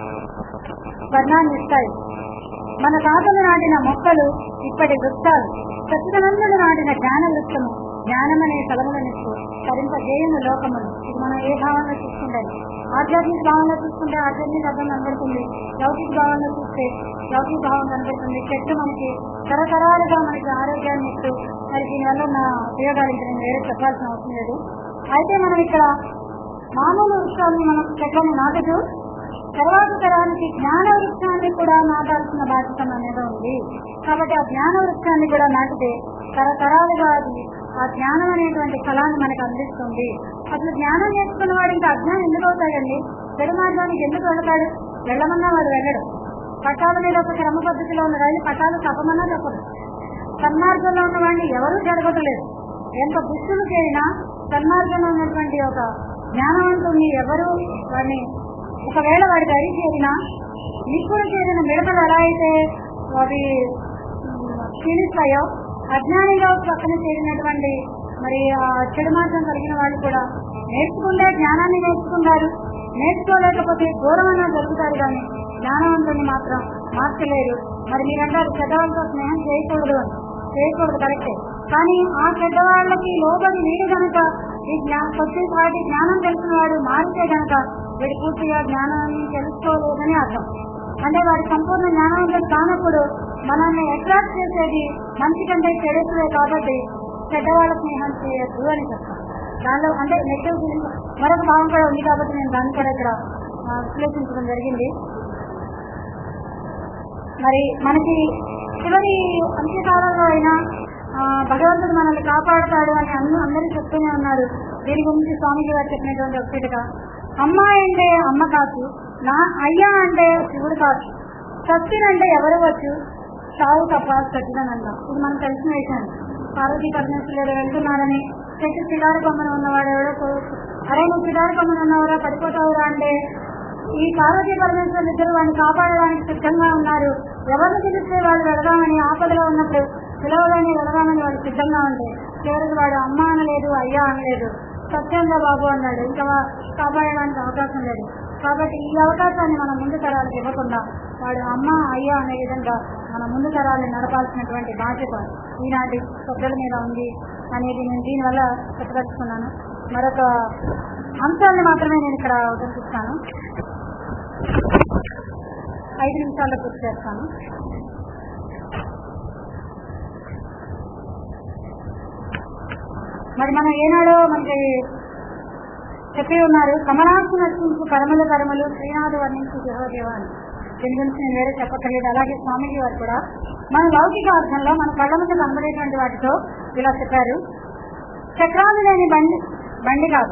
వర్ణాన్ని ఇస్తాయి మన తాతలు నాటిన మొక్కలు ఇప్పటి వృక్షాలు సచిదానందులు నాటిన జ్ఞాన వృక్షము జ్ఞానమనే ఫలములనిస్తూ తరింప జయము లోకములు ఇది మనం ఏ భావనలో చూసుకుంటారు ఆధ్యాత్మిక భావనలో చూసుకుంటే ఆధ్యాత్మిక అర్థం కనబడుతుంది లౌకిక భావనలో చూస్తే లౌకిక భావం కనబడుతుంది చెట్టు మనకి తరతరాలుగా మనకి ఆరోగ్యాన్ని ఇస్తూ మరి దీనివల్ల ఉన్న ఉపయోగాలు ఇంకా నేను వేరే చెప్పాల్సిన అవసరం లేదు అయితే మనం ఇక్కడ మామూలు వృక్షాలను మనం చెట్లను నాటుతూ తర్వాత తరానికి జ్ఞాన వృక్షాన్ని కూడా నాటాల్సిన బాధ్యత మన మీద ఉంది కాబట్టి ఆ జ్ఞాన వృక్షాన్ని కూడా నాటితే తరతరాలుగా అది ఆ జ్ఞానం అనేటువంటి ఫలాన్ని మనకు అందిస్తుంది అసలు జ్ఞానం నేర్చుకున్న వాడు ఇంకా అజ్ఞానం ఎందుకు అవుతాడండి చెడు మార్గానికి ఎందుకు వెళతాడు వెళ్ళమన్నా వాడు వెళ్ళడు పట్టాల మీద ఒక క్రమ పద్ధతిలో ఉన్న రైలు పట్టాలు తప్పమన్నా తప్పదు సన్మార్గంలో ఉన్న వాడిని ఎవరూ జరగట్లేదు ఎంత దుస్తులు చేరినా సన్మార్గంలో ఉన్నటువంటి ఒక జ్ఞానవంతుని ఎవరు వాడిని ఒకవేళ వాడి దరి చేరినా నిప్పులు చేరిన మిడతలు ఎలా అయితే అవి ఉమ్, క్షీణిస్తాయో అజ్ఞానిగా పక్కన చేరినటువంటి మరి ఆ చెడు మార్గం కలిగిన వాళ్ళు కూడా నేర్చుకుంటే జ్ఞానాన్ని నేర్చుకుంటారు నేర్చుకోలేకపోతే దూరమైనా జరుగుతారు కానీ జ్ఞానవంతుని మాత్రం మార్చలేరు మరి మీరంటారు చెడ్డవాళ్ళతో స్నేహం చేయకూడదు అని చేయకూడదు కరెక్టే కానీ ఆ చెడ్డవాళ్ళకి లోబడి వీడు కనుక ఈ జ్ఞా వచ్చే వాటి జ్ఞానం తెలిసిన వాడు మారితే కనుక వీడు పూర్తిగా జ్ఞానాన్ని తెలుసుకోలేదని అర్థం అంటే వాడి సంపూర్ణ జ్ఞానవంతుడు కానప్పుడు మనల్ని అట్రాక్ట్ చేసేది మంచి కంటే చెడుతులే కాబట్టి చెడ్డవాళ్ళ స్నేహం చేయొద్దు అని చెప్తాను దానిలో అంటే నెగిటివ్ ఫీలింగ్ మరొక భావం కూడా ఉంది కాబట్టి నేను దాన్ని కూడా ఇక్కడ ఆ, విశ్లేషించడం జరిగింది మరి మనకి చివరి అంత్యకాలంలో అయినా ఆ, భగవంతుడు మనల్ని కాపాడుతాడు అని అందరూ అందరూ చెప్తూనే ఉన్నారు దీని గురించి స్వామిజీ గారు చెప్పినటువంటి ఒకటిగా అమ్మ అంటే అమ్మ కాదు నా అయ్యా అంటే శివుడు కాదు సత్యుడంటే ఎవరు వచ్చు చావు తప్ప సత్యుడనంటాం ఇది మనకు తెలిసిన విషయం పార్వతీ పరమేశ్వరుడు వెళ్తున్నారని చెట్టు చిడారి కొమ్మను ఉన్నవాడు ఎవడో కో- అరే నువ్వు చిడారి కొమ్మను ఉన్నవరా పడిపోతావురా అంటే ఈ పార్వతీ పరమేశ్వరులు ఇద్దరు వాడిని కాపాడడానికి సిద్ధంగా ఉన్నారు ఎవరిని పిలిస్తే వాళ్ళు వెళదామని ఆపదలో ఉన్నప్పుడు పిలవగానే వెళదామని వాడు సిద్ధంగా ఉంటే చివరికి వాడు అమ్మ అనలేదు అయ్యా అనలేదు సత్యంగా బాబు అన్నాడు ఇంకా వా- కాపాడడానికి అవకాశం లేదు కాబట్టి ఈ అవకాశాన్ని మన ముందు తరాలకు ఇవ్వకుండా వాడు అమ్మ అయ్యా అనే విధంగా మన ముందు తరాలను నడపాల్సినటువంటి బాధ్యత ఈనాటి పెద్దల మీద ఉంది అనేది నేను దీనివల్ల చెప్పదలుచుకున్నాను మరొక అంశాన్ని మాత్రమే నేను ఇక్కడ ఉదర్శిస్తాను ఐదు నిమిషాల్లో పూర్తి చేస్తాను మరి మనం ఏనాడో మనకి చెప్పి ఉన్నారు కమలాంశ నర్సించు కర్మలు కర్మలు శ్రీనాథ్ వర్ణించు దేవదేవ అని దీని గురించి నేను వేరే చెప్పక్కర్లేదు అలాగే స్వామిజీ వారు కూడా మన లౌకిక అర్థంలో మన కళ్ళ ముందు కనబడేటువంటి వాటితో ఇలా చెప్పారు చక్రాలు లేని బండి బండి కాదు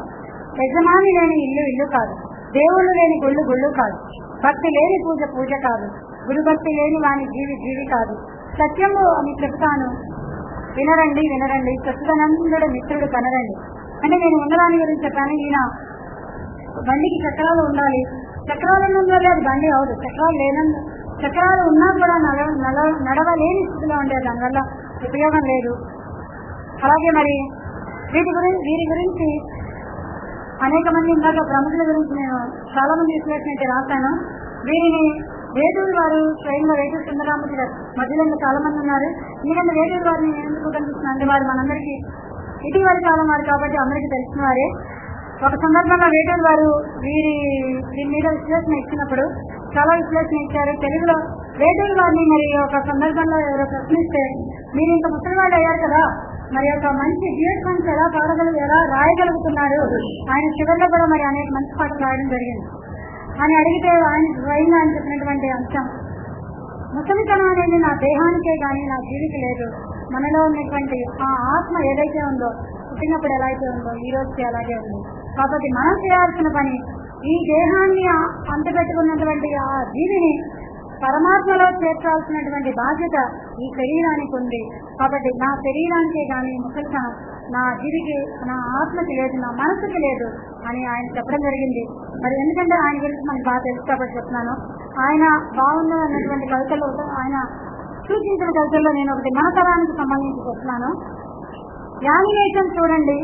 యజమాని లేని ఇల్లు ఇల్లు కాదు దేవుళ్ళు లేని గుళ్ళు గుళ్ళు కాదు భక్తి లేని పూజ పూజ కాదు గురుభక్తి లేని వాని జీవి జీవి కాదు సత్యము అని చెప్తాను వినరండి వినరండి సత్యనందుడు మిత్రుడు కనరండి అంటే నేను ఉన్నదాని గురించి చెప్పాను ఈయన బండికి చక్రాలు ఉండాలి చక్రాలు ఉన్నందువల్ల అది బండి అవదు చక్రాలు లేనందు చక్రాలు ఉన్నా కూడా నడ నడ- నడవలేని స్థితిలో ఉండే దానివల్ల ఉపయోగం లేదు అలాగే మరి వీటి గురించి వీరి గురించి అనేక మంది ఇందాక ప్రముఖుల గురించి నేను చాలా మంది విశ్లేషణ రాశాను వీరిని వేటూరు వారు స్వయంగా వేటూరు సుందరామూర్తి గారు మధ్యలో ఇంకా చాలా మంది ఉన్నారు ఎందుకంటే వేటూరు వారిని నేను ఎందుకు కనిపిస్తున్నాను అంటే వారు మనందరికీ ఇటీవల కాలం వారు కాబట్టి అందరికీ తెలిసిన వారే ఒక సందర్భంగా వేటూరు వారు వీరి దీని మీద విశ్లేషణ ఇచ్చినప్పుడు చాలా విశ్లేషణ ఇచ్చారు తెలుగులో వేటూరు వారిని మరి ఒక సందర్భంలో ఎవరో ప్రశ్నిస్తే మీరు ఇంత ముసలివాళ్ళు అయ్యారు కదా మరి ఒక మంచి డ్యూట్ సాంగ్స్ ఎలా పాడగలరు ఎలా రాయగలుగుతున్నారు ఆయన చివరిలో కూడా మరి అనేక మంచి పాటలు రాయడం జరిగింది అని అడిగితే ఆయన స్వయంగా ఆయన చెప్పినటువంటి అంశం ముసలితనం అనేది నా దేహానికే గాని నా జీవికి లేదు మనలో ఉన్నటువంటి ఆ ఆత్మ ఏదైతే ఉందో పుట్టినప్పుడు ఎలా అయితే ఉందో ఈ రోజుకి అలాగే ఉంది కాబట్టి మనం చేయాల్సిన పని ఈ దేహాన్ని ఆ- అంటగట్టుకున్నటువంటి ఆ జీవిని పరమాత్మలో చేర్చాల్సినటువంటి బాధ్యత ఈ శరీరానికి ఉంది కాబట్టి నా శరీరానికే గాని ముసలితనం నా జీవికి నా ఆత్మకి లేదు నా మనసుకి లేదు అని ఆయన చెప్పడం జరిగింది మరి ఎందుకంటే ఆయన గురించి మనకి బాగా తెలుసు కాబట్టి చెప్తున్నాను ఆయన బాగుంది అన్నటువంటి కవితలు ఆయన సూచించిన కవితల్లో నేను ఒకటి మన తరానికి సంబంధించి చెప్తున్నాను యానిమేషన్ చూడండి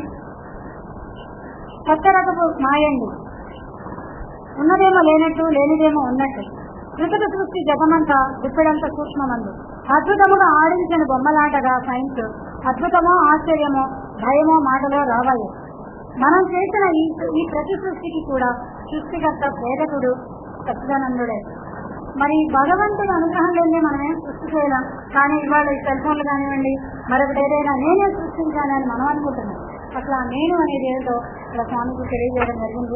కొత్త రకపు మాయండి ఉన్నదేమో లేనట్టు లేనిదేమో ఉన్నట్టు కృతక సృష్టి జగమంతా గుప్పెడంత సూక్ష్మమందు అద్భుతముగా ఆడించిన బొమ్మలాటగా సైన్స్ అద్భుతమో ఆశ్చర్యమో భయమో మాటలో రావాలి మనం చేసిన ఈ ఈ ప్రతి సృష్టికి కూడా సృష్టికర్త ప్రేరకుడు సచ్చిదానందుడే మరి భగవంతుడి అనుగ్రహం లేని మనమేం సృష్టి చేయలేం కానీ ఇవాళ ఈ సెల్ ఫోన్లు కానివ్వండి మరొకటి ఏదైనా నేనే సృష్టించాను అని మనం అనుకుంటున్నాం అసలు ఆ నేను అనేది ఏదో ఇక్కడ స్వామికి తెలియజేయడం జరిగింది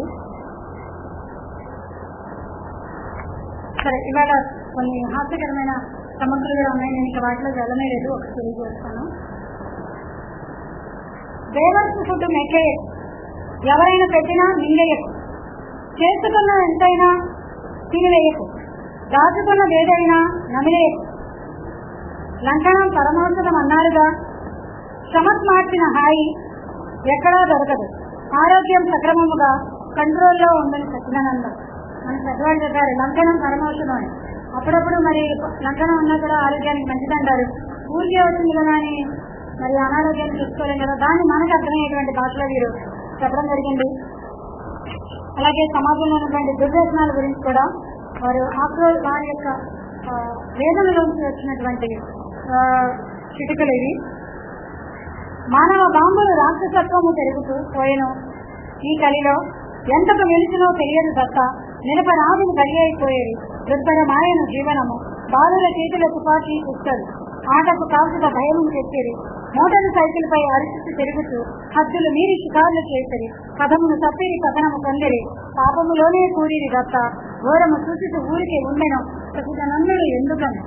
సరే ఇవాళ కొన్ని హాస్యకరమైన సమస్యలు కూడా ఉన్నాయి నేను ఇక వాటిలో వెళ్ళనే లేదు ఒకటి తెలియజేస్తాను దేవర్స్ ఫుడ్ మెక్కే ఎవరైనా పెట్టినా మింగేయకు చేసుకున్న ఎంతైనా తినివేయకు దాచుకున్నది ఏదైనా నమిలేయకు లంకనం పరమాంసతం అన్నారుగా సమత్ మార్చిన హాయి ఎక్కడా దొరకదు ఆరోగ్యం సక్రమముగా కంట్రోల్లో ఉందని సచ్చిదానందం మన పెద్దవాళ్ళు చెప్పారు లంకనం పరమౌషధం అని అప్పుడప్పుడు మరి లంకనం ఉన్నా కూడా ఆరోగ్యానికి మంచిదంటారు ఊరికే వచ్చింది కదా అని మరి అనారోగ్యాన్ని చూసుకోలేం కదా దాన్ని మనకు అర్థమయ్యేటువంటి భాషలో వీరు చెప్పడం జరిగింది అలాగే సమాజంలో ఉన్నటువంటి దుర్వ్యసనాల గురించి కూడా వారు ఆఫ్రో వారి యొక్క ఆ, వేదనలోంచి వచ్చినటువంటి ఆ, చిటికలు ఇవి మానవ బాంబులు రాక్షసత్వము పెరుగుతూ పోయెను ఈ కలిలో ఎంతకు వెలుచునో తెలియదు దత్త నిరపరాధులు బలి అయిపోయేది దుర్భరమాయను జీవనము బాలుల చేతుల తుపాకీ పుస్తలు ఆటకు కాల్చుక భయం చెప్పేది మోటార్ సైకిల్ పై అరిచి తిరుగుతూ హద్దులు మీరి షికారులు చేసిరి కథమును తప్పిరి కథనము పొందిరి పాపములోనే కూరిరి దత్త ఘోరము చూసి ఊరికి ఉండెను ప్రతిదనందుడు ఎందుకని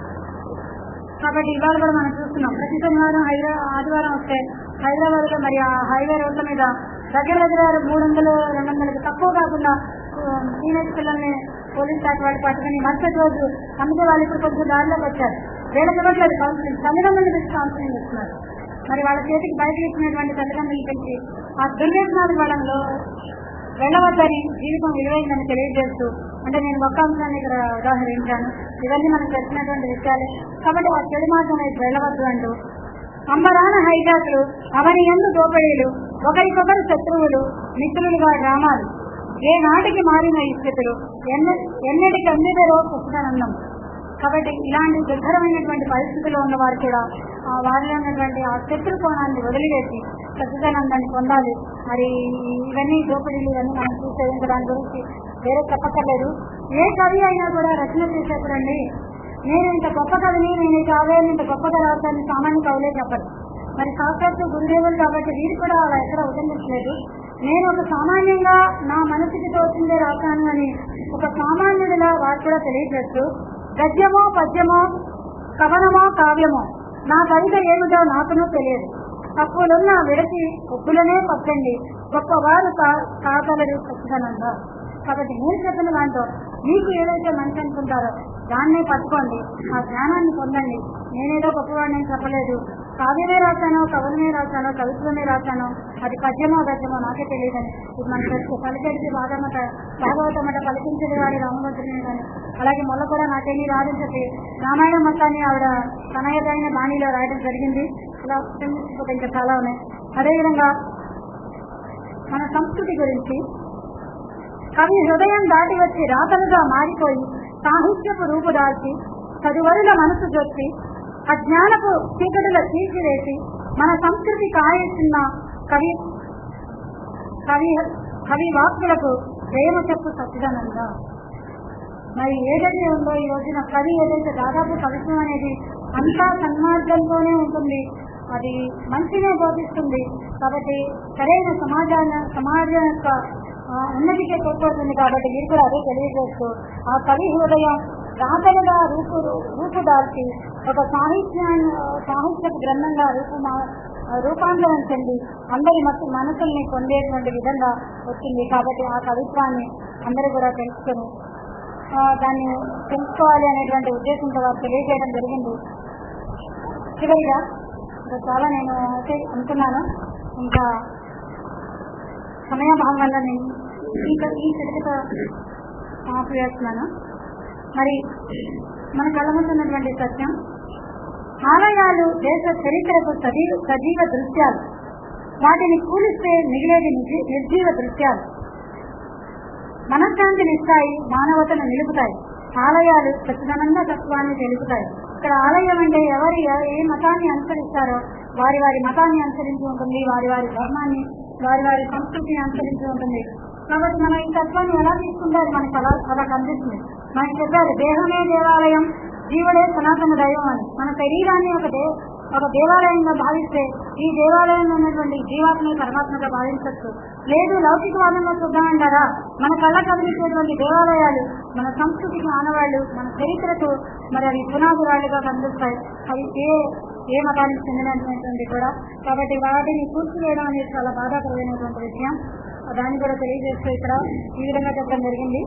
కాబట్టి ఇవాళ కూడా మనం చూస్తున్నాం ప్రతి శనివారం హైదరాబాద్ ఆదివారం వస్తే హైదరాబాద్ లో మరి ఆ హైవే రోడ్ల మీద దగ్గర దగ్గర మూడు వందలు రెండు వందలకి తక్కువ కాకుండా టీనేజ్ పిల్లల్ని పోలీస్ శాఖ వాళ్ళు పట్టుకుని మరుసటి రోజు అందుకే వాళ్ళు ఇప్పుడు కొంచెం దారిలోకి వచ్చారు వీళ్ళకి ఇవ్వట్లేదు కౌన్సిలింగ్ తల్లిదండ్రులు పెట్టి కౌన్సిలింగ్ ఇస్తున్నారు మరి వాళ్ళ చేతికి బయట ఇచ్చినటువంటి తల్లిదండ్రులు పెంచి ఆ దుర్వ్యసనాలు వాళ్ళలో వెళ్ళవద్దని జీవితం విలువైందని తెలియజేస్తూ అంటే నేను ఒక్క అంశాన్ని ఇక్కడ ఉదాహరించాను ఇవన్నీ మనకు తెలిసినటువంటి విషయాలే కాబట్టి ఆ చెడు మార్గం వైపు వెళ్ళవద్దు అంటూ అంబరాన హైజాకులు అవని ఎందు దోపిడీలు ఒకరికొకరు శత్రువులు మిత్రులుగా గ్రామాలు ఏ నాటికి మారిన ఈ స్థితులు ఎన్న ఎన్నటికి అందిదరో పుస్తకానందం కాబట్టి ఇలాంటి దుర్భరమైనటువంటి పరిస్థితుల్లో ఉన్నవారు కూడా ఆ వారిలో ఉన్నటువంటి ఆ శత్రు కోణాన్ని వదిలివేసి సచ్చిదానందాన్ని పొందాలి మరి ఇవన్నీ దోపిడీలు ఇవన్నీ మనం చూసే ఇంకా దాని గురించి వేరే చెప్పక్కర్లేదు ఏ కవి అయినా కూడా రచన చేసేప్పుడండి నేను ఇంత గొప్ప కవిని నేను ఈ కావ్యాన్ని ఇంత గొప్పగా రాస్తాను సామాన్య కవులే చెప్పరు మరి సాక్షాత్తు గురుదేవులు కాబట్టి వీరు కూడా అలా ఎక్కడ ఉదండించలేదు నేను ఒక సామాన్యంగా నా మనసుకి తోచిందే రాశాను అని ఒక సామాన్యుడిలా వారు కూడా తెలియజేస్తూ గద్యమో పద్యమో కవనమో కావ్యమో నా కవిత ఏమిటో నాకునూ తెలియదు తప్పులున్న విడచి ఒప్పులనే పట్టండి గొప్పవారు కా- కాగలరు ఖచ్చితంగా కాబట్టి నేను చెప్పిన దాంట్లో మీకు ఏదైతే మంచి అనుకుంటారో దాన్నే పట్టుకోండి ఆ జ్ఞానాన్ని పొందండి నేనేదో గొప్పవాడిని ఏం చెప్పలేదు కావ్యమే రాశానో కవులనే రాశానో కవిత్వమే రాశానో అది పద్యమో గద్యమో నాకే తెలియదని ఇది మన తెలుసు పలికెడిచి భాగమట భాగవతమట పలికించని వాడి రామభద్రుని కానీ అలాగే మొల్ల కూడా నాకేమీ రాదని చెప్పి రామాయణం మొత్తాన్ని ఆవిడ తనయదైన బాణిలో రాయడం జరిగింది ఇలా తెలుసుకోతే ఇంకా చాలా ఉన్నాయి అదేవిధంగా మన సంస్కృతి గురించి కవి హృదయం దాటి వచ్చి రాతలుగా మారిపోయి సాహిత్యపు రూపు దాల్చి చదువరుల మనసు జొచ్చి అజ్ఞానపు చీకటుల తీసివేసి మన సంస్కృతి కాయస్తున్న కవి కవి కవి వాక్కులకు ప్రేమ చెప్పు సచ్చిదానంగా మరి ఏదైతే ఉందో ఈ రోజున కవి ఏదైతే దాదాపు కవిత్వం అనేది అంతా సన్మార్గంతోనే ఉంటుంది అది మంచినే బోధిస్తుంది కాబట్టి సరైన సమాజాన్ని సమాజం యొక్క ఆ, ఉన్నతికే తోడ్పడుతుంది కాబట్టి మీరు కూడా అదే తెలియజేస్తూ ఆ కవి హృదయం రాతలుగా రూపు రూపుదాల్చి ఒక సాహిత్యాన్ని సాహిత్యపు గ్రంథంగా రూపుమా రూపాంతరం చెంది అందరి మత మనసుల్ని పొందేటువంటి విధంగా వచ్చింది కాబట్టి ఆ కవిత్వాన్ని అందరూ కూడా తెలుసుకొని ఆ, దాన్ని తెలుసుకోవాలి అనేటువంటి ఉద్దేశంతో వారు తెలియజేయడం జరిగింది చివరిగా ఇంకా చాలా నేను అయితే అనుకున్నాను ఇంకా సమయభావం వల్ల నేను ఈ ఈ చరిత్ర ఆపివేస్తున్నాను మరి మన కళ్ళ ముందు ఉన్నటువంటి సత్యం ఆలయాలు దేశ చరిత్రకు సజీవ సజీవ దృశ్యాలు వాటిని కూలిస్తే మిగిలేది నిజ- నిర్జీవ దృశ్యాలు మనశ్శాంతిని ఇస్తాయి మానవతను నిలుపుతాయి ఆలయాలు సచ్చిదానంద తత్వాన్ని తెలుపుతాయి ఇక్కడ ఆలయం అంటే ఎవరు ఎ- ఏ మతాన్ని అనుసరిస్తారో వారి వారి మతాన్ని అనుసరించి ఉంటుంది వారి వారి ధర్మాన్ని వారి వారి సంస్కృతిని అనుసరించి ఉంటుంది కాబట్టి మనం ఈ తత్వాన్ని ఎలా తీసుకుంటారు మనకి అలా అలా కనిపిస్తుంది మనకి చెప్పారు దేహమే దేవాలయం జీవుడే సనాతన దైవం అని మన శరీరాన్ని ఒక దే ఒక దేవాలయంగా భావిస్తే ఈ దేవాలయంలో ఉన్నటువంటి జీవాత్మని పరమాత్మగా భావించవచ్చు లేదు లౌకికవాదంలో చూద్దామంటారా మన కళ్ళ కదిలించేటువంటి దేవాలయాలు మన సంస్కృతికి ఆనవాళ్లు మన చరిత్రకు మరి అవి పునాదురాళ్ళుగా కనిపిస్తాయి అవి ఏ ఏ మతానికి చెందినటువంటి కూడా కాబట్టి వాటిని కూర్చివేయడం అనేది చాలా బాధాకరమైనటువంటి విషయం దాన్ని కూడా తెలియజేస్తూ ఇక్కడ ఈ విధంగా చెప్పడం జరిగింది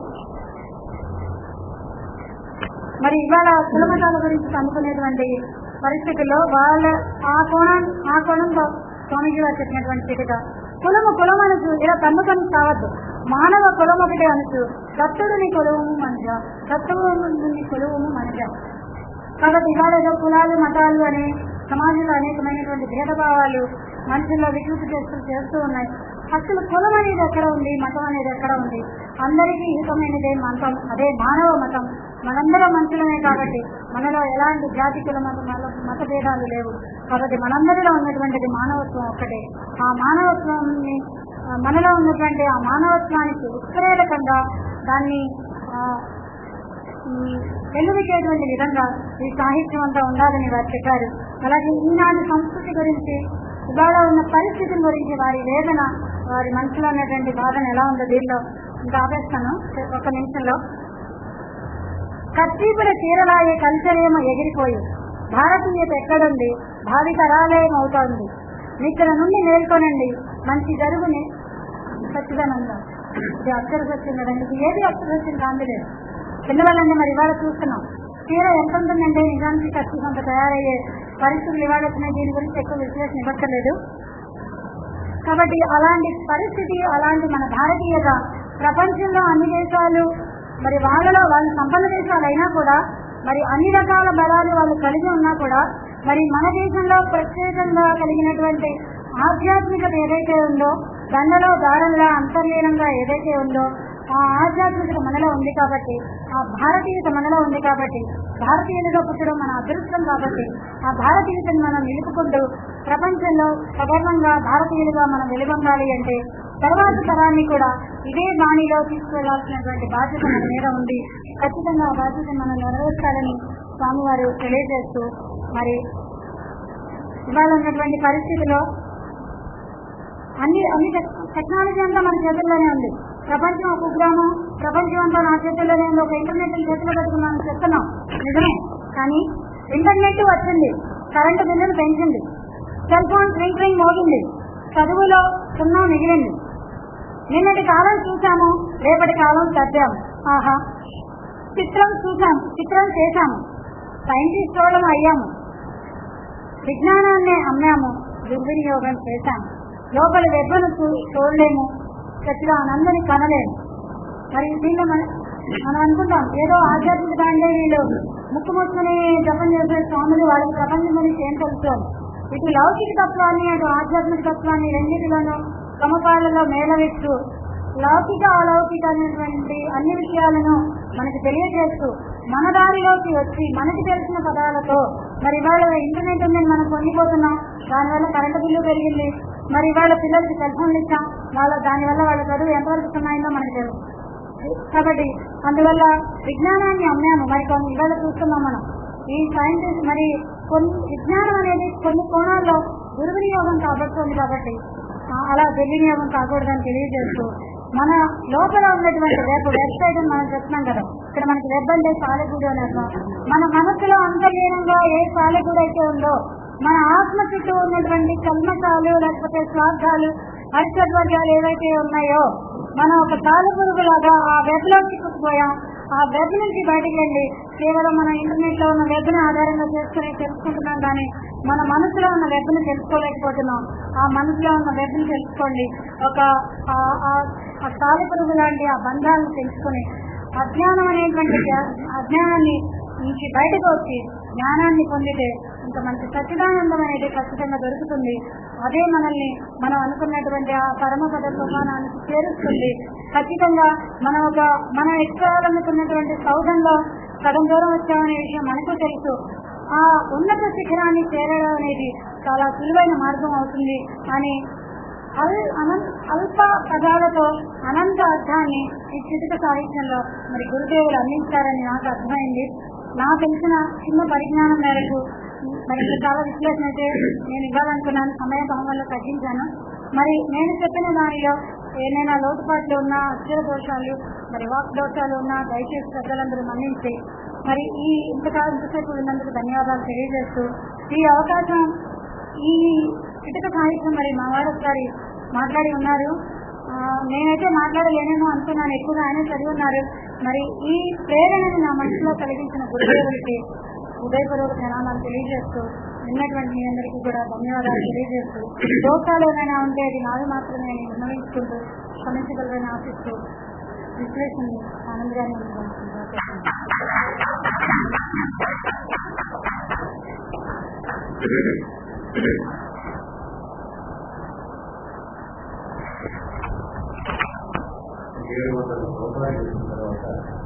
మరి ఇవాళ కుల మతాల గురించి కనుక్కునేటువంటి పరిస్థితుల్లో వాళ్ళ ఆ కోణం ఆ కోణంలో స్వామిజీ గారు చెప్పినటువంటి చిటిక కులము కులం అనసు ఇలా కన్నుకొని కావద్దు మానవ కులం ఒకటే అనసు దత్తుడిని కొలువము మనిష దత్తుడిని కొలువము మనిష కాబట్టి ఇవాళ ఏదో కులాలు మతాలు అని సమాజంలో అనేకమైనటువంటి భేదభావాలు మనుషుల్లో వికృతి చేస్తూ చేస్తూ ఉన్నాయి అసలు కులం అనేది ఎక్కడ ఉంది మతం అనేది ఎక్కడ ఉంది అందరికీ హితమైనదే మతం అదే మానవ మతం మనందరం మనుషులమే కాబట్టి మనలో ఎలాంటి జాతి కుల మత మత- మత భేదాలు లేవు కాబట్టి మనందరిలో ఉన్నటువంటిది మానవత్వం ఒక్కటే ఆ మానవత్వాన్ని ఆ, మనలో ఉన్నటువంటి ఆ మానవత్వానికి ఉత్ప్రేరకంగా దాన్ని ఆ, వెల్లువికేటువంటి విధంగా ఈ సాహిత్యం అంతా ఉండాలని వారు చెప్పారు అలాగే ఈనాటి సంస్కృతి గురించి ఇవాళ ఉన్న పరిస్థితుల గురించి వారి వేదన వారి మనసులో ఉన్నటువంటి బాధన ఎలా ఉందో దీనిలో ఇంకా ఆపేస్తాను ఒక నిమిషంలో కర్చీపుల చీరలాగే కల్చరేమో ఎగిరిపోయి భారతీయత ఎక్కడుంది భావి తరాలేమవుతోంది ఇక్కడ నుండి మేల్కొనండి మంచి జరుగుని సచ్చిదానందం ఇది అక్షర సత్యం కదండి ఇది ఏది అక్షర సత్యం కాందిలేదు పిల్లవాళ్ళండి మరి ఇవాళ చూస్తున్నాం చీర ఎంత ఉంటుందంటే నిజానికి ఖర్చు కొంత తయారయ్యే పరిస్థితులు ఇవాళ వచ్చినాయి దీని గురించి ఎక్కువ విశ్లేషణ ఇవ్వక్కర్లేదు కాబట్టి అలాంటి పరిస్థితి అలాంటి మన భారతీయత ప్రపంచంలో అన్ని దేశాలు మరి వాళ్ళలో వాళ్ళు సంపన్న దేశాలు అయినా కూడా మరి అన్ని రకాల బలాలు వాళ్ళు కలిగి ఉన్నా కూడా మరి మన దేశంలో ప్రత్యేకంగా కలిగినటువంటి ఆధ్యాత్మికత ఏదైతే ఉందో దండలో దారంగా అంతర్లీనంగా ఏదైతే ఉందో ఆ ఆధ్యాత్మికత మనలో ఉంది కాబట్టి ఆ భారతీయత మనలో ఉంది కాబట్టి భారతీయులుగా పుట్టడం మన అదృష్టం కాబట్టి ఆ భారతీయతను మనం నిలుపుకుంటూ ప్రపంచంలో సగర్వంగా భారతీయులుగా మనం వెలుగొందాలి అంటే తర్వాత తరాన్ని కూడా ఇదే బాణిలో తీసుకెళ్లాల్సినటువంటి బాధ్యత మన మీద ఉంది ఖచ్చితంగా ఆ బాధ్యతను మనం నెరవేర్చాలని స్వామివారు తెలియజేస్తూ మరి ఇవాళ ఉన్నటువంటి పరిస్థితిలో అన్ని అన్ని టెక్- టెక్నాలజీ అంతా మన చేతుల్లోనే ఉంది ప్రపంచం ఒక గ్రామం ప్రపంచం అంతా నా చేతుల్లోనే ఉంది ఒక ఇంటర్నెట్ చేతిలో పెట్టుకున్నాను చెప్తున్నాం నిజమే కానీ ఇంటర్నెట్ వచ్చింది కరెంటు బిల్లులు పెంచింది సెల్ ఫోన్ ట్రింగ్ ట్రింగ్ మోగింది చదువులో సున్నా మిగిలింది నిన్నటి కాలం చూసాము రేపటి కాలం చదివాము ఆహా చిత్రం చూసాము చిత్రం చేశాము సైంటిస్ట్ వాళ్ళం అయ్యాము విజ్ఞానాన్ని అమ్మాము దుర్వినియోగం చేశాము లోపల వెబ్బను చూ- చూడలేము సచిదానందని కనలేము మరి దీన్ని మన మనం అనుకుంటాం ఏదో ఆధ్యాత్మిక అంటే వీళ్ళు ముక్కు ముక్కుని జపం చేసే స్వాములు వాళ్ళకి ప్రపంచం గురించి ఏం తెలుసు ఇటు లౌకిక తత్వాన్ని అటు ఆధ్యాత్మిక తత్వాన్ని రెండింటిలోనూ సమపాలలో మేళవిస్తూ లౌకిక అలౌకిక అనేటువంటి అన్ని విషయాలను మనకు తెలియజేస్తూ మన దారిలోకి వచ్చి మనకి తెలిసిన పదాలతో మరి ఇవాళ ఇంటర్నెట్ ఉందని మనం పొందిపోతున్నాం దానివల్ల కరెంటు బిల్లు పెరిగింది మరి ఇవాళ పిల్లలకి సెల్ ఫోన్లు ఇచ్చాం వాళ్ళ దానివల్ల వాళ్ళ చదువు ఎంతవరకు ఉన్నాయో మనకు తెలుసు కాబట్టి అందువల్ల విజ్ఞానాన్ని అమ్మాము మరి కొన్ని ఇవాళ చూస్తున్నాం మనం ఈ సైంటిస్ట్ మరి కొన్ని విజ్ఞానం అనేది కొన్ని కోణాల్లో దుర్వినియోగం కాబడుతుంది కాబట్టి ఆ, అలా దుర్వినియోగం కాకూడదని తెలియజేస్తూ మన లోపల ఉన్నటువంటి వెబ్ వెబ్సైట్ అని మనం చెప్తున్నాం కదా ఇక్కడ మనకి వెబ్ అంటే సాలెగూడు అని అర్థం మన మనసులో అంతర్లీనంగా ఏ సాలెగూడు అయితే ఉందో మన ఆత్మ చుట్టూ ఉన్నటువంటి కల్మకాలు లేకపోతే స్వార్థాలు హరిచర్వర్గాలు ఏవైతే ఉన్నాయో మనం ఒక తాలు పురుగులాగా ఆ వెబ్ లో చిక్కుకుపోయాం ఆ వెబ్ నుంచి బయటికి వెళ్ళి కేవలం మన ఇంటర్నెట్ లో ఉన్న వెబ్ ని ఆధారంగా చేసుకుని తెలుసుకుంటున్నాం కానీ మన మనసులో ఉన్న వెబ్ ని తెలుసుకోలేకపోతున్నాం ఆ మనసులో ఉన్న వెబ్ ని తెలుసుకోండి ఒక ఆ- ఆ- ఆ తాలి పురుగు లాంటి ఆ బంధాలను తెలుసుకుని అజ్ఞానం అనేటువంటి జ్ఞా- అజ్ఞానాన్ని నుంచి బయటకు వచ్చి జ్ఞానాన్ని పొందితే ఇంకా మనకి సచ్చిదానందం అనేది ఖచ్చితంగా దొరుకుతుంది అదే మనల్ని మనం అనుకున్నటువంటి ఆ పరమపద సోపానానికి చేరుస్తుంది ఖచ్చితంగా మనం ఒక మనం ఎక్కాలనుకున్నటువంటి సౌధంలో సగం దూరం వచ్చామనే విషయం మనకు తెలుసు ఆ ఉన్నత శిఖరాన్ని చేరడం అనేది చాలా సులువైన మార్గం అవుతుంది అని అల్ అనంత అల్ప పదాలతో అనంత అర్థాన్ని ఈ చిటిక సాహిత్యంలో మరి గురుదేవులు అందించారని నాకు అర్థమైంది నాకు తెలిసిన చిన్న పరిజ్ఞానం మేరకు మరి ఇంకా చాలా విశ్లేషణ అయితే నేను ఇవ్వాలనుకున్నాను సమయ భావంలో తగ్గించాను మరి నేను చెప్పిన దానిలో ఏదైనా లోటుపాట్లు ఉన్నా అస్థిర దోషాలు మరి వాక్ దోషాలు ఉన్నా దయచేసి పెద్దలందరూ మన్నించి మరి ఈ ఇంతకాలం ఇంతసేపు ఉన్నందుకు ధన్యవాదాలు తెలియజేస్తూ ఈ అవకాశం ఈ ఇటుక సాహిత్యం మరి మా వారు ఒకసారి మాట్లాడి ఉన్నారు ఆ, నేనైతే మాట్లాడలేనేమో అనుకున్నాను ఎక్కువగా ఆయన చదివి ఉన్నారు మరి ఈ ప్రేరణను నా మనసులో కలిగించిన గురుదేవులకి ఉదయపూర్వక ప్రణామాలు తెలియజేస్తూ విన్నటువంటి మీ అందరికీ కూడా ధన్యవాదాలు తెలియజేస్తూ దోషాలు ఏమైనా ఉంటే అది నాది మాత్రమే నేను విన్నవించుకుంటూ క్షమించగలరని ఆశిస్తూ విశ్లేషణ ఆనంద్ గారిని ఏడు వందల సంవత్సరాలు చేసిన తర్వాత